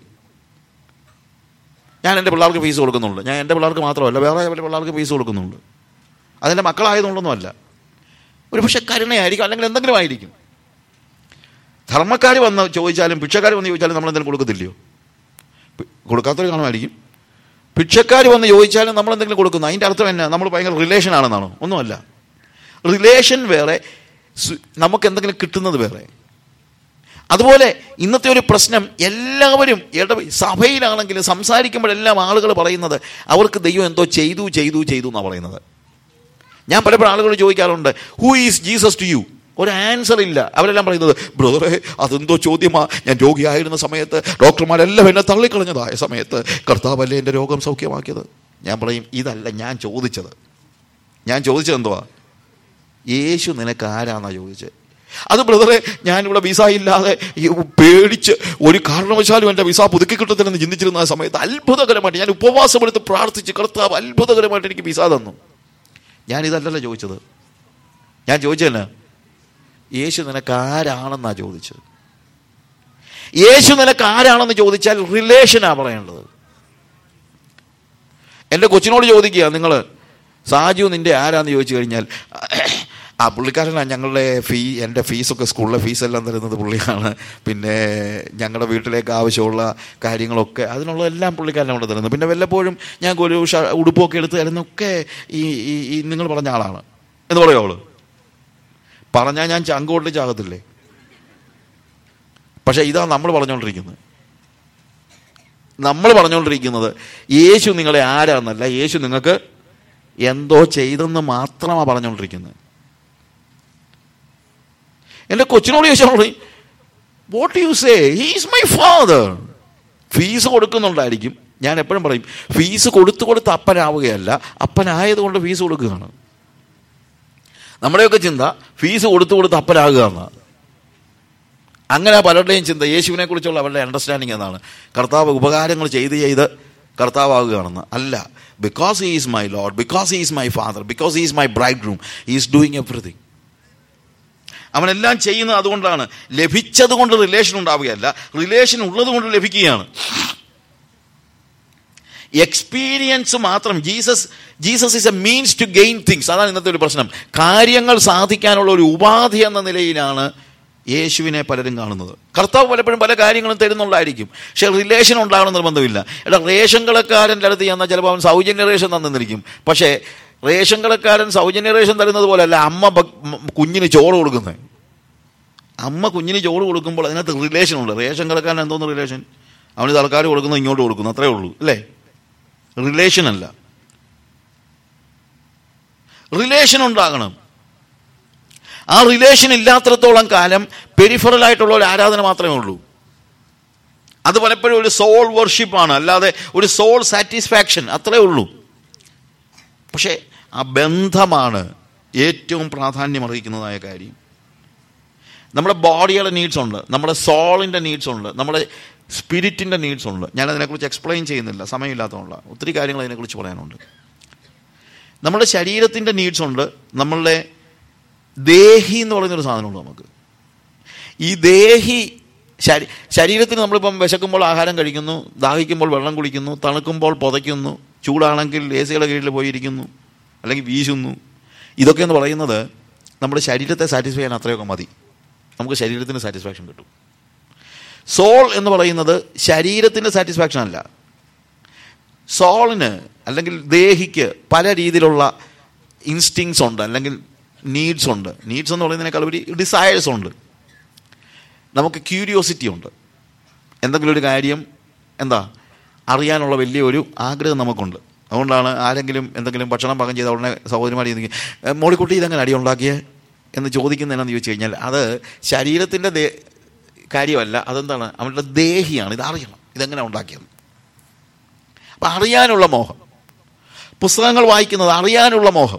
ഞാൻ എൻ്റെ പിള്ളേർക്ക് ഫീസ് കൊടുക്കുന്നുണ്ട് ഞാൻ എൻ്റെ പിള്ളേർക്ക് മാത്രമല്ല വേറെ പല പിള്ളേർക്ക് ഫീസ് കൊടുക്കുന്നുണ്ട് അതെൻ്റെ മക്കളായതുകൊണ്ടൊന്നുമല്ല ഒരു പക്ഷെ കരുണയായിരിക്കും അല്ലെങ്കിൽ എന്തെങ്കിലും ആയിരിക്കും ധർമ്മക്കാർ വന്ന് ചോദിച്ചാലും ഭിക്ഷക്കാർ വന്ന് ചോദിച്ചാലും നമ്മൾ എന്തെങ്കിലും കൊടുക്കത്തില്ലയോ പി- കൊടുക്കാത്തവർ കാണുമായിരിക്കും ഭിക്ഷക്കാർ വന്ന് ചോദിച്ചാലും നമ്മൾ എന്തെങ്കിലും കൊടുക്കുന്നു അതിൻ്റെ അർത്ഥം എന്നാ നമ്മൾ ഭയങ്കര റിലേഷൻ ആണെന്നാണോ ഒന്നുമല്ല റിലേഷൻ വേറെ സു- നമുക്ക് എന്തെങ്കിലും കിട്ടുന്നത് വേറെ അതുപോലെ ഇന്നത്തെ ഒരു പ്രശ്നം എല്ലാവരും ഇട സഭയിലാണെങ്കിലും സംസാരിക്കുമ്പോഴെല്ലാം ആളുകൾ പറയുന്നത് അവർക്ക് ദൈവം എന്തോ ചെയ്തു ചെയ്തു ചെയ്തു എന്നാണ് പറയുന്നത് ഞാൻ പലപ്പോഴും ആളുകൾ ചോദിക്കാറുണ്ട് who is Jesus to you ഒരു ആൻസർ ഇല്ല അവരെല്ലാം പറയുന്നത് ബ്രദറെ അതെന്തോ ചോദ്യമാ ഞാൻ രോഗിയായിരുന്ന സമയത്ത് ഡോക്ടർമാരെല്ലാം എന്നെ തള്ളിക്കളഞ്ഞതായ സമയത്ത് കർത്താവല്ലേ എൻ്റെ രോഗം സൗഖ്യമാക്കിയത് ഞാൻ പറയും ഇതല്ല ഞാൻ ചോദിച്ചത് ഞാൻ ചോദിച്ചത് എന്തുവാ യേശു നിനക്ക് ആരാന്നാ ചോദിച്ചത് അത് ബ്രദറെ ഞാനിവിടെ വിസ ഇല്ലാതെ ഈ പേടിച്ച് ഒരു കാരണവശാലും എൻ്റെ വിസ പുതുക്കി കിട്ടത്തില്ലെന്ന് ചിന്തിച്ചിരുന്ന ആ സമയത്ത് അത്ഭുതകരമായിട്ട് ഞാൻ ഉപവാസമെടുത്ത് പ്രാർത്ഥിച്ച് കർത്താവ് അത്ഭുതകരമായിട്ട് എനിക്ക് വിസ തന്നു ഞാൻ ഇതല്ലല്ലോ ചോദിച്ചത് ഞാൻ ചോദിച്ചതല്ല യേശു നിനക്ക് ആരാണെന്നാ ചോദിച്ചത് യേശു നിനക്ക് ആരാണെന്ന് ചോദിച്ചാൽ റിലേഷനാ പറയേണ്ടത് എൻ്റെ കൊച്ചിനോട് ചോദിക്കുക നിങ്ങൾ സാജു നിന്റെ ആരാന്ന് ചോദിച്ചു കഴിഞ്ഞാൽ ആ പുള്ളിക്കാരനാണ് ഞങ്ങളുടെ ഫീ എൻ്റെ ഫീസൊക്കെ സ്കൂളിലെ ഫീസെല്ലാം തരുന്നത് പുള്ളിയാണ് പിന്നെ ഞങ്ങളുടെ വീട്ടിലേക്ക് ആവശ്യമുള്ള കാര്യങ്ങളൊക്കെ അതിനുള്ള എല്ലാം പുള്ളിക്കാരനാണ് തരുന്നത് പിന്നെ വല്ലപ്പോഴും ഞാൻ ഒരു ഷ ഉടുപ്പൊക്കെ എടുത്ത് തരുന്നൊക്കെ ഈ ഈ ഈ നിങ്ങൾ പറഞ്ഞ ആളാണ് എന്ന് പറയോ അവള് പറഞ്ഞാൽ ഞാൻ ചങ്കോട്ടിൽ ചാകത്തില്ലേ പക്ഷേ ഇതാ നമ്മൾ പറഞ്ഞുകൊണ്ടിരിക്കുന്നത് നമ്മൾ പറഞ്ഞുകൊണ്ടിരിക്കുന്നത് യേശു നിങ്ങളെ ആരാന്നല്ല യേശു നിങ്ങൾക്ക് എന്തോ ചെയ്തെന്ന് മാത്രമാണ് പറഞ്ഞുകൊണ്ടിരിക്കുന്നത് എൻ്റെ കൊച്ചിനോട് ചോദിച്ചാൽ what you say he's my father fees കൊടുക്കുന്നുണ്ടായിരിക്കും ഞാൻ എപ്പോഴും പറയും ഫീസ് കൊടുത്തു കൊടുത്ത് അപ്പനാവുകയല്ല അപ്പനായതുകൊണ്ട് ഫീസ് കൊടുക്കുകയാണ് നമ്മുടെയൊക്കെ ചിന്ത ഫീസ് കൊടുത്തു കൊടുത്ത് അപ്പനാകുക എന്നാണ് അങ്ങനെ പലരുടെയും ചിന്ത യേശുവിനെ കുറിച്ചുള്ള അവരുടെ അണ്ടർസ്റ്റാൻഡിങ് എന്നാണ് കർത്താവ് ഉപകാരങ്ങൾ ചെയ്ത് ചെയ്ത് കർത്താവാകുകയാണെന്ന് അല്ല because he is my lord because he is my father because he is my bridegroom he is doing everything അവനെല്ലാം ചെയ്യുന്നത് അതുകൊണ്ടാണ് ലഭിച്ചത് കൊണ്ട് റിലേഷൻ ഉണ്ടാവുകയല്ല റിലേഷൻ ഉള്ളത് കൊണ്ട് ലഭിക്കുകയാണ് എക്സ്പീരിയൻസ് മാത്രം Jesus Jesus is a means to gain things അതാണ് ഇന്നത്തെ ഒരു പ്രശ്നം കാര്യങ്ങൾ സാധിക്കാനുള്ള ഒരു ഉപാധി എന്ന നിലയിലാണ് യേശുവിനെ പലരും കാണുന്നത് കർത്താവ് പലപ്പോഴും പല കാര്യങ്ങളും തരുന്നുണ്ടായിരിക്കും പക്ഷെ റിലേഷൻ ഉണ്ടാകണം നിർബന്ധമില്ല എടാ റേഷൻ കടക്കാരൻ്റെ അടുത്ത് ചെന്നാൽ ചിലപ്പോൾ അവൻ സൗജന്യ റേഷൻ തന്നിരിക്കും പക്ഷേ റേഷൻ കടക്കാരൻ സൗജന്യ റേഷൻ തരുന്നത് പോലെയല്ല അമ്മ ബ- മ- കുഞ്ഞിന് ചോറ് കൊടുക്കുന്നത് അമ്മ കുഞ്ഞിന് ചോറ് കൊടുക്കുമ്പോൾ അതിനകത്ത് റിലേഷൻ ഉണ്ട് റേഷൻ കടക്കാരൻ എന്തോന്ന് റിലേഷൻ അവന് തൽക്കാലം കൊടുക്കുന്നത് ഇങ്ങോട്ട് കൊടുക്കുന്നു അത്രേ ഉള്ളൂ അല്ലേ റിലേഷൻ അല്ല റിലേഷൻ ഉണ്ടാകണം ആ റിലേഷൻ ഇല്ലാത്തിടത്തോളം കാലം പെരിഫറൽ ആയിട്ടുള്ള ഒരു ആരാധന മാത്രമേ ഉള്ളൂ അത് പലപ്പോഴും ഒരു സോൾ വർഷിപ്പാണ് അല്ലാതെ ഒരു സോൾ സാറ്റിസ്ഫാക്ഷൻ അത്രേ ഉള്ളൂ പക്ഷേ ആ ബന്ധമാണ് ഏറ്റവും പ്രാധാന്യം അറിയിക്കുന്നതായ കാര്യം നമ്മുടെ ബോഡിയുടെ നീഡ്സ് ഉണ്ട് നമ്മുടെ സോളിൻ്റെ നീഡ്സ് ഉണ്ട് നമ്മുടെ സ്പിരിറ്റിൻ്റെ നീഡ്സ് ഉണ്ട് ഞാൻ അതിനെക്കുറിച്ച് എക്സ്പ്ലെയിൻ ചെയ്യുന്നില്ല സമയമില്ലാത്തതുകൊണ്ട് ഒത്തിരി കാര്യങ്ങൾ അതിനെക്കുറിച്ച് പറയാനുണ്ട് നമ്മുടെ ശരീരത്തിൻ്റെ നീഡ്സ് ഉണ്ട് നമ്മളുടെ ദേഹി എന്ന് പറയുന്നൊരു സാധനമുണ്ട് നമുക്ക് ഈ ദേഹി ശരീ ശരീരത്തിന് നമ്മളിപ്പം വിശക്കുമ്പോൾ ആഹാരം കഴിക്കുന്നു ദാഹിക്കുമ്പോൾ വെള്ളം കുടിക്കുന്നു തണുക്കുമ്പോൾ പുതയ്ക്കുന്നു ചൂടാണെങ്കിൽ എ സിയുടെ കീഴിൽ പോയിരിക്കുന്നു അല്ലെങ്കിൽ വീശുന്നു ഇതൊക്കെ എന്ന് പറയുന്നത് നമ്മുടെ ശരീരത്തെ സാറ്റിസ്ഫൈ ചെയ്യാൻ അത്രയൊക്കെ മതി നമുക്ക് ശരീരത്തിന് സാറ്റിസ്ഫാക്ഷൻ കിട്ടും സോൾ എന്ന് പറയുന്നത് ശരീരത്തിൻ്റെ സാറ്റിസ്ഫാക്ഷൻ അല്ല സോളിന് അല്ലെങ്കിൽ ദേഹിക്ക് പല രീതിയിലുള്ള ഇൻസ്റ്റിങ്സ് ഉണ്ട് അല്ലെങ്കിൽ നീഡ്സ് ഉണ്ട് നീഡ്സ് എന്ന് പറയുന്നതിനേക്കാൾ ഒരു ഡിസയേഴ്സ് ഉണ്ട് നമുക്ക് ക്യൂരിയോസിറ്റി ഉണ്ട് എന്തെങ്കിലും ഒരു കാര്യം എന്താ അറിയാനുള്ള വലിയൊരു ആഗ്രഹം നമുക്കുണ്ട് അതുകൊണ്ടാണ് ആരെങ്കിലും എന്തെങ്കിലും ഭക്ഷണം പാകം ചെയ്ത ഉടനെ സഹോദരിമാർ ചോദിക്കും മോളിക്കുട്ടി ഇതെങ്ങനെ അടി ഉണ്ടാക്കിയേ എന്ന് ചോദിക്കുന്നതെന്നു ചോദിച്ചു കഴിഞ്ഞാൽ അത് ശരീരത്തിൻ്റെ ദേ കാര്യമല്ല അതെന്താണ് അവരുടെ ദേഹിയാണ് ഇത് അറിയണം ഇതെങ്ങനെ ഉണ്ടാക്കിയത് അപ്പം അറിയാനുള്ള മോഹം പുസ്തകങ്ങൾ വായിക്കുന്നത് അറിയാനുള്ള മോഹം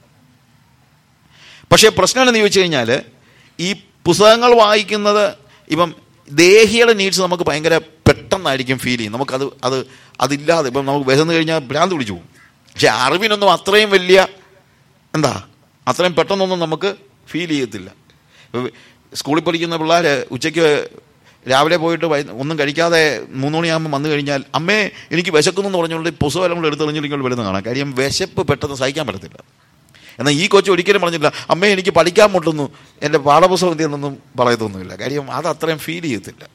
പക്ഷേ പ്രശ്നം എന്ന് ചോദിച്ചു കഴിഞ്ഞാൽ ഈ പുസ്തകങ്ങൾ വായിക്കുന്നത് ഇപ്പം ദേഹിയുടെ നീഡ്സ് നമുക്ക് ഭയങ്കര പെട്ടെന്നായിരിക്കും ഫീൽ ചെയ്യും നമുക്കത് അത് അതില്ലാതെ ഇപ്പം നമുക്ക് വിശന്ന് കഴിഞ്ഞാൽ ഭ്രാന്ത് പിടിച്ചു പോകും പക്ഷെ അറിവിനൊന്നും അത്രയും വലിയ എന്താ അത്രയും പെട്ടെന്നൊന്നും നമുക്ക് ഫീൽ ചെയ്യത്തില്ല ഇപ്പൊ സ്കൂളിൽ പഠിക്കുന്ന പിള്ളേർ ഉച്ചയ്ക്ക് രാവിലെ പോയിട്ട് വൈ ഒന്നും കഴിക്കാതെ മൂന്ന് മണിയാകുമ്പോൾ വന്നു കഴിഞ്ഞാൽ അമ്മേ എനിക്ക് വിശക്കുന്നു എന്ന് പറഞ്ഞുകൊണ്ട് പുസ്തകം കൂടെ എടുത്തെറിഞ്ഞില്ലെങ്കിൽ വരുന്ന കാണാം കാര്യം വിശപ്പ് പെട്ടെന്ന് സഹിക്കാൻ പറ്റത്തില്ല എന്നാൽ ഈ കൊച്ചു ഒരിക്കലും പറഞ്ഞില്ല അമ്മേ എനിക്ക് പഠിക്കാൻ മുട്ടുന്നു എൻ്റെ പാഠപുസ്തകം എന്തെന്നൊന്നും പറയത്തൊന്നുമില്ല കാര്യം അത് അത്രയും ഫീൽ ചെയ്യത്തില്ല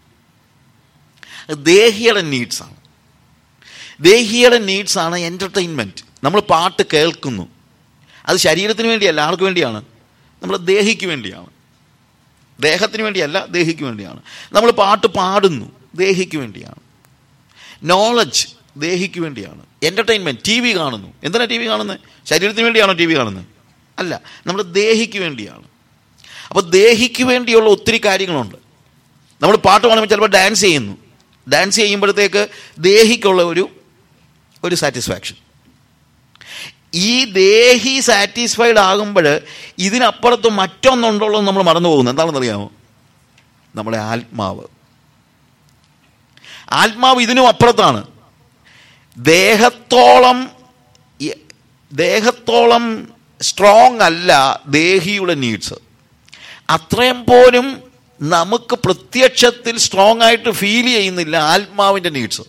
ദേഹിയുടെ നീഡ്സാണ് ദേഹിയുടെ നീഡ്സാണ് എൻ്റർടൈൻമെൻറ്റ് നമ്മൾ പാട്ട് കേൾക്കുന്നു അത് ശരീരത്തിന് വേണ്ടിയല്ല ആൾക്ക് വേണ്ടിയാണ് നമ്മൾ ദേഹിക്ക് വേണ്ടിയാണ് ദേഹത്തിന് വേണ്ടിയല്ല ദേഹിക്ക് വേണ്ടിയാണ് നമ്മൾ പാട്ട് പാടുന്നു ദേഹിക്ക് വേണ്ടിയാണ് നോളജ് ദേഹിക്ക് വേണ്ടിയാണ് എൻ്റർടൈൻമെൻറ്റ് ടി വി കാണുന്നു എന്തിനാണ് ടി വി കാണുന്നത് ശരീരത്തിന് വേണ്ടിയാണോ ടി വി കാണുന്നത് അല്ല നമ്മൾ ദേഹിക്ക് വേണ്ടിയാണ് അപ്പോൾ ദേഹിക്ക് വേണ്ടിയുള്ള ഒത്തിരി കാര്യങ്ങളുണ്ട് നമ്മൾ പാട്ട് പാടുമ്പോൾ ചിലപ്പോൾ ഡാൻസ് ചെയ്യുന്നു ഡാൻസ് ചെയ്യുമ്പോഴത്തേക്ക് ദേഹിക്കുള്ള ഒരു ഒരു സാറ്റിസ്ഫാക്ഷൻ ഈ ദേഹി സാറ്റിസ്ഫൈഡ് ആകുമ്പോൾ ഇതിനപ്പുറത്ത് മറ്റൊന്നുണ്ടല്ലോ എന്ന് നമ്മൾ മറന്നു പോകുന്നു എന്താണെന്ന് അറിയാമോ നമ്മുടെ ആത്മാവ് ആത്മാവ് ഇതിനും അപ്പുറത്താണ് ദേഹത്തോളം ഈ- ദേഹത്തോളം സ്ട്രോങ് അല്ല ദേഹിയുടെ നീഡ്സ് അത്രയും പോലും നമുക്ക് പ്രത്യക്ഷത്തിൽ സ്ട്രോങ് ആയിട്ട് ഫീൽ ചെയ്യുന്നില്ല ആത്മാവിൻ്റെ നീഡ്സ്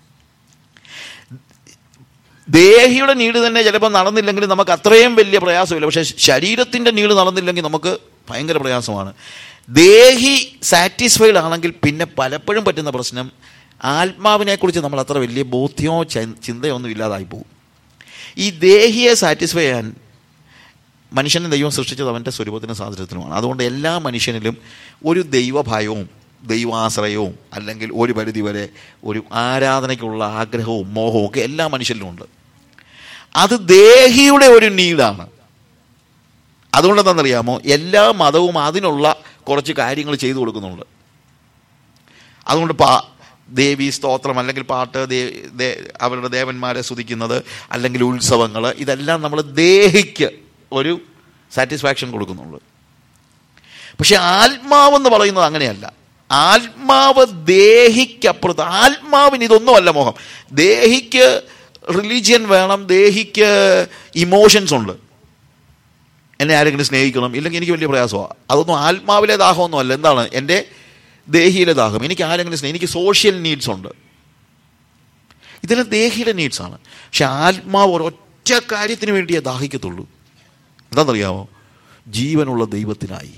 ദേഹിയുടെ നീട് തന്നെ ചിലപ്പോൾ നടന്നില്ലെങ്കിൽ നമുക്ക് അത്രയും വലിയ പ്രയാസമില്ല പക്ഷേ ശരീരത്തിൻ്റെ നീട് നടന്നില്ലെങ്കിൽ നമുക്ക് ഭയങ്കര പ്രയാസമാണ് ദേഹി സാറ്റിസ്ഫൈഡ് ആണെങ്കിൽ പിന്നെ പലപ്പോഴും പറ്റുന്ന പ്രശ്നം ആത്മാവിനെക്കുറിച്ച് നമ്മൾ അത്ര വലിയ ബോധ്യമോ ചി- ചിന്തയോ ഒന്നും ഇല്ലാതായി പോകും ഈ ദേഹിയെ സാറ്റിസ്ഫൈ ചെയ്യാൻ മനുഷ്യനെ ദൈവം സൃഷ്ടിച്ചത് അവൻ്റെ സ്വരൂപത്തിനും സാഹചര്യത്തിനുമാണ് അതുകൊണ്ട് എല്ലാ മനുഷ്യനിലും ഒരു ദൈവഭയവും ദൈവാശ്രയവും അല്ലെങ്കിൽ ഒരു പരിധി വരെ ഒരു ആരാധനയ്ക്കുള്ള ആഗ്രഹവും മോഹവും ഒക്കെ എല്ലാ മനുഷ്യരിലും ഉണ്ട് അത് ദേഹിയുടെ ഒരു നീഡാണ് അതുകൊണ്ട് എന്താണെന്നറിയാമോ എല്ലാ മതവും അതിനുള്ള കുറച്ച് കാര്യങ്ങൾ ചെയ്തു കൊടുക്കുന്നുണ്ട് അതുകൊണ്ട് പാ ദേവി സ്തോത്രം അല്ലെങ്കിൽ പാട്ട് ദേ ദേ- അവരുടെ ദേവന്മാരെ സ്തുതിക്കുന്നത് അല്ലെങ്കിൽ ഉത്സവങ്ങൾ ഇതെല്ലാം നമ്മൾ ദേഹിക്ക് ഒരു സാറ്റിസ്ഫാക്ഷൻ കൊടുക്കുന്നുള്ളൂ പക്ഷെ ആത്മാവെന്ന് പറയുന്നത് അങ്ങനെയല്ല ആത്മാവ് ദേഹിക്കപ്പുറത്ത് ആത്മാവിന് ഇതൊന്നുമല്ല മോഹം ദേഹിക്ക് റിലീജിയൻ വേണം ദേഹിക്ക് ഇമോഷൻസ് ഉണ്ട് എന്നെ ആരെങ്കിലും സ്നേഹിക്കണം ഇല്ലെങ്കിൽ എനിക്ക് വലിയ പ്രയാസമാണ് അതൊന്നും ആത്മാവിലെ ദാഹമൊന്നും അല്ല എന്താണ് എൻ്റെ ദേഹിയിലെ ദാഹം എനിക്ക് ആരെങ്കിലും സ്നേഹം എനിക്ക് സോഷ്യൽ നീഡ്സ് ഉണ്ട് ഇതെല്ലാം ദേഹിയുടെ നീഡ്സാണ് പക്ഷെ ആത്മാവ് ഒരൊറ്റ കാര്യത്തിന് വേണ്ടിയേ ദാഹിക്കത്തുള്ളൂ എന്താണെന്നറിയാമോ ജീവനുള്ള ദൈവത്തിനായി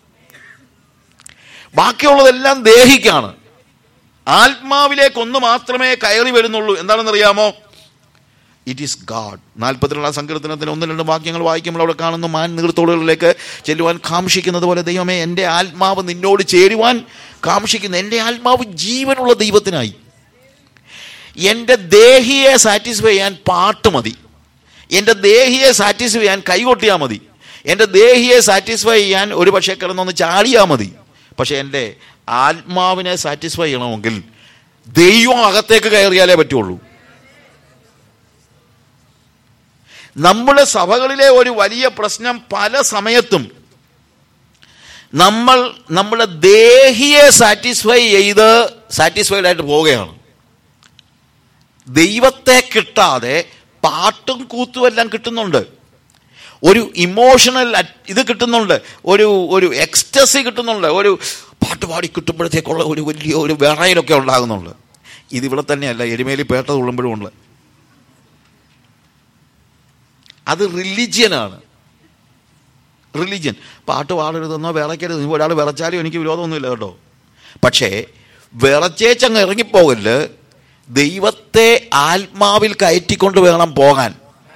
ബാക്കിയുള്ളതെല്ലാം ദേഹിക്കാണ് ആത്മാവിലേക്ക് ഒന്ന് മാത്രമേ കയറി വരുന്നുള്ളൂ എന്താണെന്നറിയാമോ ഇറ്റ് ഈസ് ഗാഡ് നാൽപ്പത്തിരണ്ടാം സങ്കീർത്തനത്തിന് ഒന്ന് രണ്ട് വാക്യങ്ങൾ വായിക്കുമ്പോൾ അവിടെ കാണുന്ന മാൻ നീർത്തോടുകളിലേക്ക് ചെല്ലുവാൻ കാംക്ഷിക്കുന്നത് പോലെ ദൈവമേ എൻ്റെ ആത്മാവ് നിന്നോട് ചേരുവാൻ കാംക്ഷിക്കുന്നു എൻ്റെ ആത്മാവ് ജീവനുള്ള ദൈവത്തിനായി എൻ്റെ ദേഹിയെ സാറ്റിസ്ഫൈ ചെയ്യാൻ പാട്ട് മതി എൻ്റെ ദേഹിയെ സാറ്റിസ്ഫൈ ചെയ്യാൻ കൈകൊട്ടിയാൽ മതി എൻ്റെ ദേഹിയെ സാറ്റിസ്ഫൈ ചെയ്യാൻ ഒരു പക്ഷേ കിടന്നൊന്ന് ചാടിയാൽ മതി പക്ഷേ എൻ്റെ ആത്മാവിനെ സാറ്റിസ്ഫൈ ചെയ്യണമെങ്കിൽ ദൈവം അകത്തേക്ക് കയറിയാലേ പറ്റുള്ളൂ നമ്മുടെ സഭകളിലെ ഒരു വലിയ പ്രശ്നം പല സമയത്തും നമ്മൾ നമ്മുടെ ദേഹിയെ സാറ്റിസ്ഫൈ ചെയ്ത് സാറ്റിസ്ഫൈഡ് ആയിട്ട് പോവുകയാണ് ദൈവത്തെ കിട്ടാതെ പാട്ടും കൂത്തും എല്ലാം കിട്ടുന്നുണ്ട് ഒരു ഇമോഷണൽ ഇത് കിട്ടുന്നുണ്ട് ഒരു ഒരു എക്സ്റ്റസി കിട്ടുന്നുണ്ട് ഒരു പാട്ട് പാടി കിട്ടുമ്പോഴത്തേക്കുള്ള ഒരു വലിയ ഒരു വിറയലൊക്കെ ഉണ്ടാകുന്നുണ്ട് ഇതിവിടെ തന്നെയല്ല എരുമേലി പേട്ട തുള്ളുമ്പോഴും ഉണ്ട് അത് റിലിജിയനാണ് റിലിജിയൻ പാട്ട് പാടരുതെന്നോ വിറയ്ക്കരുത് ഒരാൾ വിറച്ചാലും എനിക്ക് വിരോധമൊന്നുമില്ല കേട്ടോ പക്ഷേ വിറച്ചേച്ചങ്ങ് ഇറങ്ങിപ്പോകല് ദൈവത്തെ ആത്മാവിൽ കയറ്റിക്കൊണ്ട് വേണം പോകാൻ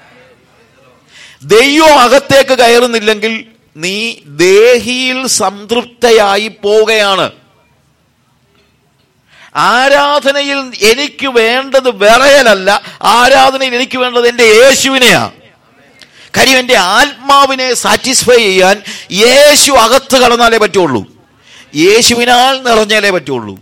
ദൈവം അകത്തേക്ക് കയറുന്നില്ലെങ്കിൽ നീ ദേഹിയിൽ സംതൃപ്തയായി പോവുകയാണ് ആരാധനയിൽ എനിക്ക് വേണ്ടത് വിറയലല്ല ആരാധനയിൽ എനിക്ക് വേണ്ടത് എൻ്റെ യേശുവിനെയാണ് കാര്യം എൻ്റെ ആത്മാവിനെ സാറ്റിസ്ഫൈ ചെയ്യാൻ യേശു അകത്ത് കടന്നാലേ പറ്റുള്ളൂ യേശുവിനാൽ നിറഞ്ഞാലേ പറ്റുള്ളൂ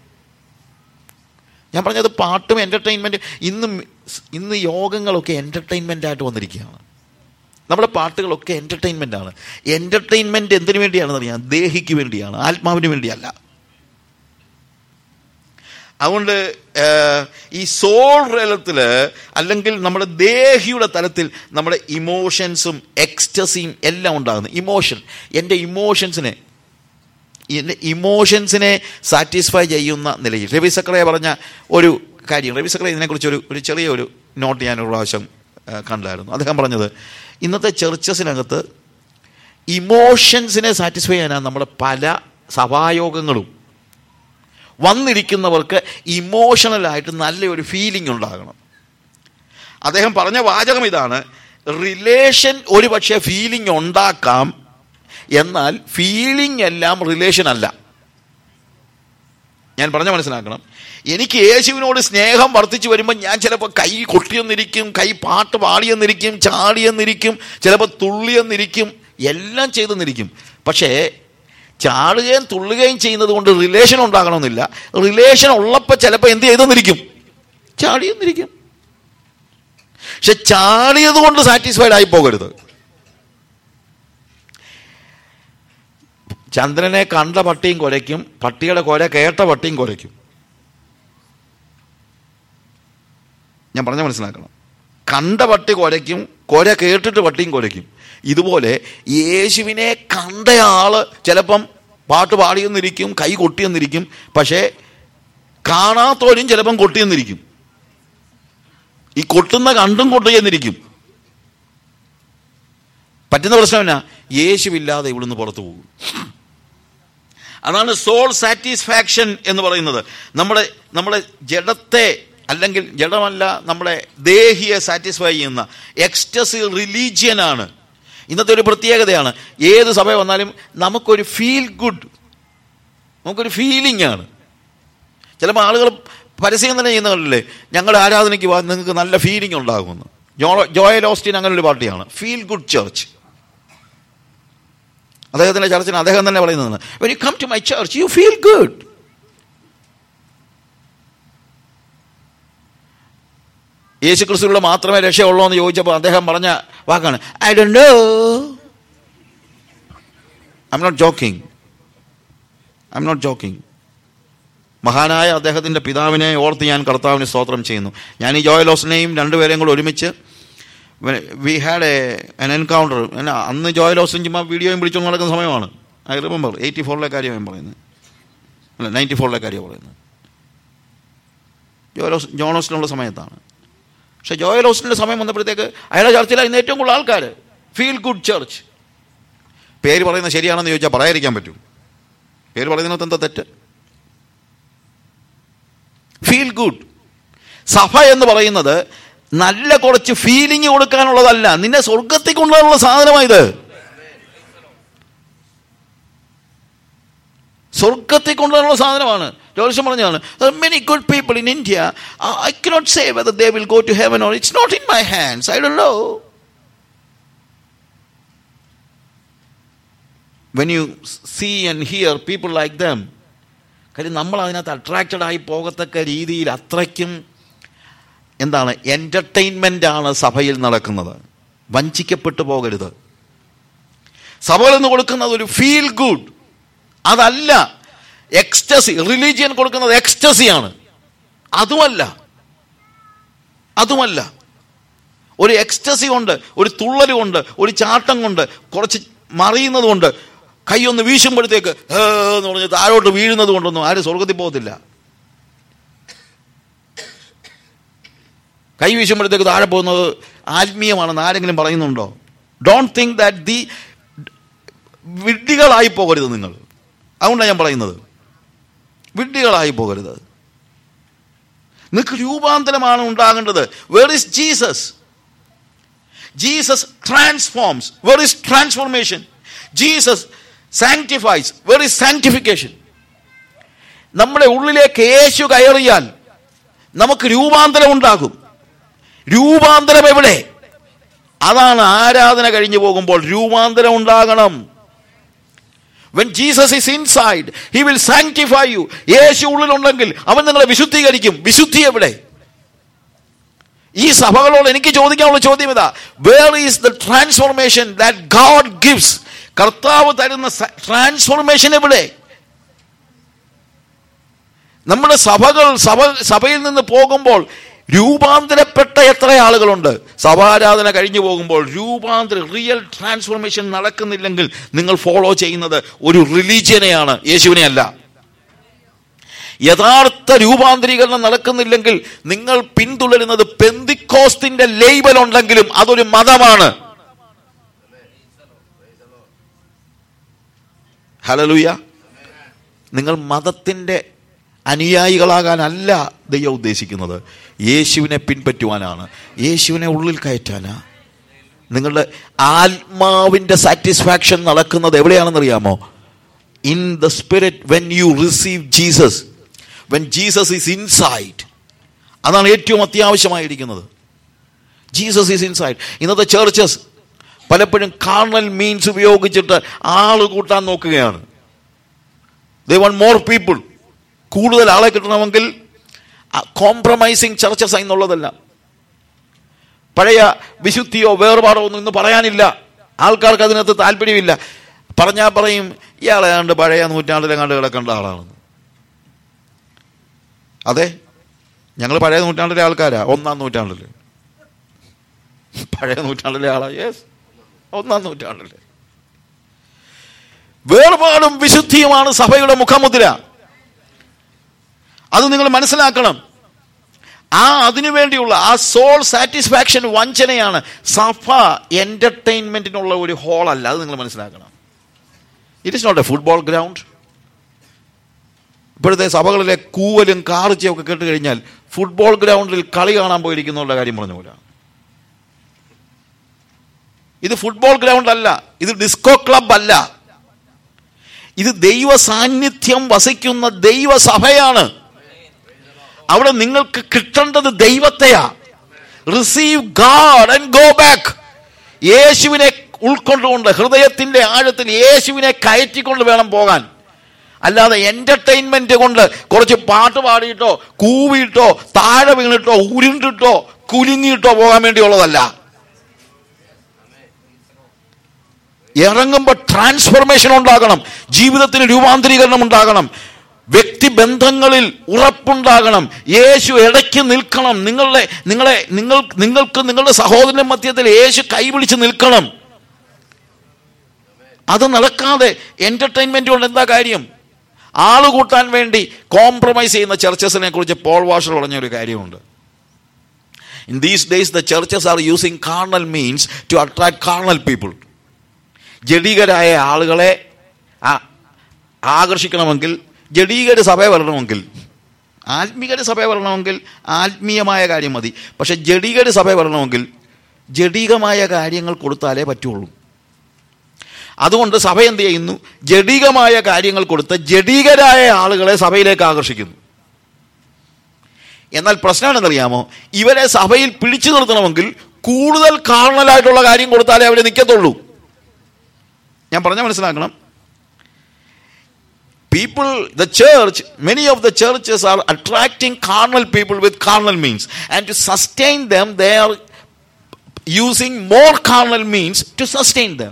ഞാൻ പറഞ്ഞത് പാട്ടും എൻ്റർടൈൻമെൻറ്റ് ഇന്ന് ഇന്ന് യോഗങ്ങളൊക്കെ എൻ്റർടൈൻമെൻ്റ് ആയിട്ട് വന്നിരിക്കുകയാണ് നമ്മുടെ പാട്ടുകളൊക്കെ എൻ്റർടൈൻമെൻ്റ് ആണ് എൻ്റർടൈൻമെൻറ്റ് എന്തിനു വേണ്ടിയാണെന്ന് അറിയാം ദേഹിക്ക് വേണ്ടിയാണ് ആത്മാവിന് വേണ്ടിയല്ല അതുകൊണ്ട് ഏഹ്, ഈ സോൾ തലത്തിൽ അല്ലെങ്കിൽ നമ്മുടെ ദേഹിയുടെ തലത്തിൽ നമ്മുടെ ഇമോഷൻസും എക്സ്റ്റസിയും എല്ലാം ഉണ്ടാകുന്നു ഇമോഷൻ എൻ്റെ ഇമോഷൻസിനെ എൻ്റെ ഇമോഷൻസിനെ സാറ്റിസ്ഫൈ ചെയ്യുന്ന നിലയിൽ രവി സക്രയ പറഞ്ഞ ഒരു കാര്യം രവി സക്രയ ഇതിനെക്കുറിച്ച് ഒരു ഒരു ചെറിയ ഒരു നോട്ട് ഞാൻ ഒരു പ്രാവശ്യം ഏഹ്, കണ്ടായിരുന്നു അദ്ദേഹം പറഞ്ഞത് ഇന്നത്തെ ചെർച്ചസിനകത്ത് ഇമോഷൻസിനെ സാറ്റിസ്ഫൈ ചെയ്യാനാണ് നമ്മുടെ പല സഭായോഗങ്ങളും വന്നിരിക്കുന്നവർക്ക് ഇമോഷണലായിട്ട് നല്ലൊരു ഫീലിംഗ് ഉണ്ടാകണം അദ്ദേഹം പറഞ്ഞ വാചകം ഇതാണ് റിലേഷൻ ഒരു പക്ഷേ ഫീലിംഗ് ഉണ്ടാക്കാം എന്നാൽ ഫീലിംഗ് എല്ലാം റിലേഷൻ അല്ല ഞാൻ പറഞ്ഞ മനസ്സിലാക്കണം എനിക്ക് യേശുവിനോട് സ്നേഹം വർദ്ധിച്ചു വരുമ്പോൾ ഞാൻ ചിലപ്പോൾ കൈ കൊട്ടിയെന്നിരിക്കും കൈ പാട്ട് പാടിയെന്നിരിക്കും ചാടിയെന്നിരിക്കും ചിലപ്പോൾ തുള്ളിയെന്നിരിക്കും എല്ലാം ചെയ്തെന്നിരിക്കും പക്ഷേ ചാടുകയും തുള്ളുകയും ചെയ്യുന്നത് കൊണ്ട് റിലേഷൻ ഉണ്ടാകണമെന്നില്ല റിലേഷൻ ഉള്ളപ്പോൾ ചിലപ്പോൾ എന്ത് ചെയ്തെന്നിരിക്കും ചാടിയെന്നിരിക്കും പക്ഷെ ചാടിയത് കൊണ്ട് സാറ്റിസ്ഫൈഡ് ആയി പോകരുത് ചന്ദ്രനെ കണ്ട പട്ടിയും കുരയ്ക്കും പട്ടിയുടെ കുര കേട്ട പട്ടിയും കുരയ്ക്കും ഞാൻ പറഞ്ഞ മനസ്സിലാക്കണം കണ്ട പട്ടി കുരയ്ക്കും കുര കേട്ടിട്ട് പട്ടിയും കുരയ്ക്കും ഇതുപോലെ യേശുവിനെ കണ്ടയാള് ചിലപ്പം പാട്ട് പാടിയെന്നിരിക്കും കൈ കൊട്ടിയെന്നിരിക്കും പക്ഷേ കാണാത്തവരും ചിലപ്പം കൊട്ടിയെന്നിരിക്കും ഈ കൊട്ടുന്ന കണ്ടും കൊട്ടിയെന്നിരിക്കും പറ്റുന്ന പ്രശ്നം എന്നാ യേശുവില്ലാതെ ഇവിടുന്ന് പുറത്തു പോകും അതാണ് സോൾ സാറ്റിസ്ഫാക്ഷൻ എന്ന് പറയുന്നത് നമ്മുടെ നമ്മുടെ ജഡത്തെ അല്ലെങ്കിൽ ജഡമല്ല നമ്മുടെ ദേഹിയെ സാറ്റിസ്ഫൈ ചെയ്യുന്ന എക്സ്റ്റസി റിലീജിയനാണ് ഇന്നത്തെ ഒരു പ്രത്യേകതയാണ് ഏത് സഭ വന്നാലും നമുക്കൊരു ഫീൽ ഗുഡ് നമുക്കൊരു ഫീലിംഗ് ആണ് ചിലപ്പോൾ ആളുകൾ പരസ്യം തന്നെ ചെയ്യുന്ന കണ്ടില്ലേ ഞങ്ങളുടെ ആരാധനയ്ക്ക് വാ നിങ്ങൾക്ക് നല്ല ഫീലിംഗ് ഉണ്ടാകുമെന്ന് ജോ ജോയൽ ഓസ്റ്റിൻ അങ്ങനെ ഒരു പാർട്ടിയാണ് ഫീൽ ഗുഡ് ചർച്ച് അദ്ദേഹത്തിന്റെ ചർച്ചിന് അദ്ദേഹം തന്നെ പറയുന്നതാണ് when you come to my church you feel good യേശു ക്രിസ്തുവിലുള്ള മാത്രമേ രക്ഷയുള്ളൂ എന്ന് ചോദിച്ചപ്പോൾ അദ്ദേഹം പറഞ്ഞ വാക്കാണ് ഐ ഡോ know I am not joking I am not joking മഹാനായ അദ്ദേഹത്തിൻ്റെ പിതാവിനെ ഓർത്ത് ഞാൻ കർത്താവിന് സ്തോത്രം ചെയ്യുന്നു ഞാൻ ഈ ജോയലോസിനെയും രണ്ടുപേരെയും കൂടെ ഒരുമിച്ച് we had a an encounter എന്നാ അന്ന് ജോയലോസും ചുമ്മാ വീഡിയോയും പിടിച്ചുകൊണ്ട് നടക്കുന്ന സമയമാണ് ഐ റിമെമ്പർ എയ്റ്റി ഫോറിലെ കാര്യം ഞാൻ പറയുന്നത് അല്ല നയൻറ്റി ഫോറിലെ കാര്യം പറയുന്നത് ജോയലോസ് ജോണോസിനുള്ള സമയത്താണ് പക്ഷെ ജോയലോസിൻ്റെ സമയം വന്നപ്പോഴത്തേക്ക് അയാളുടെ ചർച്ചിലാണ് ഇന്ന് ഏറ്റവും കൂടുതൽ ആൾക്കാർ ഫീൽ ഗുഡ് ചർച്ച് പേര് പറയുന്നത് ശരിയാണെന്ന് ചോദിച്ചാൽ പറയാതിരിക്കാൻ പറ്റും പേര് പറയുന്നതിനകത്ത് എന്താ തെറ്റ് ഫീൽ ഗുഡ് സഭ എന്ന് പറയുന്നത് നല്ല കുറച്ച് ഫീലിംഗ് കൊടുക്കാനുള്ളതല്ല നിന്നെ സ്വർഗത്തിൽ കൊണ്ടുപോകാനുള്ള സാധനമായത് സ്വർഗത്തിൽ കൊണ്ടുവരാനുള്ള സാധനമാണ് ജോലിഷം പറഞ്ഞതാണ് many good people in India I cannot say whether they will go to heaven or it's not in my hands I ഡോ know when you see and hear people like them കാര്യം നമ്മൾ അതിനകത്ത് അട്രാക്റ്റഡ് ആയി പോകത്തക്ക രീതിയിൽ അത്രയ്ക്കും എന്താണ് entertainment ആണ് സഭയിൽ നടക്കുന്നത് വഞ്ചിക്കപ്പെട്ടു പോകരുത് സഭകൾ എന്ന് കൊടുക്കുന്നത് ഒരു ഫീൽ ഗുഡ് അതല്ല എക്സ്റ്റസി റിലീജിയൻ കൊടുക്കുന്നത് എക്സ്റ്റസിയാണ് അതുമല്ല അതുമല്ല ഒരു എക്സ്റ്റസി കൊണ്ട് ഒരു തുള്ളൽ കൊണ്ട് ഒരു ചാട്ടം കൊണ്ട് കുറച്ച് മറിയുന്നത് കൊണ്ട് കൈ ഒന്ന് വീശുമ്പോഴത്തേക്ക് "ഹേ" എന്ന് പറഞ്ഞ് താഴോട്ട് വീഴുന്നത് കൊണ്ടൊന്നും ആരും സ്വർഗത്തിൽ പോകത്തില്ല കൈ വീശുമ്പോഴത്തേക്ക് താഴെ പോകുന്നത് ആത്മീയമാണെന്ന് ആരെങ്കിലും പറയുന്നുണ്ടോ ഡോണ്ട് തിങ്ക് ദാറ്റ് ദി വിഡ്ഢികളായി പോകരുത് നിങ്ങൾ അതുകൊണ്ടാണ് ഞാൻ പറയുന്നത് വിഡ്ഢികളായി പോകരുത് നിങ്ങൾക്ക് രൂപാന്തരമാണ് ഉണ്ടാകേണ്ടത് where is Jesus Jesus transforms where is transformation Jesus sanctifies where is sanctification നമ്മുടെ ഉള്ളിലേക്ക് യേശു കയറിയാൽ നമുക്ക് രൂപാന്തരം ഉണ്ടാകും രൂപാന്തരം എവിടെ അതാണ് ആരാധന കഴിഞ്ഞു പോകുമ്പോൾ രൂപാന്തരം ഉണ്ടാകണം when Jesus is inside he will sanctify you യേശു ഉള്ളിലുണ്ടെങ്കിൽ അവൻ നിങ്ങളെ വിശുദ്ധീകരിക്കും വിശുദ്ധി എവിടെ ഈ സഭകളോട് എനിക്ക് ചോദിക്കാനുള്ള ചോദ്യം ഇതാ where is the transformation that God gives കർത്താവ് തരുന്ന ട്രാൻസ്ഫോർമേഷൻ എവിടെ നമ്മുടെ സഭകൾ സഭ സഭയിൽ നിന്ന് പോകുമ്പോൾ രൂപാന്തരപ്പെട്ട എത്ര ആളുകളുണ്ട് സഭാരാധന കഴിഞ്ഞു പോകുമ്പോൾ രൂപാന്തര റിയൽ ട്രാൻസ്ഫോർമേഷൻ നടക്കുന്നില്ലെങ്കിൽ നിങ്ങൾ ഫോളോ ചെയ്യുന്നത് ഒരു റിലീജിയനെയാണ് യേശുവിനെ അല്ല യഥാർത്ഥ രൂപാന്തരീകരണം നടക്കുന്നില്ലെങ്കിൽ നിങ്ങൾ പിന്തുടരുന്നത് പെന്തിക്കോസ്തിന്റെ ലേബൽ ഉണ്ടെങ്കിലും അതൊരു മതമാണ് ഹലലുയ നിങ്ങൾ മതത്തിന്റെ അനുയായികളാകാനല്ല ദൈവം ഉദ്ദേശിക്കുന്നത് യേശുവിനെ പിൻപറ്റുവാനാണ് യേശുവിനെ ഉള്ളിൽ കയറ്റാനാ നിങ്ങളുടെ ആത്മാവിന്റെ സാറ്റിസ്ഫാക്ഷൻ നടക്കുന്നത് എവിടെയാണെന്നറിയാമോ in the spirit when you receive Jesus when Jesus is inside അതാണ് ഏറ്റവും അത്യാവശ്യമായിരിക്കുന്നത് ജീസസ് ഈസ് ഇൻസൈഡ് ഇന്നത്തെ ചേർച്ചസ് പലപ്പോഴും കാർണൽ മീൻസ് ഉപയോഗിച്ചിട്ട് ആള് കൂട്ടാൻ നോക്കുകയാണ് ദേ വൺ മോർ പീപ്പിൾ കൂടുതൽ ആളെ കിട്ടണമെങ്കിൽ കോംപ്രമൈസിങ് ചർച്ചസ് എന്നുള്ളതല്ല പഴയ വിശുദ്ധിയോ വേർപാടോ ഒന്നും ഇന്ന് പറയാനില്ല ആൾക്കാർക്ക് അതിനകത്ത് താല്പര്യമില്ല പറഞ്ഞാൽ പറയും ഇയാളെ കണ്ട് പഴയ നൂറ്റാണ്ടിലെങ്ങാണ്ട് കിടക്കേണ്ട ആളാണെന്ന് അതെ ഞങ്ങൾ പഴയ നൂറ്റാണ്ടിലെ ആൾക്കാരാ ഒന്നാം നൂറ്റാണ്ടിൽ പഴയ നൂറ്റാണ്ടിലെ ആളാ യെസ് ഒന്നാം നൂറ്റാണ്ടിലെ വേർപാടും വിശുദ്ധിയുമാണ് സഭയുടെ മുഖമുദ്ര അത് നിങ്ങൾ മനസ്സിലാക്കണം ആ അതിനു വേണ്ടിയുള്ള ആ സോൾ സാറ്റിസ്ഫാക്ഷൻ വഞ്ചനയാണ് സഭ എന്റർടൈൻമെന്റിനുള്ള ഒരു ഹോൾ അല്ല അത് നിങ്ങൾ മനസ്സിലാക്കണം it is not a football ground ഇപ്പോഴത്തെ സഭകളിലെ കൂവലും കാറിച്ചയും ഒക്കെ കേട്ട് കഴിഞ്ഞാൽ ഫുട്ബോൾ ഗ്രൗണ്ടിൽ കളി കാണാൻ പോയിരിക്കുന്നവരുടെ കാര്യം പറഞ്ഞ പോലെ ഇത് ഫുട്ബോൾ ഗ്രൗണ്ട് അല്ല ഇത് ഡിസ്കോ ക്ലബ് അല്ല ഇത് ദൈവ സാന്നിധ്യം വസിക്കുന്ന ദൈവസഭയാണ് അവിടെ നിങ്ങൾക്ക് കിട്ടേണ്ടത് ദൈവത്തെയാ receive God and go back യേശുവിനെ ഉൾക്കൊണ്ടുകൊണ്ട് ഹൃദയത്തിന്റെ ആഴത്തിൽ യേശുവിനെ കയറ്റിക്കൊണ്ട് വേണം പോകാൻ അല്ലാതെ എന്റർടൈൻമെന്റ് കൊണ്ട് കുറച്ച് പാട്ട് പാടിയിട്ടോ കൂവിയിട്ടോ താഴെ വീണിട്ടോ ഉരുണ്ടിട്ടോ കുലുങ്ങിയിട്ടോ പോകാൻ വേണ്ടിയുള്ളതല്ല ഇറങ്ങുമ്പോൾ ട്രാൻസ്ഫോർമേഷൻ ഉണ്ടാകണം ജീവിതത്തിന് രൂപാന്തരീകരണം ഉണ്ടാകണം വ്യക്തിബന്ധങ്ങളിൽ ഉറപ്പുണ്ടാകണം യേശു ഇടയ്ക്ക് നിൽക്കണം നിങ്ങളുടെ നിങ്ങളെ നിങ്ങൾ നിങ്ങൾക്ക് നിങ്ങളുടെ സഹോദരന്റെ മധ്യത്തിൽ യേശു കൈപിടിച്ച് നിൽക്കണം അത് നടക്കാതെ എന്റർടൈൻമെന്റ് കൊണ്ട് എന്താ കാര്യം ആള് കൂട്ടാൻ വേണ്ടി കോംപ്രമൈസ് ചെയ്യുന്ന ചർച്ചസിനെ കുറിച്ച് പോൾ വാഷർ പറഞ്ഞ ഒരു കാര്യമുണ്ട് in these days the churches are using carnal means to attract carnal people ജഡീകരായ ആളുകളെ ആ- ആകർഷിക്കണമെങ്കിൽ ജഡീകര് സഭയെ വരണമെങ്കിൽ ആത്മീകര് സഭയെ വരണമെങ്കിൽ ആത്മീയമായ കാര്യം മതി പക്ഷെ ജഡീകര് സഭയെ വരണമെങ്കിൽ ജഡീകമായ കാര്യങ്ങൾ കൊടുത്താലേ പറ്റുള്ളൂ അതുകൊണ്ട് സഭ എന്ത് ചെയ്യുന്നു ജഡീകമായ കാര്യങ്ങൾ കൊടുത്ത് ജഡീകരായ ആളുകളെ സഭയിലേക്ക് ആകർഷിക്കുന്നു എന്നാൽ പ്രശ്നം എന്തെന്നറിയാമോ ഇവരെ സഭയിൽ പിടിച്ചു നിർത്തണമെങ്കിൽ കൂടുതൽ കാരണലായിട്ടുള്ള കാര്യം കൊടുത്താലേ അവരെ നിൽക്കത്തുള്ളൂ ഞാൻ പറഞ്ഞ മനസ്സിലാക്കണം people the church many of the churches are attracting carnal people with carnal means and to sustain them they are using more carnal means to sustain them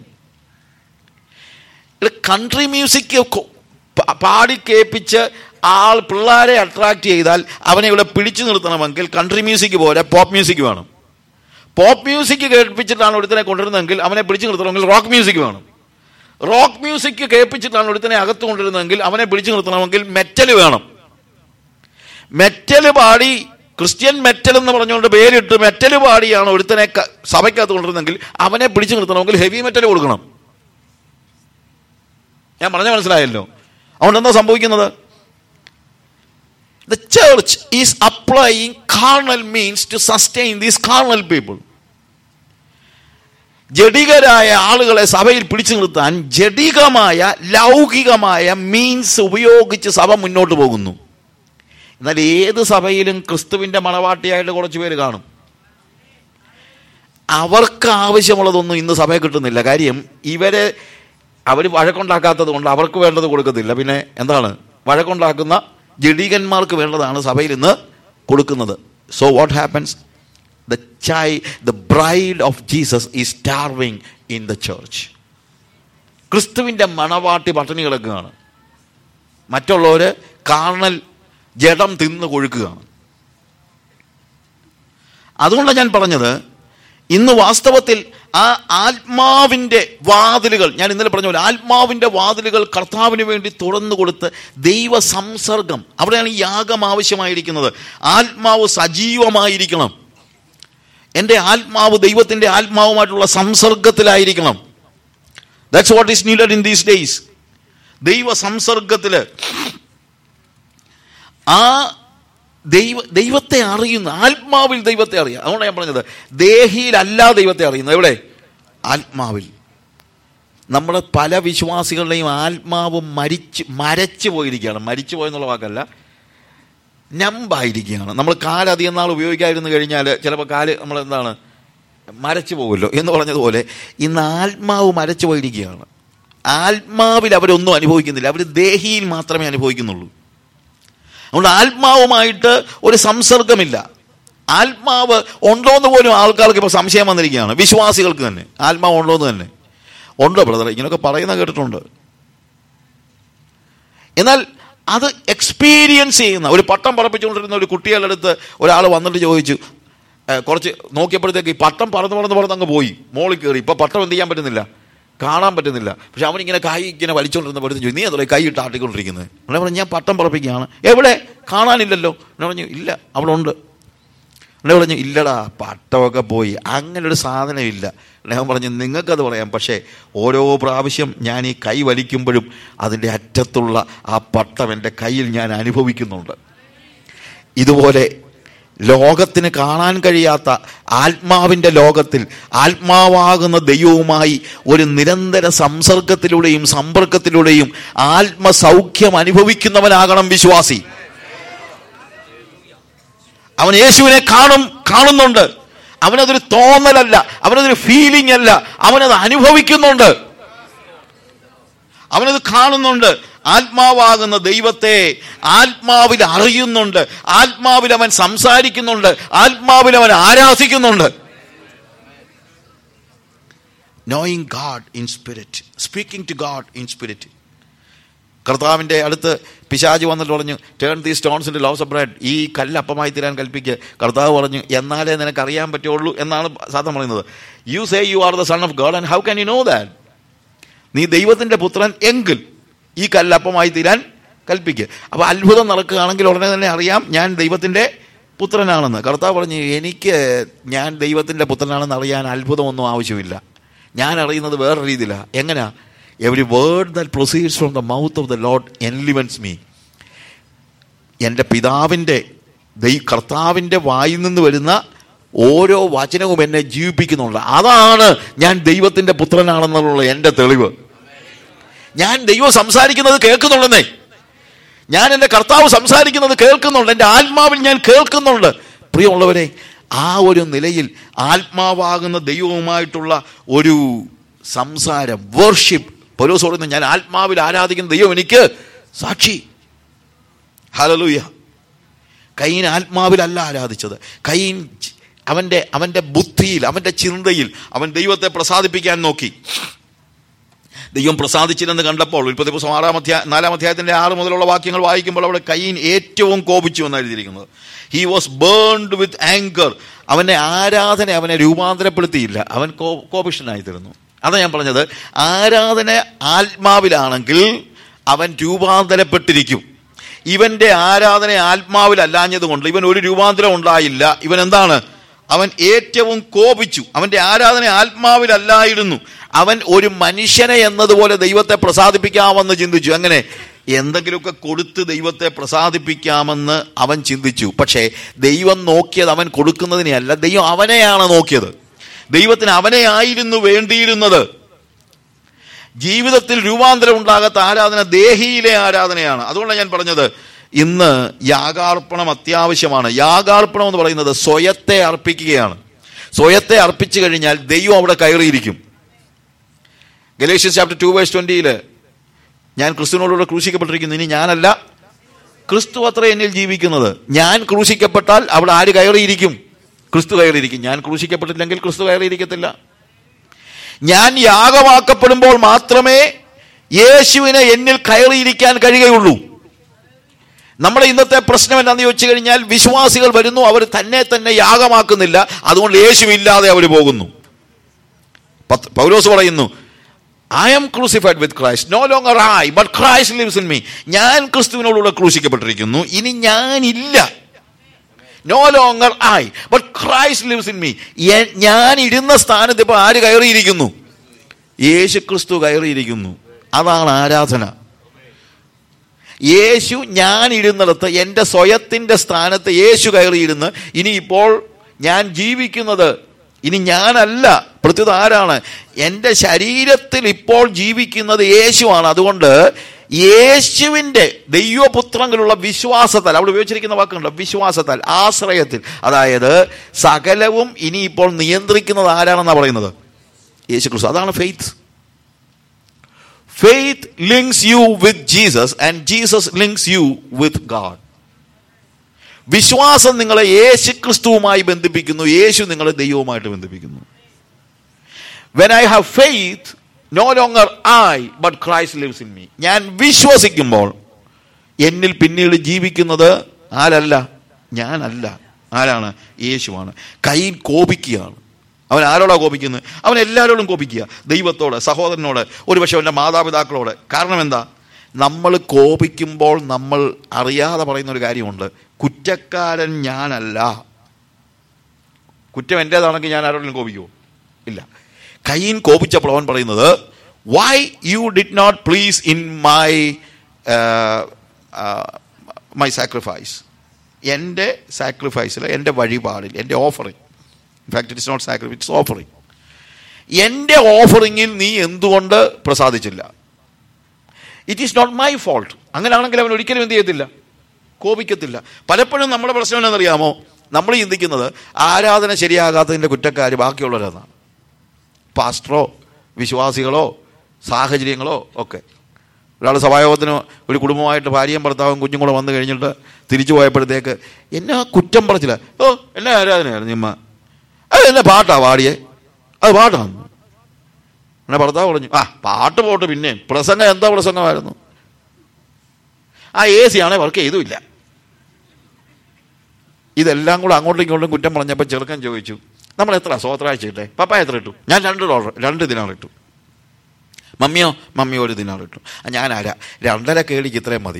country music പാടി കേൾപ്പിച്ച് ആൾ പിള്ളേരെ അട്രാക്ട് ചെയ്താൽ അവനെ ഇവിടെ പിടിച്ചു നിർത്തണമെങ്കിൽ കൺട്രി മ്യൂസിക് പോലെ പോപ്പ് മ്യൂസിക് വേണം പോപ്പ് മ്യൂസിക് കേൾപ്പിച്ചിട്ടാണ് ഒരുത്തനെ കൊണ്ടുവരുന്നതെങ്കിൽ അവനെ പിടിച്ചു നിർത്തണമെങ്കിൽ റോക്ക് മ്യൂസിക് വേണം റോക്ക് മ്യൂസിക് കേൾപ്പിച്ചിട്ടാണ് ഒരുത്തനെ അകത്ത് കൊണ്ടിരുന്നതെങ്കിൽ അവനെ പിടിച്ചു നിർത്തണമെങ്കിൽ മെറ്റൽ വേണം മെറ്റൽ പാടി ക്രിസ്ത്യൻ മെറ്റൽ എന്ന് പറഞ്ഞുകൊണ്ട് പേരിട്ട് മെറ്റൽ പാടിയാണ് ഒരുത്തനെ ക- സഭയ്ക്കകത്ത് കൊണ്ടിരുന്നെങ്കിൽ അവനെ പിടിച്ചു നിർത്തണമെങ്കിൽ ഹെവി മെറ്റൽ കൊടുക്കണം ഞാൻ പറഞ്ഞ മനസ്സിലായല്ലോ അതുകൊണ്ട് എന്താ സംഭവിക്കുന്നത് the church is applying carnal means to sustain these carnal people ജഡികരായ ആളുകളെ സഭയിൽ പിടിച്ചു നിർത്താൻ ജഡികമായ ലൗകികമായ മീൻസ് ഉപയോഗിച്ച് സഭ മുന്നോട്ട് പോകുന്നു എന്നാൽ ഏത് സഭയിലും ക്രിസ്തുവിന്റെ മണവാട്ടിയായിട്ട് കുറച്ച് പേര് കാണും അവർക്ക് ആവശ്യമുള്ളതൊന്നും ഇന്ന് സഭയിൽ കിട്ടുന്നില്ല കാര്യം ഇവരെ അവർ വഴക്കുണ്ടാക്കാത്തത് കൊണ്ട് അവർക്ക് വേണ്ടത് കൊടുക്കത്തില്ല പിന്നെ എന്താണ് വഴക്കുണ്ടാക്കുന്ന ജഡീകന്മാർക്ക് വേണ്ടതാണ് സഭയിൽ ഇന്ന് കൊടുക്കുന്നത് so what happens the child, the bride of Jesus is starving in the church. ക്രിസ്തുവിൻ്റെ മണവാട്ടി പട്ടിണി കിടക്കുകയാണ് മറ്റുള്ളവർ കാർണൽ ജഡം തിന്ന് കൊഴുക്കുകയാണ് അതുകൊണ്ടാണ് ഞാൻ പറഞ്ഞത് ഇന്ന് വാസ്തവത്തിൽ ആ ആത്മാവിൻ്റെ വാതിലുകൾ ഞാൻ ഇന്നലെ പറഞ്ഞ പോലെ ആത്മാവിൻ്റെ വാതിലുകൾ കർത്താവിന് വേണ്ടി തുറന്നു കൊടുത്ത് ദൈവ സംസർഗം അവിടെയാണ് ഈ യാഗം ആവശ്യമായിരിക്കുന്നത് ആത്മാവ് സജീവമായിരിക്കണം എൻ്റെ ആത്മാവ് ദൈവത്തിൻ്റെ ആത്മാവുമായിട്ടുള്ള സംസർഗത്തിലായിരിക്കണം that's what is needed in these days ദൈവ സംസർഗത്തിൽ ആ ദൈവ ദൈവത്തെ അറിയുന്ന ആത്മാവിൽ ദൈവത്തെ അറിയാം അതുകൊണ്ടാണ് ഞാൻ പറഞ്ഞത് ദേഹിയിലല്ല ദൈവത്തെ അറിയുന്നത് എവിടെ ആത്മാവിൽ നമ്മുടെ പല വിശ്വാസികളുടെയും ആത്മാവ് മരിച്ച് മരച്ചു പോയിരിക്കുകയാണ് മരിച്ചു പോയെന്നുള്ള വാക്കല്ല നമ്പായിരിക്കുകയാണ് നമ്മൾ കാല് അധികം നാൾ ഉപയോഗിക്കാതിരുന്നു കഴിഞ്ഞാൽ ചിലപ്പോൾ കാല് നമ്മൾ എന്താണ് മരച്ചു പോകുമല്ലോ എന്ന് പറഞ്ഞതുപോലെ ഇന്ന് ആത്മാവ് മരച്ചു പോയിരിക്കുകയാണ് ആത്മാവിൽ അവരൊന്നും അനുഭവിക്കുന്നില്ല അവർ ദേഹിയിൽ മാത്രമേ അനുഭവിക്കുന്നുള്ളൂ അതുകൊണ്ട് ആത്മാവുമായിട്ട് ഒരു സംസർഗമില്ല ആത്മാവ് ഉണ്ടോന്ന് പോലും ആൾക്കാർക്ക് ഇപ്പോൾ സംശയം വന്നിരിക്കുകയാണ് വിശ്വാസികൾക്ക് തന്നെ ആത്മാവ് ഉണ്ടോന്ന് തന്നെ ഉണ്ടോ ബ്രദർ ഇങ്ങനെയൊക്കെ പറയുന്ന കേട്ടിട്ടുണ്ട് എന്നാൽ അത് എക്സ്പീരിയൻസ് ചെയ്യുന്ന ഒരു പട്ടം പറപ്പിച്ചുകൊണ്ടിരുന്ന ഒരു കുട്ടികളുടെ അടുത്ത് ഒരാൾ വന്നിട്ട് ചോദിച്ചു "ഏ, കുറച്ച് നോക്കിയപ്പോഴത്തേക്ക് ഈ പട്ടം പറന്ന് പറന്ന് പറന്ന് അങ്ങ് പോയി മോളിൽ കയറി ഇപ്പം പട്ടം എന്ത് ചെയ്യാൻ പറ്റുന്നില്ല കാണാൻ പറ്റുന്നില്ല പക്ഷെ അവനിങ്ങനെ കൈ ഇങ്ങനെ വലിച്ചുകൊണ്ടിരുന്നപ്പോഴത്തേക്ക് ചോദിച്ചു നീ അതല്ലേ കൈ ഇട്ട് ആട്ടിക്കൊണ്ടിരിക്കുന്നത് ഉടനെ പറഞ്ഞു ഞാൻ പട്ടം പറപ്പിക്കുകയാണ് എവിടെ കാണാനില്ലല്ലോ ഉടനെ പറഞ്ഞു ഇല്ല അവിടെ ഉണ്ട് ഉടനെ പറഞ്ഞു ഇല്ലടാ പട്ടമൊക്കെ പോയി അങ്ങനെ ഒരു സാധനമില്ല ഞാൻ പറഞ്ഞു നിങ്ങൾക്കത് പറയാം പക്ഷേ ഓരോ പ്രാവശ്യം ഞാൻ ഈ കൈ വലിക്കുമ്പോഴും അതിൻ്റെ അറ്റത്തുള്ള ആ പട്ടം എൻ്റെ കയ്യിൽ ഞാൻ അനുഭവിക്കുന്നുണ്ട് ഇതുപോലെ ലോകത്തിന് കാണാൻ കഴിയാത്ത ആത്മാവിൻ്റെ ലോകത്തിൽ ആത്മാവാകുന്ന ദൈവവുമായി ഒരു നിരന്തര സംസർഗത്തിലൂടെയും സമ്പർക്കത്തിലൂടെയും ആത്മസൗഖ്യം അനുഭവിക്കുന്നവനാകണം വിശ്വാസി അവൻ യേശുവിനെ കാണും കാണുന്നുണ്ട് അവനതൊരു തോന്നലല്ല അവനതൊരു ഫീലിംഗ് അല്ല അവനത് അനുഭവിക്കുന്നുണ്ട് അവനത് കാണുന്നുണ്ട് ആത്മാവാകുന്ന ദൈവത്തെ ആത്മാവിൽ അറിയുന്നുണ്ട് ആത്മാവിൽ അവൻ സംസാരിക്കുന്നുണ്ട് ആത്മാവിൽ അവൻ ആരാധിക്കുന്നുണ്ട് knowing God in spirit speaking to God in spirit കർത്താവിൻ്റെ അടുത്ത് പിശാജ് വന്നിട്ട് പറഞ്ഞു turn the stones in loaves of bread ഈ കല്ല് അപ്പമായി തീരാൻ കൽപ്പിക്കുക കർത്താവ് പറഞ്ഞു എന്നാലേ നിനക്ക് അറിയാൻ പറ്റുള്ളൂ എന്നാണ് സാധനം പറയുന്നത് you say you are the son of God and how can you know that നീ ദൈവത്തിൻ്റെ പുത്രൻ എങ്കിൽ ഈ കല്ല് അപ്പമായി തീരാൻ കൽപ്പിക്കുക അപ്പോൾ അത്ഭുതം നടക്കുകയാണെങ്കിൽ ഉടനെ തന്നെ അറിയാം ഞാൻ ദൈവത്തിൻ്റെ പുത്രനാണെന്ന് കർത്താവ് പറഞ്ഞു എനിക്ക് ഞാൻ ദൈവത്തിൻ്റെ പുത്രനാണെന്ന് അറിയാൻ അത്ഭുതമൊന്നും ആവശ്യമില്ല ഞാൻ അറിയുന്നത് വേറെ രീതിയിലാണ് എങ്ങനെയാ every word that proceeds from the mouth of the Lord enlivens me എൻ്റെ പിതാവിൻ്റെ ദൈ കർത്താവിൻ്റെ വായിൽ നിന്ന് വരുന്ന ഓരോ വചനവും എന്നെ ജീവിപ്പിക്കുന്നുണ്ട് അതാണ് ഞാൻ ദൈവത്തിൻ്റെ പുത്രനാണെന്നുള്ള എൻ്റെ തെളിവ് ഞാൻ ദൈവം സംസാരിക്കുന്നത് കേൾക്കുന്നുണ്ടെന്നേ ഞാൻ എൻ്റെ കർത്താവ് സംസാരിക്കുന്നത് കേൾക്കുന്നുണ്ട് എൻ്റെ ആത്മാവിൽ ഞാൻ കേൾക്കുന്നുണ്ട് പ്രിയമുള്ളവരെ ആ ഒരു നിലയിൽ ആത്മാവാകുന്ന ദൈവവുമായിട്ടുള്ള ഒരു സംസാരം വർഷിപ്പ് പൗലോസ് പറയുന്നു ഞാൻ ആത്മാവിൽ ആരാധിക്കുന്ന ദൈവം എനിക്ക് സാക്ഷി ഹലലൂയ കൈൻ ആത്മാവിലല്ല ആരാധിച്ചത് കൈൻ അവൻ്റെ അവൻ്റെ ബുദ്ധിയിൽ അവൻ്റെ ചിന്തയിൽ അവൻ ദൈവത്തെ പ്രസാദിപ്പിക്കാൻ നോക്കി ദൈവം പ്രസാദിച്ചില്ലെന്ന് കണ്ടപ്പോൾ ഉൽപ്പത്തി പുസ്തകം ആറാം അധ്യായ നാലാം അധ്യായത്തിൻ്റെ ആറ് മുതലുള്ള വാക്യങ്ങൾ വായിക്കുമ്പോൾ അവിടെ കൈൻ ഏറ്റവും കോപിച്ചു എന്നാണ് എഴുതിയിരിക്കുന്നത് he was burned with anger അവൻ്റെ ആരാധന അവനെ രൂപാന്തരപ്പെടുത്തിയില്ല അവൻ കോ കോപിഷ്ടനായി തീർന്നു അതാ ഞാൻ പറഞ്ഞത് ആരാധന ആത്മാവിലാണെങ്കിൽ അവൻ രൂപാന്തരപ്പെട്ടിരിക്കും ഇവന്റെ ആരാധന ആത്മാവിലല്ലാഞ്ഞത് കൊണ്ട് ഇവൻ ഒരു രൂപാന്തരം ഉണ്ടായില്ല ഇവൻ എന്താണ് അവൻ ഏറ്റവും കോപിച്ചു അവന്റെ ആരാധന ആത്മാവിലല്ലായിരുന്നു അവൻ ഒരു മനുഷ്യനെ എന്നതുപോലെ ദൈവത്തെ പ്രസാദിപ്പിക്കാമെന്ന് ചിന്തിച്ചു അങ്ങനെ എന്തെങ്കിലുമൊക്കെ കൊടുത്ത് ദൈവത്തെ പ്രസാദിപ്പിക്കാമെന്ന് അവൻ ചിന്തിച്ചു പക്ഷേ ദൈവം നോക്കിയത് അവൻ കൊടുക്കുന്നതിനെയല്ല ദൈവം അവനെയാണ് നോക്കിയത് ദൈവത്തിന് അവനെ ആയിരുന്നു വേണ്ടിയിരുന്നത് ജീവിതത്തിൽ രൂപാന്തരം ഉണ്ടാകാത്ത ആരാധന ദേഹിയിലെ ആരാധനയാണ് അതുകൊണ്ടാണ് ഞാൻ പറഞ്ഞത് ഇന്ന് യാഗാർപ്പണം അത്യാവശ്യമാണ് യാഗാർപ്പണം എന്ന് പറയുന്നത് സ്വയത്തെ അർപ്പിക്കുകയാണ് സ്വയത്തെ അർപ്പിച്ചു കഴിഞ്ഞാൽ ദൈവം അവിടെ കയറിയിരിക്കും ഗലേഷ്യസ് ചാപ്റ്റർ ടു വേഴ്സ് ട്വന്റിയില് ഞാൻ ക്രിസ്തുവിനോടുകൂടെ ക്രൂശിക്കപ്പെട്ടിരിക്കുന്നു ഇനി ഞാനല്ല ക്രിസ്തു അത്ര എന്നിൽ ജീവിക്കുന്നത് ഞാൻ ക്രൂശിക്കപ്പെട്ടാൽ അവിടെ ആര് കയറിയിരിക്കും ക്രിസ്തു കയറിയിരിക്കും ഞാൻ ക്രൂശിക്കപ്പെട്ടില്ലെങ്കിൽ ക്രിസ്തു കയറിയിരിക്കത്തില്ല ഞാൻ യാഗമാക്കപ്പെടുമ്പോൾ മാത്രമേ യേശുവിനെ എന്നിൽ കയറിയിരിക്കാൻ കഴിയുകയുള്ളൂ നമ്മുടെ ഇന്നത്തെ പ്രശ്നം എന്താണെന്ന് ചോദിച്ചു കഴിഞ്ഞാൽ വിശ്വാസികൾ വരുന്നു അവർ തന്നെ തന്നെ യാഗമാക്കുന്നില്ല അതുകൊണ്ട് യേശു ഇല്ലാതെ അവർ പോകുന്നു പത്ത് പൗലോസ് പറയുന്നു I am crucified with Christ no longer I but Christ lives in me ഞാൻ ക്രിസ്തുവിനോടുകൂടെ ക്രൂശിക്കപ്പെട്ടിരിക്കുന്നു ഇനി ഞാനില്ല no longer I but Christ lives in me ഞാൻ ഇരുന്ന സ്ഥാനത്ത് ഇപ്പൊ ആര് കയറിയിരിക്കുന്നു യേശു ക്രിസ്തു കയറിയിരിക്കുന്നു അതാണ് ആരാധന യേശു ഞാൻ ഇരുന്നിടത്ത് എൻ്റെ സ്വയത്തിൻ്റെ സ്ഥാനത്ത് യേശു കയറിയിരുന്ന് ഇനി ഇപ്പോൾ ഞാൻ ജീവിക്കുന്നത് ഇനി ഞാനല്ല പ്രത്യുത ആരാണ് എൻ്റെ ശരീരത്തിൽ ഇപ്പോൾ ജീവിക്കുന്നത് യേശുവാണ് അതുകൊണ്ട് യേശുവിൻ്റെ ദൈവപുത്രങ്ങളുള്ള വിശ്വാസത്താൽ അവിടെ ഉപയോഗിച്ചിരിക്കുന്ന വാക്കുണ്ട് വിശ്വാസത്താൽ ആശ്രയത്തിൽ അതായത് സകലവും ഇനി ഇപ്പോൾ നിയന്ത്രിക്കുന്നത് ആരാണെന്നാണ് പറയുന്നത് യേശു ക്രിസ്തു അതാണ് faith faith links you with Jesus and Jesus links you with God വിശ്വാസം നിങ്ങളെ യേശു ക്രിസ്തുവുമായി ബന്ധിപ്പിക്കുന്നു യേശു നിങ്ങളെ ദൈവവുമായിട്ട് ബന്ധിപ്പിക്കുന്നു when I have faith no longer I but Christ lives in me ഞാൻ വിശ്വസിക്കുമ്പോൾ എന്നിൽ പിന്നീട് ജീവിക്കുന്നത് ആരല്ല ഞാനല്ല ആരാണ് യേശുവാണ് കയ്യിൽ കോപിക്കുകയാണ് അവൻ ആരോടാ കോപിക്കുന്നത് അവൻ എല്ലാവരോടും കോപിക്കുക ദൈവത്തോട് സഹോദരനോട് ഒരുപക്ഷെ അവൻ്റെ മാതാപിതാക്കളോട് കാരണം എന്താ നമ്മൾ കോപിക്കുമ്പോൾ നമ്മൾ അറിയാതെ പറയുന്ന ഒരു കാര്യമുണ്ട് കുറ്റക്കാരൻ ഞാനല്ല കുറ്റം എൻ്റേതാണെങ്കിൽ ഞാൻ ആരോടെങ്കിലും കോപിക്കുമോ ഇല്ല കയ്യൻ കോപിച്ചപ്പോൾ അവൻ പറയുന്നത് why you did not please in my my sacrifice എൻ്റെ സാക്രിഫൈസിൽ എൻ്റെ വഴിപാടിൽ എൻ്റെ offering in fact it's not sacrifice it's offering എൻ്റെ ഓഫറിങ്ങിൽ നീ എന്തുകൊണ്ട് പ്രസാദിച്ചില്ല it is not my fault അങ്ങനെയാണെങ്കിൽ അവൻ ഒരിക്കലും എന്ത് ചെയ്യത്തില്ല കോപിക്കത്തില്ല പലപ്പോഴും നമ്മുടെ പ്രശ്നം എന്താണെന്നറിയാമോ നമ്മൾ ചിന്തിക്കുന്നത് ആരാധന ശരിയാകാത്തതിൻ്റെ കുറ്റക്കാർ ബാക്കിയുള്ളവരെന്നാണ് പാസ്റ്ററോ വിശ്വാസികളോ സാഹചര്യങ്ങളോ ഒക്കെ ഒരാൾ സഭായോഗത്തിന് ഒരു കുടുംബമായിട്ട് ഭാര്യയും ഭർത്താവും കുഞ്ഞും കൂടെ വന്നു കഴിഞ്ഞിട്ട് തിരിച്ചു പോയപ്പോഴത്തേക്ക് എന്നാ കുറ്റം പറച്ചില്ല ഓ എന്നാ ആരാധനയായിരുന്നു നിമ്മ അത് എന്നെ പാട്ടാ പാടിയേ അത് പാട്ടാണ് എന്നെ ഭർത്താവ് പറഞ്ഞു ആ പാട്ട് പോട്ട് പിന്നെ പ്രസംഗം എന്താ പ്രസംഗമായിരുന്നു ആ എ സി ആണെ വർക്ക് ചെയ്തുമില്ല ഇതെല്ലാം കൂടെ അങ്ങോട്ടും ഇങ്ങോട്ടും കുറ്റം പറഞ്ഞപ്പോൾ ചെറുക്കൻ ചോദിച്ചു നമ്മൾ എത്ര സ്വത്രാഴ്ച ഇട്ടേ പപ്പ എത്ര ഇട്ടു ഞാൻ രണ്ട് ഡോളർ രണ്ട് ദിനാർ ഇട്ടു മമ്മിയോ മമ്മി ഒരു ദിനാർ ഇട്ടു ആ, ഞാൻ ആരാ രണ്ടര കേളിക്ക് ഇത്രയും മതി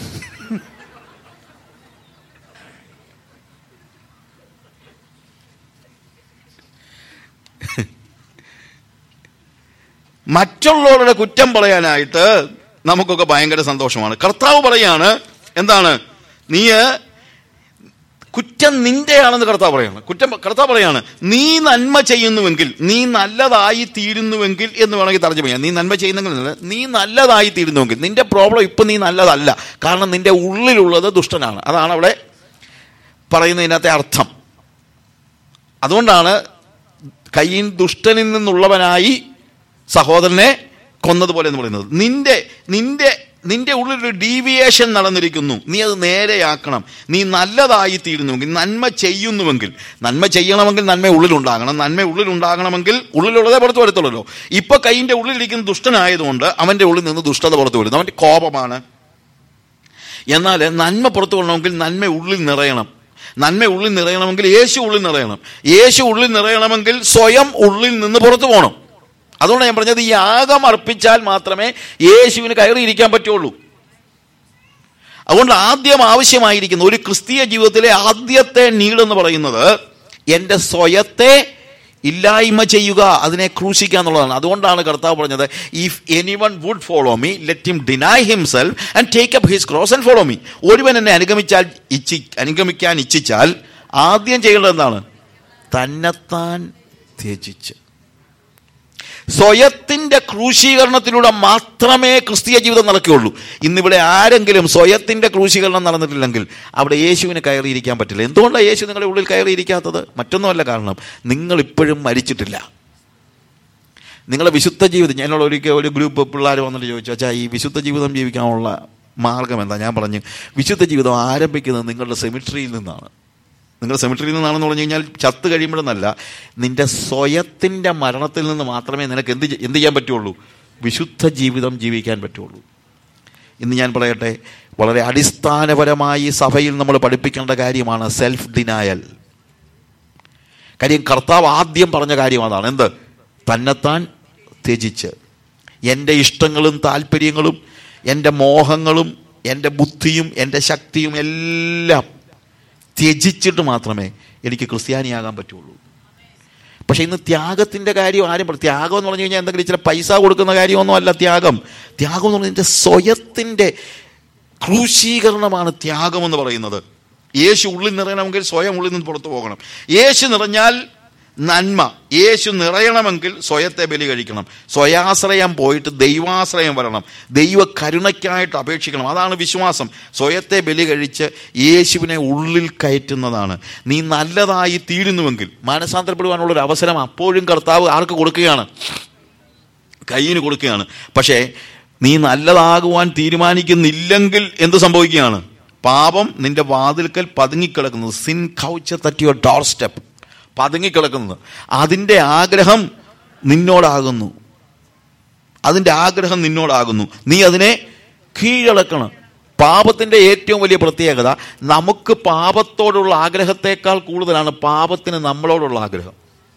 മറ്റുള്ളവരുടെ കുറ്റം പറയാനായിട്ട് നമുക്കൊക്കെ ഭയങ്കര സന്തോഷമാണ് കർത്താവ് പറയാണ് എന്താണ് നീ കുറ്റം നിന്റെയാണെന്ന് കർത്താവ് പറയാണ് കുറ്റം കർത്താവ് പറയാണ് നീ നന്മ ചെയ്യുന്നുവെങ്കിൽ നീ നല്ലതായി തീരുന്നുവെങ്കിൽ എന്ന് വേണമെങ്കിൽ തർജ്ജമ ചെയ്യാം നീ നന്മ ചെയ്യുന്നെങ്കിൽ എന്നല്ല, നീ നല്ലതായി തീരുന്നുവെങ്കിൽ നിന്റെ പ്രോബ്ലം ഇപ്പം നീ നല്ലതല്ല കാരണം നിന്റെ ഉള്ളിലുള്ളത് ദുഷ്ടനാണ് അതാണ് അവിടെ പറയുന്നതിനകത്തെ അർത്ഥം അതുകൊണ്ടാണ് കയ്യിൽ ദുഷ്ടനിൽ നിന്നുള്ളവനായി സഹോദരനെ കൊന്നതുപോലെ എന്ന് പറയുന്നത് നിന്റെ നിന്റെ നിന്റെ ഉള്ളിലൊരു ഡീവിയേഷൻ നടന്നിരിക്കുന്നു നീ അത് നേരെയാക്കണം നീ നല്ലതായി തീരുന്നുവെങ്കിൽ നന്മ ചെയ്യുന്നുവെങ്കിൽ നന്മ ചെയ്യണമെങ്കിൽ നന്മ ഉള്ളിലുണ്ടാകണം നന്മ ഉള്ളിലുണ്ടാകണമെങ്കിൽ ഉള്ളിലുള്ളതേ പുറത്തു വരത്തുള്ളൂ ഇപ്പൊ കൈയിന്റെ ഉള്ളിലിരിക്കുന്ന ദുഷ്ടനായതുകൊണ്ട് അവന്റെ ഉള്ളിൽ നിന്ന് ദുഷ്ടത പുറത്തു വരുന്നു അവന്റെ കോപമാണ് എന്നാൽ നന്മ പുറത്തു കൊള്ളണമെങ്കിൽ നന്മ ഉള്ളിൽ നിറയണം നന്മ ഉള്ളിൽ നിറയണമെങ്കിൽ യേശു ഉള്ളിൽ നിറയണം യേശു ഉള്ളിൽ നിറയണമെങ്കിൽ സ്വയം ഉള്ളിൽ നിന്ന് പുറത്തു പോകണം അതുകൊണ്ട് ഞാൻ പറഞ്ഞത് ഈ യാഗം അർപ്പിച്ചാൽ മാത്രമേ യേശുവിന് കയറിയിരിക്കാൻ പറ്റുള്ളൂ അതുകൊണ്ട് ആദ്യം ആവശ്യമായിരിക്കുന്ന ഒരു ക്രിസ്തീയ ജീവിതത്തിലെ ആദ്യത്തെ നീടെന്ന് പറയുന്നത് എൻ്റെ സ്വയത്തെ ഇല്ലായ്മ ചെയ്യുക അതിനെ ക്രൂശിക്കുക എന്നുള്ളതാണ് അതുകൊണ്ടാണ് കർത്താവ് പറഞ്ഞത് if anyone would follow me let him deny himself and take up his cross and follow me ഒരുവൻ എന്നെ അനുഗമിച്ചാൽ ഇച്ഛി അനുഗമിക്കാൻ ഇച്ഛിച്ചാൽ ആദ്യം ചെയ്യേണ്ടത് എന്താണ് തന്നെത്താൻ ത്യജിച്ച് സ്വയത്തിന്റെ ക്രൂശീകരണത്തിലൂടെ മാത്രമേ ക്രിസ്തീയ ജീവിതം നടക്കുകയുള്ളൂ ഇന്നിവിടെ ആരെങ്കിലും സ്വയത്തിന്റെ ക്രൂശീകരണം നടന്നിട്ടില്ലെങ്കിൽ അവിടെ യേശുവിന് കയറിയിരിക്കാൻ പറ്റില്ല എന്തുകൊണ്ടാണ് യേശു നിങ്ങളുടെ ഉള്ളിൽ കയറിയിരിക്കാത്തത് മറ്റൊന്നുമല്ല കാരണം നിങ്ങൾ ഇപ്പോഴും മരിച്ചിട്ടില്ല നിങ്ങളെ വിശുദ്ധ ജീവിതം ഞാനുള്ള ഒരിക്കൽ ഒരു ഗ്രൂപ്പ് പിള്ളേർ വന്നിട്ട് ചോദിച്ചു അച്ഛാ ഈ വിശുദ്ധ ജീവിതം ജീവിക്കാനുള്ള മാർഗം എന്താ ഞാൻ പറഞ്ഞു വിശുദ്ധ ജീവിതം ആരംഭിക്കുന്നത് നിങ്ങളുടെ സെമിട്രിയിൽ നിന്നാണ് നിങ്ങളുടെ സെമിട്രിയിൽ നിന്നാണെന്ന് പറഞ്ഞു കഴിഞ്ഞാൽ ചത്ത് കഴിയുമ്പോഴെന്നല്ല നിന്റെ സ്വയത്തിൻ്റെ മരണത്തിൽ നിന്ന് മാത്രമേ നിനക്ക് എന്ത് ചെ- എന്ത് ചെയ്യാൻ പറ്റുള്ളൂ വിശുദ്ധ ജീവിതം ജീവിക്കാൻ പറ്റുള്ളൂ ഇന്ന് ഞാൻ പറയട്ടെ വളരെ അടിസ്ഥാനപരമായി സഭയിൽ നമ്മൾ പഠിപ്പിക്കേണ്ട കാര്യമാണ് സെൽഫ് ഡിനായൽ കാര്യം കർത്താവ് ആദ്യം പറഞ്ഞ കാര്യം അതാണ് എന്ത് തന്നെത്താൻ ത്യജിച്ച് എൻ്റെ ഇഷ്ടങ്ങളും താല്പര്യങ്ങളും എൻ്റെ മോഹങ്ങളും എൻ്റെ ബുദ്ധിയും എൻ്റെ ശക്തിയും എല്ലാം ത്യജിച്ചിട്ട് മാത്രമേ എനിക്ക് ക്രിസ്ത്യാനിയാകാൻ പറ്റുള്ളൂ പക്ഷെ ഇന്ന് ത്യാഗത്തിന്റെ കാര്യം ആരും പറ- ത്യാഗം എന്ന് പറഞ്ഞു കഴിഞ്ഞാൽ എന്തെങ്കിലും ഇച്ചിരി പൈസ കൊടുക്കുന്ന കാര്യമൊന്നും അല്ല ത്യാഗം ത്യാഗം എന്ന് പറഞ്ഞാൽ സ്വയത്തിന്റെ ക്രൂശീകരണമാണ് ത്യാഗം എന്ന് പറയുന്നത് യേശു ഉള്ളിൽ നിറയണമെങ്കിൽ സ്വയം ഉള്ളിൽ നിന്ന് പുറത്തു പോകണം യേശു നിറഞ്ഞാൽ നന്മ യേശു നിറയണമെങ്കിൽ സ്വയത്തെ ബലി കഴിക്കണം സ്വയാശ്രയം പോയിട്ട് ദൈവാശ്രയം വരണം ദൈവ കരുണയ്ക്കായിട്ട് അപേക്ഷിക്കണം അതാണ് വിശ്വാസം സ്വയത്തെ ബലി കഴിച്ച് യേശുവിനെ ഉള്ളിൽ കയറ്റുന്നതാണ് നീ നല്ലതായി തീരുന്നുവെങ്കിൽ മാനസാന്തരപ്പെടുവാനുള്ള ഒരു അവസരം അപ്പോഴും കർത്താവ് ആർക്ക് കൊടുക്കുകയാണ് കയ്യിന് കൊടുക്കുകയാണ് പക്ഷേ നീ നല്ലതാകുവാൻ തീരുമാനിക്കുന്നില്ലെങ്കിൽ എന്ത് സംഭവിക്കുകയാണ് പാപം നിന്റെ വാതിൽക്കൽ പതുങ്ങിക്കിടക്കുന്നത് sin couch that your doorstep പതുങ്ങിക്കിടക്കുന്നത് അതിൻ്റെ ആഗ്രഹം നിന്നോടാകുന്നു അതിൻ്റെ ആഗ്രഹം നിന്നോടാകുന്നു നീ അതിനെ കീഴടക്കണം പാപത്തിൻ്റെ ഏറ്റവും വലിയ പ്രത്യേകത നമുക്ക് പാപത്തോടുള്ള ആഗ്രഹത്തേക്കാൾ കൂടുതലാണ് പാപത്തിന് നമ്മളോടുള്ള ആഗ്രഹം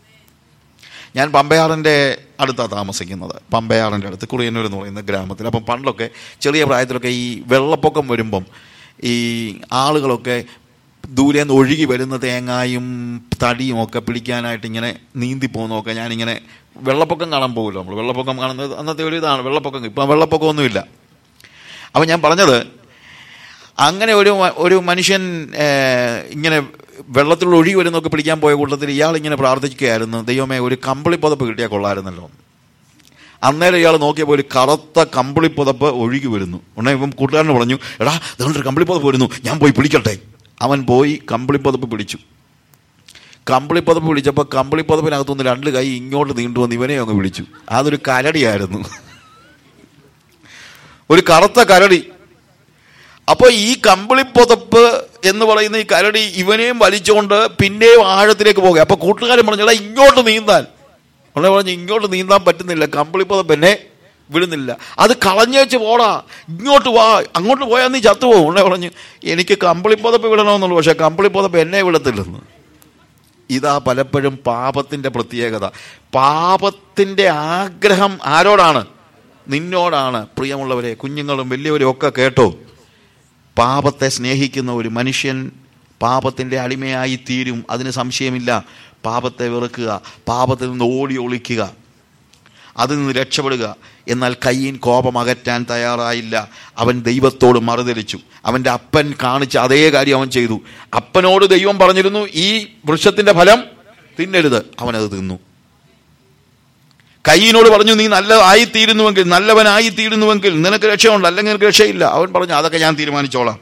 ഞാൻ പമ്പയാറിൻ്റെ അടുത്താണ് താമസിക്കുന്നത് പമ്പയാറിൻ്റെ അടുത്ത് കുറിയന്നൂർ എന്ന് പറയുന്ന ഗ്രാമത്തിൽ അപ്പം പണ്ടൊക്കെ ചെറിയ പ്രായത്തിലൊക്കെ ഈ വെള്ളപ്പൊക്കം വരുമ്പം ഈ ആളുകളൊക്കെ ദൂരെ നിന്ന് ഒഴുകി വരുന്ന തേങ്ങായും തടിയും ഒക്കെ പിടിക്കാനായിട്ട് ഇങ്ങനെ നീന്തി പോകുന്നതൊക്കെ ഞാനിങ്ങനെ വെള്ളപ്പൊക്കം കാണാൻ പോകുമല്ലോ നമ്മൾ വെള്ളപ്പൊക്കം കാണുന്നത് അന്നത്തെ ഒരു ഇതാണ് വെള്ളപ്പൊക്കം ഇപ്പം വെള്ളപ്പൊക്കമൊന്നുമില്ല അപ്പം ഞാൻ പറഞ്ഞത് അങ്ങനെ ഒരു മ- ഒരു മനുഷ്യൻ ഏഹ്, ഇങ്ങനെ വെള്ളത്തിലൂടെ ഒഴുകി വരുന്നൊക്കെ പിടിക്കാൻ പോയ കൂട്ടത്തിൽ ഇയാൾ ഇങ്ങനെ പ്രാർത്ഥിക്കുകയായിരുന്നു ദൈവമേ ഒരു കമ്പിളി പുതപ്പ് കിട്ടിയാൽ കൊള്ളായിരുന്നല്ലോ അന്നേരം ഇയാൾ നോക്കിയപ്പോൾ ഒരു കറുത്ത കമ്പിളി പുതപ്പ് ഒഴുകി വരുന്നു ഉടനെ ഇപ്പം കൂട്ടുകാരന് പറഞ്ഞു എടാ ഇതുകൊണ്ടൊരു കമ്പിളി പുതപ്പ് വരുന്നു ഞാൻ പോയി പിടിക്കട്ടെ അവൻ പോയി കമ്പിളി പുതപ്പ് പിടിച്ചു കമ്പിളി പുതപ്പ് പിടിച്ചപ്പോൾ കമ്പിളി പുതപ്പിനകത്തുനിന്ന് രണ്ട് കൈ ഇങ്ങോട്ട് നീണ്ടു വന്ന് ഇവനെ അങ്ങ് പിടിച്ചു അതൊരു കരടിയായിരുന്നു ഒരു കറുത്ത കരടി അപ്പോൾ ഈ കമ്പിളി പുതപ്പ് എന്ന് പറയുന്ന ഈ കരടി ഇവനെയും വലിച്ചുകൊണ്ട് പിന്നെയും ആഴത്തിലേക്ക് പോകുക അപ്പൊ കൂട്ടുകാരൻ പറഞ്ഞു എടാ ഇങ്ങോട്ട് നീന്താൻ ഉടനെ പറഞ്ഞു ഇങ്ങോട്ട് നീന്താൻ പറ്റുന്നില്ല കമ്പിളി പുതപ്പ് എന്നെ വിടുന്നില്ല അത് കളഞ്ഞേച്ച് പോടാ ഇങ്ങോട്ട് വാ അങ്ങോട്ട് പോയാൽ നീ ചത്തുപോകും ഉടനെ പറഞ്ഞു എനിക്ക് കമ്പിളി പുതപ്പ് വിടണമെന്നുള്ളൂ പക്ഷെ കമ്പിളി പുതപ്പ് എന്നെ വിടത്തില്ലെന്ന് ഇതാ പലപ്പോഴും പാപത്തിന്റെ പ്രത്യേകത പാപത്തിന്റെ ആഗ്രഹം ആരോടാണ് നിന്നോടാണ് പ്രിയമുള്ളവരെ കുഞ്ഞുങ്ങളും വലിയവരും ഒക്കെ കേട്ടോ പാപത്തെ സ്നേഹിക്കുന്ന ഒരു മനുഷ്യൻ പാപത്തിൻ്റെ അടിമയായി തീരും അതിന് സംശയമില്ല പാപത്തെ വെറുക്കുക പാപത്തിൽ നിന്ന് ഓടി ഒളിക്കുക അതിൽ നിന്ന് രക്ഷപ്പെടുക എന്നാൽ കയ്യൻ കോപം അകറ്റാൻ തയ്യാറായില്ല അവൻ ദൈവത്തോട് മറുതലിച്ചു അവൻ്റെ അപ്പൻ കാണിച്ച അതേ കാര്യം അവൻ ചെയ്തു അപ്പനോട് ദൈവം പറഞ്ഞിരുന്നു ഈ വൃക്ഷത്തിന്റെ ഫലം തിന്നരുത് അവനത് തിന്നു കയ്യനോട് പറഞ്ഞു നീ നല്ലതായിത്തീരുന്നുവെങ്കിൽ നല്ലവനായിത്തീരുന്നുവെങ്കിൽ നിനക്ക് രക്ഷയുണ്ട് അല്ലെങ്കിൽ നിനക്ക് രക്ഷയില്ല അവൻ പറഞ്ഞു അതൊക്കെ ഞാൻ തീരുമാനിച്ചോളാം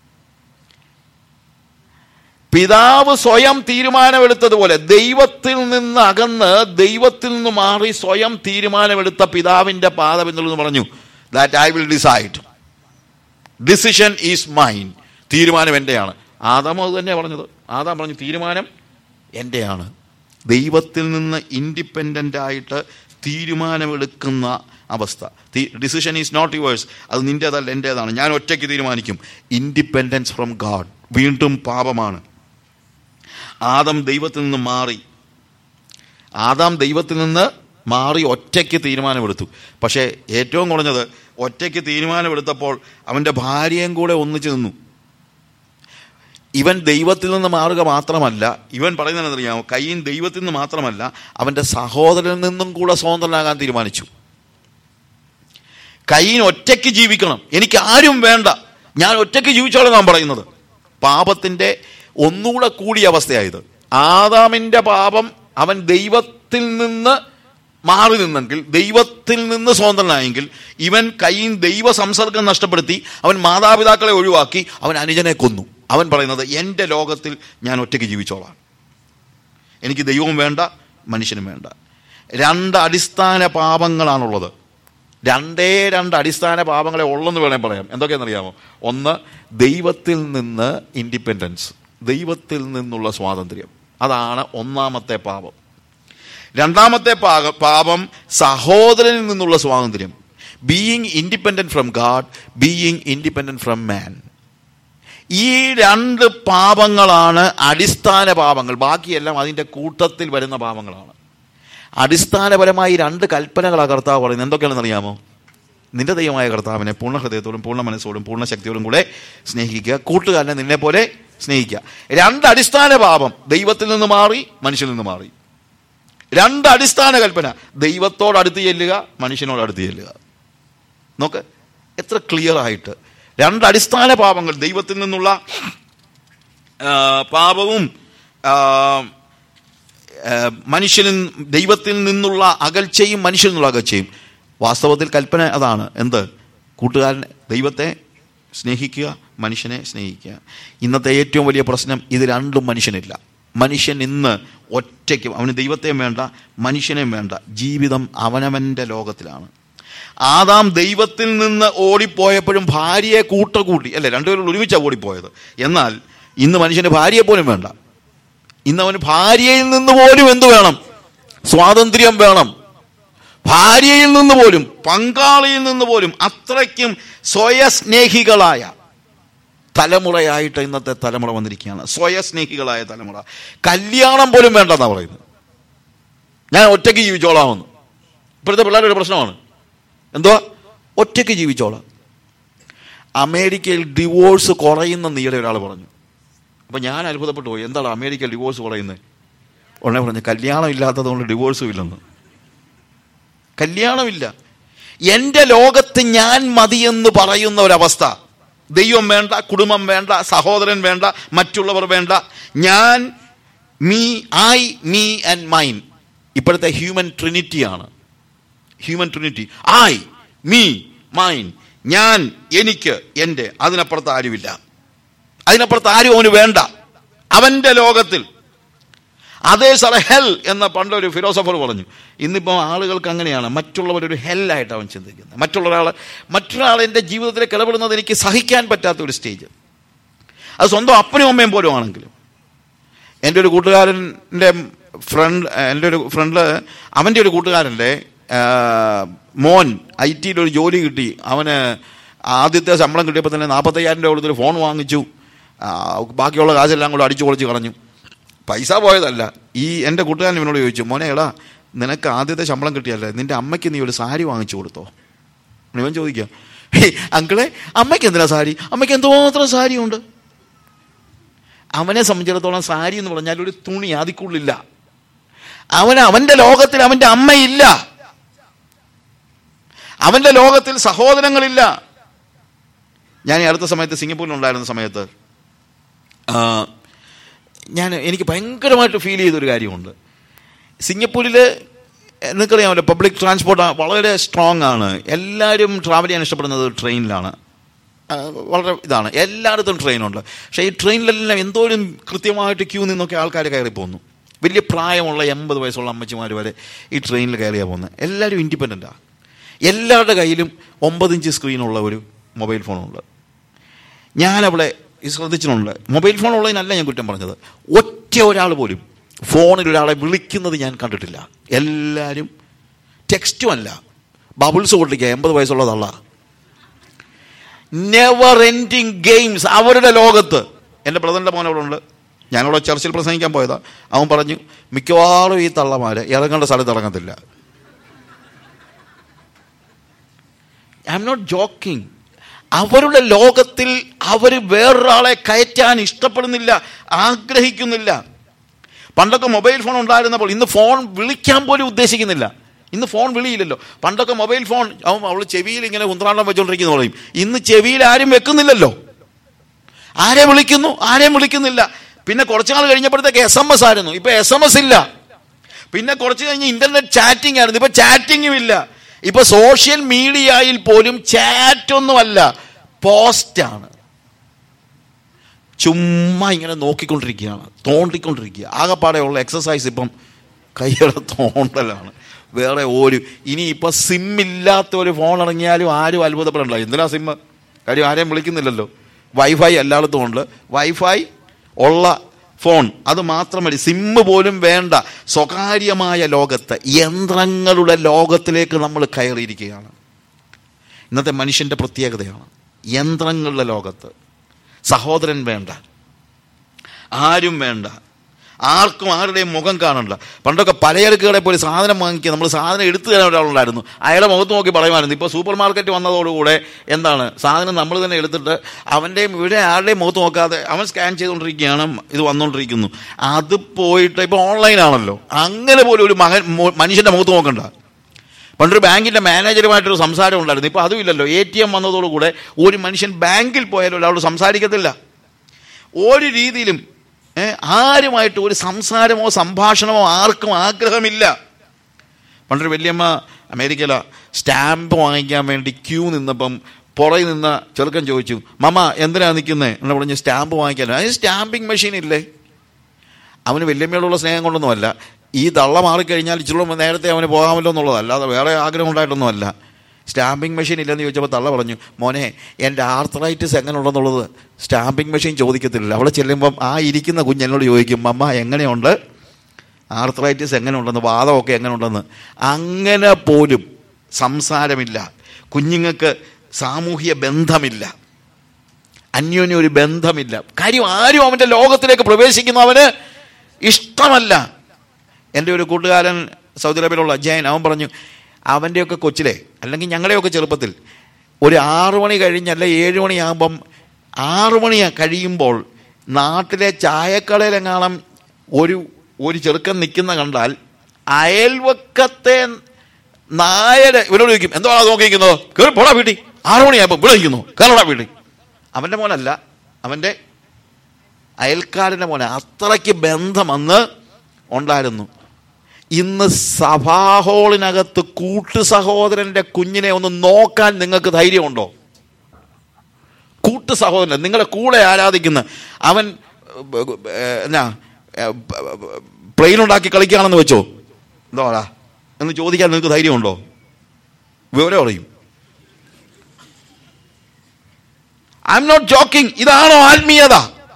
പിതാവ് സ്വയം തീരുമാനമെടുത്തതുപോലെ ദൈവത്തിൽ നിന്ന് അകന്ന് ദൈവത്തിൽ നിന്ന് മാറി സ്വയം തീരുമാനമെടുത്ത പിതാവിന്റെ പാദം എന്നുള്ളത് പറഞ്ഞു that I will decide decision is mine തീരുമാനം എൻ്റെയാണ് ആദാം അത് തന്നെ പറഞ്ഞത് ആദാം പറഞ്ഞു തീരുമാനം എൻ്റെയാണ് ദൈവത്തിൽ നിന്ന് ഇൻഡിപെൻഡൻ്റ് ആയിട്ട് തീരുമാനമെടുക്കുന്ന അവസ്ഥ ഡിസിഷൻ ഈസ് നോട്ട് യുവേഴ്സ് അത് നിൻ്റേതല്ല എൻ്റേതാണ് ഞാൻ ഒറ്റയ്ക്ക് തീരുമാനിക്കും ഇൻഡിപെൻഡൻസ് ഫ്രം ഗാഡ് വീണ്ടും പാപമാണ് ആദം ദൈവത്തിൽ നിന്ന് മാറി ആദാം ദൈവത്തിൽ നിന്ന് മാറി ഒറ്റയ്ക്ക് തീരുമാനമെടുത്തു പക്ഷേ ഏറ്റവും കുറഞ്ഞത് ഒറ്റയ്ക്ക് തീരുമാനമെടുത്തപ്പോൾ അവൻ്റെ ഭാര്യയും കൂടെ ഒന്നിച്ചു നിന്നു ഇവൻ ദൈവത്തിൽ നിന്ന് മാറുക മാത്രമല്ല ഇവൻ പറയുന്നതെന്നറിയാമോ കയ്യൻ ദൈവത്തിൽ നിന്ന് മാത്രമല്ല അവൻ്റെ സഹോദരനിൽ നിന്നും കൂടെ സ്വതന്ത്രനാകാൻ തീരുമാനിച്ചു കയ്യൻ ഒറ്റയ്ക്ക് ജീവിക്കണം എനിക്ക് ആരും വേണ്ട ഞാൻ ഒറ്റയ്ക്ക് ജീവിച്ചോളാം നാം പറയുന്നത് പാപത്തിൻ്റെ ഒന്നുകൂടെ കൂടിയ അവസ്ഥയായത് ആദാമിൻ്റെ പാപം അവൻ ദൈവത്തിൽ നിന്ന് മാറി നിന്നെങ്കിൽ ദൈവത്തിൽ നിന്ന് സ്വതന്ത്രനായെങ്കിൽ ഇവൻ കയ്യിൽ ദൈവ സംസർഗം നഷ്ടപ്പെടുത്തി അവൻ മാതാപിതാക്കളെ ഒഴിവാക്കി അവൻ അനുജനെ കൊന്നു അവൻ പറയുന്നത് എൻ്റെ ലോകത്തിൽ ഞാൻ ഒറ്റയ്ക്ക് ജീവിച്ചോളാം എനിക്ക് ദൈവവും വേണ്ട മനുഷ്യനും വേണ്ട രണ്ട് അടിസ്ഥാന പാപങ്ങളാണുള്ളത് രണ്ടേ രണ്ട് അടിസ്ഥാന പാപങ്ങളെ ഉള്ളെന്ന് വേണേൽ പറയാം എന്തൊക്കെയാണെന്നറിയാമോ ഒന്ന് ദൈവത്തിൽ നിന്ന് ഇൻഡിപെൻഡൻസ് ദൈവത്തിൽ നിന്നുള്ള സ്വാതന്ത്ര്യം അതാണ് ഒന്നാമത്തെ പാപം രണ്ടാമത്തെ പാക പാപം സഹോദരനിൽ നിന്നുള്ള സ്വാതന്ത്ര്യം being independent from God being independent from man ഈ രണ്ട് പാപങ്ങളാണ് അടിസ്ഥാന പാപങ്ങൾ ബാക്കിയെല്ലാം അതിൻ്റെ കൂട്ടത്തിൽ വരുന്ന പാപങ്ങളാണ് അടിസ്ഥാനപരമായി രണ്ട് കൽപ്പനകളാണ് കർത്താവ് പറയുന്നത് എന്തൊക്കെയാണെന്ന് അറിയാമോ നിന്റെ ദൈവമായ കർത്താവിനെ പൂർണ്ണ ഹൃദയത്തോടും പൂർണ്ണ മനസ്സോടും പൂർണ്ണ ശക്തിയോടും കൂടെ സ്നേഹിക്കുക കൂട്ടുകാരനെ നിന്നെ പോലെ സ്നേഹിക്കുക രണ്ട് അടിസ്ഥാന പാപം ദൈവത്തിൽ നിന്ന് മാറി മനുഷ്യനിൽ നിന്ന് മാറി രണ്ട് അടിസ്ഥാന കൽപ്പന ദൈവത്തോട് അടുത്ത് ചെല്ലുക മനുഷ്യനോട് അടുത്ത് ചെല്ലുക നോക്ക് എത്ര ക്ലിയർ ആയിട്ട് രണ്ട് അടിസ്ഥാന പാപങ്ങൾ ദൈവത്തിൽ നിന്നുള്ള ആ, പാപവും ആ, ആ, മനുഷ്യനിൽ ദൈവത്തിൽ നിന്നുള്ള അകൽച്ചയും മനുഷ്യനിൽ നിന്നുള്ള അകൽച്ചയും വാസ്തവത്തിൽ കൽപ്പന അതാണ് എന്ത് കൂട്ടുകാരനെ ദൈവത്തെ സ്നേഹിക്കുക മനുഷ്യനെ സ്നേഹിക്കുക ഇന്നത്തെ ഏറ്റവും വലിയ പ്രശ്നം ഇത് രണ്ടും മനുഷ്യനില്ല മനുഷ്യൻ ഇന്ന് ഒറ്റയ്ക്കും അവന് ദൈവത്തെയും വേണ്ട മനുഷ്യനെയും വേണ്ട ജീവിതം അവനവൻ്റെ ലോകത്തിലാണ് ആദാം ദൈവത്തിൽ നിന്ന് ഓടിപ്പോയപ്പോഴും ഭാര്യയെ കൂട്ടകൂട്ടി അല്ലേ രണ്ടുപേരും ഒരുമിച്ചാണ് ഓടിപ്പോയത് എന്നാൽ ഇന്ന് മനുഷ്യന് ഭാര്യയെ പോലും വേണ്ട ഇന്ന് അവന് ഭാര്യയിൽ നിന്ന് പോലും എന്തു വേണം സ്വാതന്ത്ര്യം വേണം ഭാര്യയിൽ നിന്ന് പോലും പങ്കാളിയിൽ നിന്ന് പോലും അത്രയ്ക്കും സ്വയസ്നേഹികളായ തലമുറയായിട്ട് ഇന്നത്തെ തലമുറ വന്നിരിക്കുകയാണ് സ്വയസ്നേഹികളായ തലമുറ കല്യാണം പോലും വേണ്ടെന്നാണ് പറയുന്നത് ഞാൻ ഒറ്റയ്ക്ക് ജീവിച്ചോളാമെന്ന് ഇപ്പോഴത്തെ പിള്ളേരുടെ ഒരു പ്രശ്നമാണ് എന്തുവാ ഒറ്റയ്ക്ക് ജീവിച്ചോളാം അമേരിക്കയിൽ ഡിവോഴ്സ് കുറയുന്ന നീടെ ഒരാൾ പറഞ്ഞു അപ്പം ഞാൻ അത്ഭുതപ്പെട്ടു പോയി എന്താണ് അമേരിക്കയിൽ ഡിവോഴ്സ് കുറയുന്നത് ഉടനെ പറഞ്ഞു കല്യാണം ഇല്ലാത്തത് കൊണ്ട് ഡിവോഴ്സും ഇല്ലെന്ന് കല്യാണമില്ല എൻ്റെ ലോകത്ത് ഞാൻ മതിയെന്ന് പറയുന്ന ഒരവസ്ഥ ദൈവം വേണ്ട കുടുംബം വേണ്ട സഹോദരൻ വേണ്ട മറ്റുള്ളവർ വേണ്ട ഞാൻ me I me and mine ഇപ്പോഴത്തെ ഹ്യൂമൻ ട്രിനിറ്റിയാണ് human trinity I me mine ഞാൻ എനിക്ക് എൻ്റെ അതിനപ്പുറത്ത് ആരുമില്ല അതിനപ്പുറത്ത് ആരും അവന് വേണ്ട അവൻ്റെ ലോകത്തിൽ അതേ സാറ ഹെൽ എന്ന പണ്ടൊരു ഫിലോസഫർ പറഞ്ഞു ഇന്നിപ്പോൾ ആളുകൾക്ക് അങ്ങനെയാണ് മറ്റുള്ളവരൊരു ഹെല്ലായിട്ട് അവൻ ചിന്തിക്കുന്നത് മറ്റുള്ളൊരാൾ മറ്റൊരാൾ എൻ്റെ ജീവിതത്തിലേക്ക് ഇടപെടുന്നത് എനിക്ക് സഹിക്കാൻ പറ്റാത്ത ഒരു സ്റ്റേജ് അത് സ്വന്തം അപ്പനും അമ്മയും പോലും ആണെങ്കിലും എൻ്റെ ഒരു കൂട്ടുകാരൻ്റെ ഫ്രണ്ട് എൻ്റെ ഒരു ഫ്രണ്ട് അവൻ്റെ ഒരു കൂട്ടുകാരൻ്റെ ആ, മോൻ ഐ ടിയിൽ ഒരു ജോലി കിട്ടി അവന് ആദ്യത്തെ ശമ്പളം കിട്ടിയപ്പോൾ തന്നെ നാൽപ്പത്തയ്യായിരം രൂപ കൊടുത്തൊരു ഫോൺ വാങ്ങിച്ചു ആ, ബാക്കിയുള്ള കാശെല്ലാം കൂടെ അടിച്ചു പൊളിച്ച് കളഞ്ഞു പൈസ പോയതല്ല ഈ എൻ്റെ കൂട്ടുകാരൻ ഇവനോട് ചോദിച്ചു മോനെ എടാ നിനക്ക് ആദ്യത്തെ ശമ്പളം കിട്ടിയല്ലേ നിന്റെ അമ്മയ്ക്ക് നീ ഒരു സാരി വാങ്ങിച്ചു കൊടുത്തോ ഇവൻ ചോദിക്കുക "ഹേയ്, അങ്കിളെ അമ്മയ്ക്ക് എന്തിനാ സാരി അമ്മയ്ക്ക് എന്തുമാത്രം സാരിയുണ്ട് അവനെ സംബന്ധിച്ചിടത്തോളം സാരി എന്ന് പറഞ്ഞാൽ ഒരു തുണി അതിക്കുള്ളില്ല അവന് അവന്റെ ലോകത്തിൽ അവന്റെ അമ്മയില്ല അവന്റെ ലോകത്തിൽ സഹോദരങ്ങളില്ല ഞാൻ ഈ അടുത്ത സമയത്ത് സിംഗപ്പൂരിലുണ്ടായിരുന്ന സമയത്ത് ആ, ഞാൻ എനിക്ക് ഭയങ്കരമായിട്ട് ഫീൽ ചെയ്തൊരു കാര്യമുണ്ട് സിംഗപ്പൂരിൽ നിങ്ങൾക്കറിയാമല്ലോ പബ്ലിക് ട്രാൻസ്പോർട്ട് വളരെ സ്ട്രോങ് ആണ് എല്ലാവരും ട്രാവൽ ചെയ്യാൻ ഇഷ്ടപ്പെടുന്നത് ട്രെയിനിലാണ് ആ, വളരെ ഇതാണ് എല്ലായിടത്തും ട്രെയിനുണ്ട് പക്ഷേ ഈ ട്രെയിനിലെല്ലാം എന്തോരം കൃത്യമായിട്ട് ക്യൂ നിന്നൊക്കെ ആൾക്കാർ കയറി പോകുന്നു വലിയ പ്രായമുള്ള എൺപത് വയസ്സുള്ള അമ്മച്ചിമാർ വരെ ഈ ട്രെയിനിൽ കയറിയാണ് പോകുന്നത് എല്ലാവരും ഇൻഡിപെൻഡൻ്റാണ് എല്ലാവരുടെ കയ്യിലും ഒമ്പത് ഇഞ്ച് സ്ക്രീനുള്ള ഒരു മൊബൈൽ ഫോണുണ്ട് ഞാനവിടെ ശ്രദ്ധിച്ചിട്ടുണ്ട് മൊബൈൽ ഫോൺ ഉള്ളതിനല്ല ഞാൻ കുറ്റം പറഞ്ഞത് ഒറ്റ ഒരാൾ പോലും ഫോണിൽ ഒരാളെ വിളിക്കുന്നത് ഞാൻ കണ്ടിട്ടില്ല എല്ലാവരും ടെക്സ്റ്റും അല്ല ബബിൾസ് കൊണ്ടിരിക്കുക എൺപത് വയസ്സുള്ള തള്ള നെവർ എൻഡിങ് ഗെയിംസ് അവരുടെ ലോകത്ത് എൻ്റെ ബ്രദറിൻ്റെ മോൻ അവിടെ ഉണ്ട് ഞാനവിടെ ചർച്ചിൽ പ്രസംഗിക്കാൻ പോയതാ അവൻ പറഞ്ഞു മിക്കവാറും ഈ തള്ളമാര് ഇറങ്ങേണ്ട സ്ഥലത്ത് ഇറങ്ങത്തില്ല ഐ എം നോട്ട് ജോക്കിംഗ് അവരുടെ ലോകത്തിൽ അവർ വേറൊരാളെ കയറ്റാൻ ഇഷ്ടപ്പെടുന്നില്ല ആഗ്രഹിക്കുന്നില്ല പണ്ടൊക്കെ മൊബൈൽ ഫോൺ ഉണ്ടായിരുന്നപ്പോൾ ഇന്ന് ഫോൺ വിളിക്കാൻ പോലും ഉദ്ദേശിക്കുന്നില്ല ഇന്ന് ഫോൺ വിളിയില്ലല്ലോ പണ്ടൊക്കെ മൊബൈൽ ഫോൺ അവൻ അവൾ ചെവിയിൽ ഇങ്ങനെ കുന്ത്രാണ്ടം വെച്ചോണ്ടിരിക്കുന്നു പറയും ഇന്ന് ചെവിയിൽ ആരും വെക്കുന്നില്ലല്ലോ ആരെ വിളിക്കുന്നു ആരെയും വിളിക്കുന്നില്ല പിന്നെ കുറച്ചു നാൾ കഴിഞ്ഞപ്പോഴത്തേക്ക് എസ് എം എസ് ആയിരുന്നു ഇപ്പൊ എസ് എം എസ് ഇല്ല പിന്നെ കുറച്ച് കഴിഞ്ഞ് ഇന്റർനെറ്റ് ചാറ്റിംഗ് ആയിരുന്നു ഇപ്പൊ ചാറ്റിംഗും ഇല്ല ഇപ്പൊ സോഷ്യൽ മീഡിയയിൽ പോലും ചാറ്റ് ഒന്നുമല്ല പോസ്റ്റാണ് ചുമ്മാ ഇങ്ങനെ നോക്കിക്കൊണ്ടിരിക്കുകയാണ് തോണ്ടിക്കൊണ്ടിരിക്കുക ആകെപ്പാടെയുള്ള എക്സസൈസ് ഇപ്പം കൈയുടെ തോണ്ടലാണ് വേറെ ഒരു ഇനി ഇപ്പം സിം ഇല്ലാത്ത ഒരു ഫോൺ ഇറങ്ങിയാലും ആരും അത്ഭുതപ്പെടണ്ട എന്തിനാ സിം കാര്യം ആരെയും വിളിക്കുന്നില്ലല്ലോ വൈഫൈ എല്ലായിടത്തും ഉണ്ട് വൈഫൈ ഉള്ള ഫോൺ അത് മാത്രം മതി സിമ്മ് പോലും വേണ്ട സ്വകാര്യമായ ലോകത്ത് യന്ത്രങ്ങളുടെ ലോകത്തിലേക്ക് നമ്മൾ കയറിയിരിക്കുകയാണ് ഇന്നത്തെ മനുഷ്യൻ്റെ പ്രത്യേകതയാണ് യന്ത്രങ്ങളുടെ ലോകത്ത് സഹോദരൻ വേണ്ട ആരും വേണ്ട ആർക്കും ആരുടെയും മുഖം കാണണ്ട പണ്ടൊക്കെ പലചരക്കുകളെ പോയി സാധനം വാങ്ങിക്കുക നമ്മൾ സാധനം എടുത്തു തരാൻ ഒരാളുണ്ടായിരുന്നു അയാളെ മുഖത്ത് നോക്കി പറയുമായിരുന്നു ഇപ്പോൾ സൂപ്പർ മാർക്കറ്റ് വന്നതോടുകൂടെ എന്താണ് സാധനം നമ്മൾ തന്നെ എടുത്തിട്ട് അവൻ്റെയും ഇവിടെ ആരുടെയും മുഖത്ത് നോക്കാതെ അവൻ സ്കാൻ ചെയ്തുകൊണ്ടിരിക്കുകയാണ് ഇത് വന്നുകൊണ്ടിരിക്കുന്നു അത് പോയിട്ട് ഇപ്പോൾ ഓൺലൈനാണല്ലോ അങ്ങനെ പോലും ഒരു മകൻ മോ- മനുഷ്യൻ്റെ മുഖത്ത് നോക്കണ്ട പണ്ടൊരു ബാങ്കിൻ്റെ മാനേജറുമായിട്ടൊരു സംസാരം ഉണ്ടായിരുന്നു ഇപ്പോൾ അതും ഇല്ലല്ലോ എ ടി എം വന്നതോടുകൂടെ ഒരു മനുഷ്യൻ ബാങ്കിൽ പോയാലും ഒരാളോട് സംസാരിക്കത്തില്ല ഒരു രീതിയിലും ഏ, ആരുമായിട്ട് ഒരു സംസാരമോ സംഭാഷണമോ ആർക്കും ആഗ്രഹമില്ല പണ്ടൊരു വല്യമ്മ അമേരിക്കയില സ്റ്റാമ്പ് വാങ്ങിക്കാൻ വേണ്ടി ക്യൂ നിന്നപ്പം പുറകിൽ നിന്ന ചെറുക്കൻ ചോദിച്ചു മമ്മ എന്തിനാ നിൽക്കുന്നത് എന്ന് പറഞ്ഞു സ്റ്റാമ്പ് വാങ്ങിക്കാൻ അതിന് സ്റ്റാമ്പിങ് മെഷീൻ ഇല്ലേ അവന് വല്യമ്മയോടുള്ള സ്നേഹം കൊണ്ടൊന്നുമല്ല ഈ തള്ള മാറിക്കഴിഞ്ഞാൽ ഇച്ചിരി നേരത്തെ അവന് പോകാമല്ലോ എന്നുള്ളത് അല്ലാതെ വേറെ ആഗ്രഹം ഉണ്ടായിട്ടൊന്നുമല്ല സ്റ്റാമ്പിംഗ് മെഷീൻ ഇല്ലെന്ന് ചോദിച്ചപ്പോൾ തള്ള പറഞ്ഞു മോനെ എൻ്റെ ആർത്രൈറ്റിസ് എങ്ങനെയുണ്ടെന്നുള്ളത് സ്റ്റാമ്പിംഗ് മെഷീൻ ചോദിക്കത്തില്ല അവിടെ ചെല്ലുമ്പം ആ ഇരിക്കുന്ന കുഞ്ഞ് എന്നോട് ചോദിക്കും അമ്മ എങ്ങനെയുണ്ട് ആർത്രൈറ്റിസ് എങ്ങനെയുണ്ടെന്ന് വാദമൊക്കെ എങ്ങനെയുണ്ടെന്ന് അങ്ങനെ പോലും സംസാരമില്ല കുഞ്ഞുങ്ങൾക്ക് സാമൂഹ്യ ബന്ധമില്ല അന്യോന്യം ഒരു ബന്ധമില്ല കാര്യം ആരും അവൻ്റെ ലോകത്തിലേക്ക് പ്രവേശിക്കുന്നവന് ഇഷ്ടമല്ല എൻ്റെ ഒരു കൂട്ടുകാരൻ സൗദി അറേബ്യയിലുള്ള ജയൻ അവൻ പറഞ്ഞു അവൻ്റെയൊക്കെ കൊച്ചിലെ അല്ലെങ്കിൽ ഞങ്ങളുടെയൊക്കെ ചെറുപ്പത്തിൽ ഒരു ആറു മണി കഴിഞ്ഞല്ല ഏഴ് മണിയാകുമ്പം ആറു മണി കഴിയുമ്പോൾ നാട്ടിലെ ചായക്കടയിലെങ്ങാണം ഒരു ഒരു ചെറുക്കൻ നിൽക്കുന്ന കണ്ടാൽ അയൽവക്കത്തെ നായര് ഇവരോട് ചോദിക്കും എന്തോ നോക്കിയിരിക്കുന്നത് കയറി പോടാ വീട്ടിൽ ആറു മണിയായപ്പോൾ ഇവിടെ നിൽക്കുന്നു കയറടാ വീട്ടിൽ അവൻ്റെ മോനല്ല അവൻ്റെ അയൽക്കാരൻ്റെ മോനെ അത്രയ്ക്ക് ബന്ധം അന്ന് ഉണ്ടായിരുന്നു ഇന്ന് സഭാഹോളിനകത്ത് കൂട്ടു സഹോദരൻ്റെ കുഞ്ഞിനെ ഒന്ന് നോക്കാൻ നിങ്ങൾക്ക് ധൈര്യമുണ്ടോ കൂട്ടു സഹോദരൻ നിങ്ങളെ കൂടെ ആരാധിക്കുന്ന അവൻ ഏർ, എന്നാ പ്ലെയിൻ ഉണ്ടാക്കി കളിക്കുകയാണെന്ന് വെച്ചോ എന്തോടാ എന്ന് ചോദിക്കാൻ നിങ്ങൾക്ക് ധൈര്യമുണ്ടോ വിവരം അറിയും ഐ എം നോട്ട് ജോക്കിംഗ് ഇതാണോ ആത്മീയത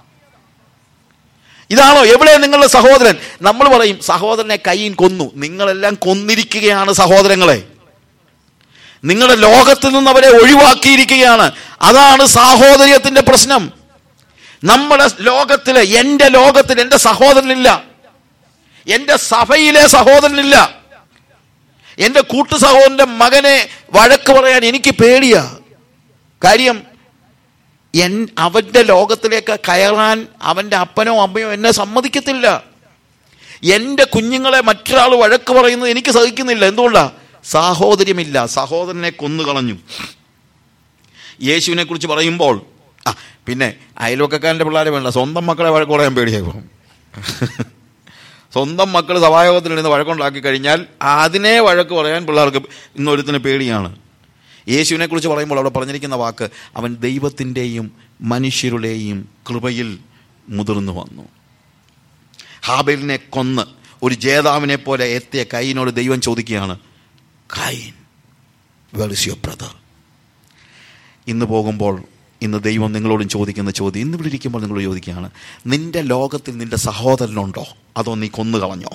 ഇതാണോ എവിടെ നിങ്ങളുടെ സഹോദരൻ നമ്മൾ പറയും സഹോദരനെ കയ്യിൽ കൊന്നു നിങ്ങളെല്ലാം കൊന്നിരിക്കുകയാണ് സഹോദരങ്ങളെ നിങ്ങളുടെ ലോകത്തിൽ നിന്ന് അവരെ ഒഴിവാക്കിയിരിക്കുകയാണ് അതാണ് സാഹോദര്യത്തിന്റെ പ്രശ്നം നമ്മുടെ ലോകത്തില് എൻ്റെ ലോകത്തിൽ എൻ്റെ സഹോദരനില്ല എൻ്റെ സഭയിലെ സഹോദരനില്ല എൻ്റെ കൂട്ടു സഹോദരൻ്റെ മകനെ വഴക്ക് പറയാൻ എനിക്ക് പേടിയാ കാര്യം എൻ അവൻ്റെ ലോകത്തിലേക്ക് കയറാൻ അവൻ്റെ അപ്പനോ അമ്മയോ എന്നെ സമ്മതിക്കത്തില്ല എൻ്റെ കുഞ്ഞുങ്ങളെ മറ്റൊരാൾ വഴക്ക് പറയുന്നത് എനിക്ക് സഹിക്കുന്നില്ല എന്തുകൊണ്ടാ സാഹോദര്യമില്ല സഹോദരനെ കൊന്നുകളഞ്ഞു യേശുവിനെ കുറിച്ച് പറയുമ്പോൾ ആ പിന്നെ അയൽവക്കക്കാരൻ്റെ പിള്ളേരെ വേണ്ട സ്വന്തം മക്കളെ വഴക്ക് പറയാൻ പേടിയായി പോകും സ്വന്തം മക്കൾ സഭായോഗത്തിൽ നിന്ന് വഴക്കുണ്ടാക്കി കഴിഞ്ഞാൽ അതിനെ വഴക്ക് പറയാൻ പിള്ളേർക്ക് ഇന്നൊരുത്തിന് പേടിയാണ് യേശുവിനെ കുറിച്ച് പറയുമ്പോൾ അവിടെ പറഞ്ഞിരിക്കുന്ന വാക്ക് അവൻ ദൈവത്തിൻ്റെയും മനുഷ്യരുടെയും കൃപയിൽ മുതിർന്നു വന്നു ഹാബേലിനെ കൊന്ന് ഒരു ജേതാവിനെ പോലെ എത്തിയ കൈനോട് ദൈവം ചോദിക്കുകയാണ് Cain where is your brother ഇന്ന് പോകുമ്പോൾ ഇന്ന് ദൈവം നിങ്ങളോടും ചോദിക്കുന്ന ചോദ്യം ഇന്ന് ഇവിടെ ഇരിക്കുമ്പോൾ നിങ്ങളോട് ചോദിക്കുകയാണ് നിന്റെ ലോകത്തിൽ നിന്റെ സഹോദരനുണ്ടോ അതോ നീ കൊന്നു കളഞ്ഞോ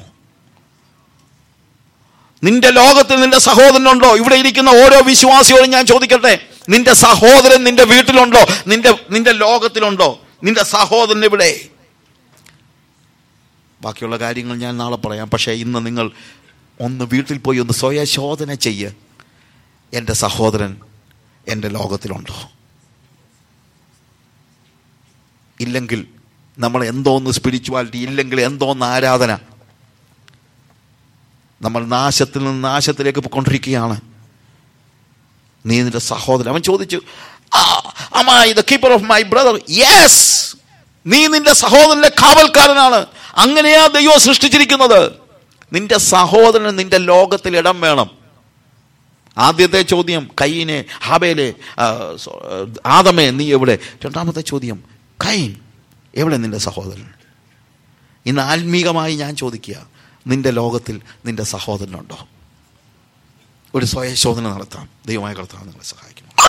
നിന്റെ ലോകത്തിൽ നിന്റെ സഹോദരനുണ്ടോ ഇവിടെ ഇരിക്കുന്ന ഓരോ വിശ്വാസിയോടും ഞാൻ ചോദിക്കട്ടെ നിന്റെ സഹോദരൻ നിന്റെ വീട്ടിലുണ്ടോ നിന്റെ നിന്റെ ലോകത്തിലുണ്ടോ നിന്റെ സഹോദരൻ ഇവിടെ ബാക്കിയുള്ള കാര്യങ്ങൾ ഞാൻ നാളെ പറയാം പക്ഷേ ഇന്ന് നിങ്ങൾ ഒന്ന് വീട്ടിൽ പോയി ഒന്ന് സ്വയശോധന ചെയ്യ് എൻ്റെ സഹോദരൻ എൻ്റെ ലോകത്തിലുണ്ടോ ഇല്ലെങ്കിൽ നമ്മൾ എന്തോന്ന് സ്പിരിച്വാലിറ്റി ഇല്ലെങ്കിൽ എന്തോന്ന് ആരാധന നമ്മൾ നാശത്തിൽ നിന്ന് നാശത്തിലേക്ക് പോയിക്കൊണ്ടിരിക്കുകയാണ് നീ നിന്റെ സഹോദരൻ അവൻ ചോദിച്ചു am I the keeper of my brother yes നീ നിന്റെ സഹോദരന്റെ കാവൽക്കാരനാണ് അങ്ങനെയാ ദൈവം സൃഷ്ടിച്ചിരിക്കുന്നത് നിന്റെ സഹോദരന് നിന്റെ ലോകത്തിൽ ഇടം വേണം ആദ്യത്തെ ചോദ്യം കൈയിനെ ഹാബേലെ ആ, സോ- ആദമേ നീ എവിടെ രണ്ടാമത്തെ ചോദ്യം കൈൻ എവിടെ നിന്റെ സഹോദരൻ ഇന്ന് ആത്മീകമായി ഞാൻ ചോദിക്കുക നിന്റെ ലോകത്തിൽ നിന്റെ സഹോദരനുണ്ടോ ഒരു സ്വയശോധന നടത്താം ദൈവമായ കർത്താവ് നിങ്ങളെ സഹായിക്കും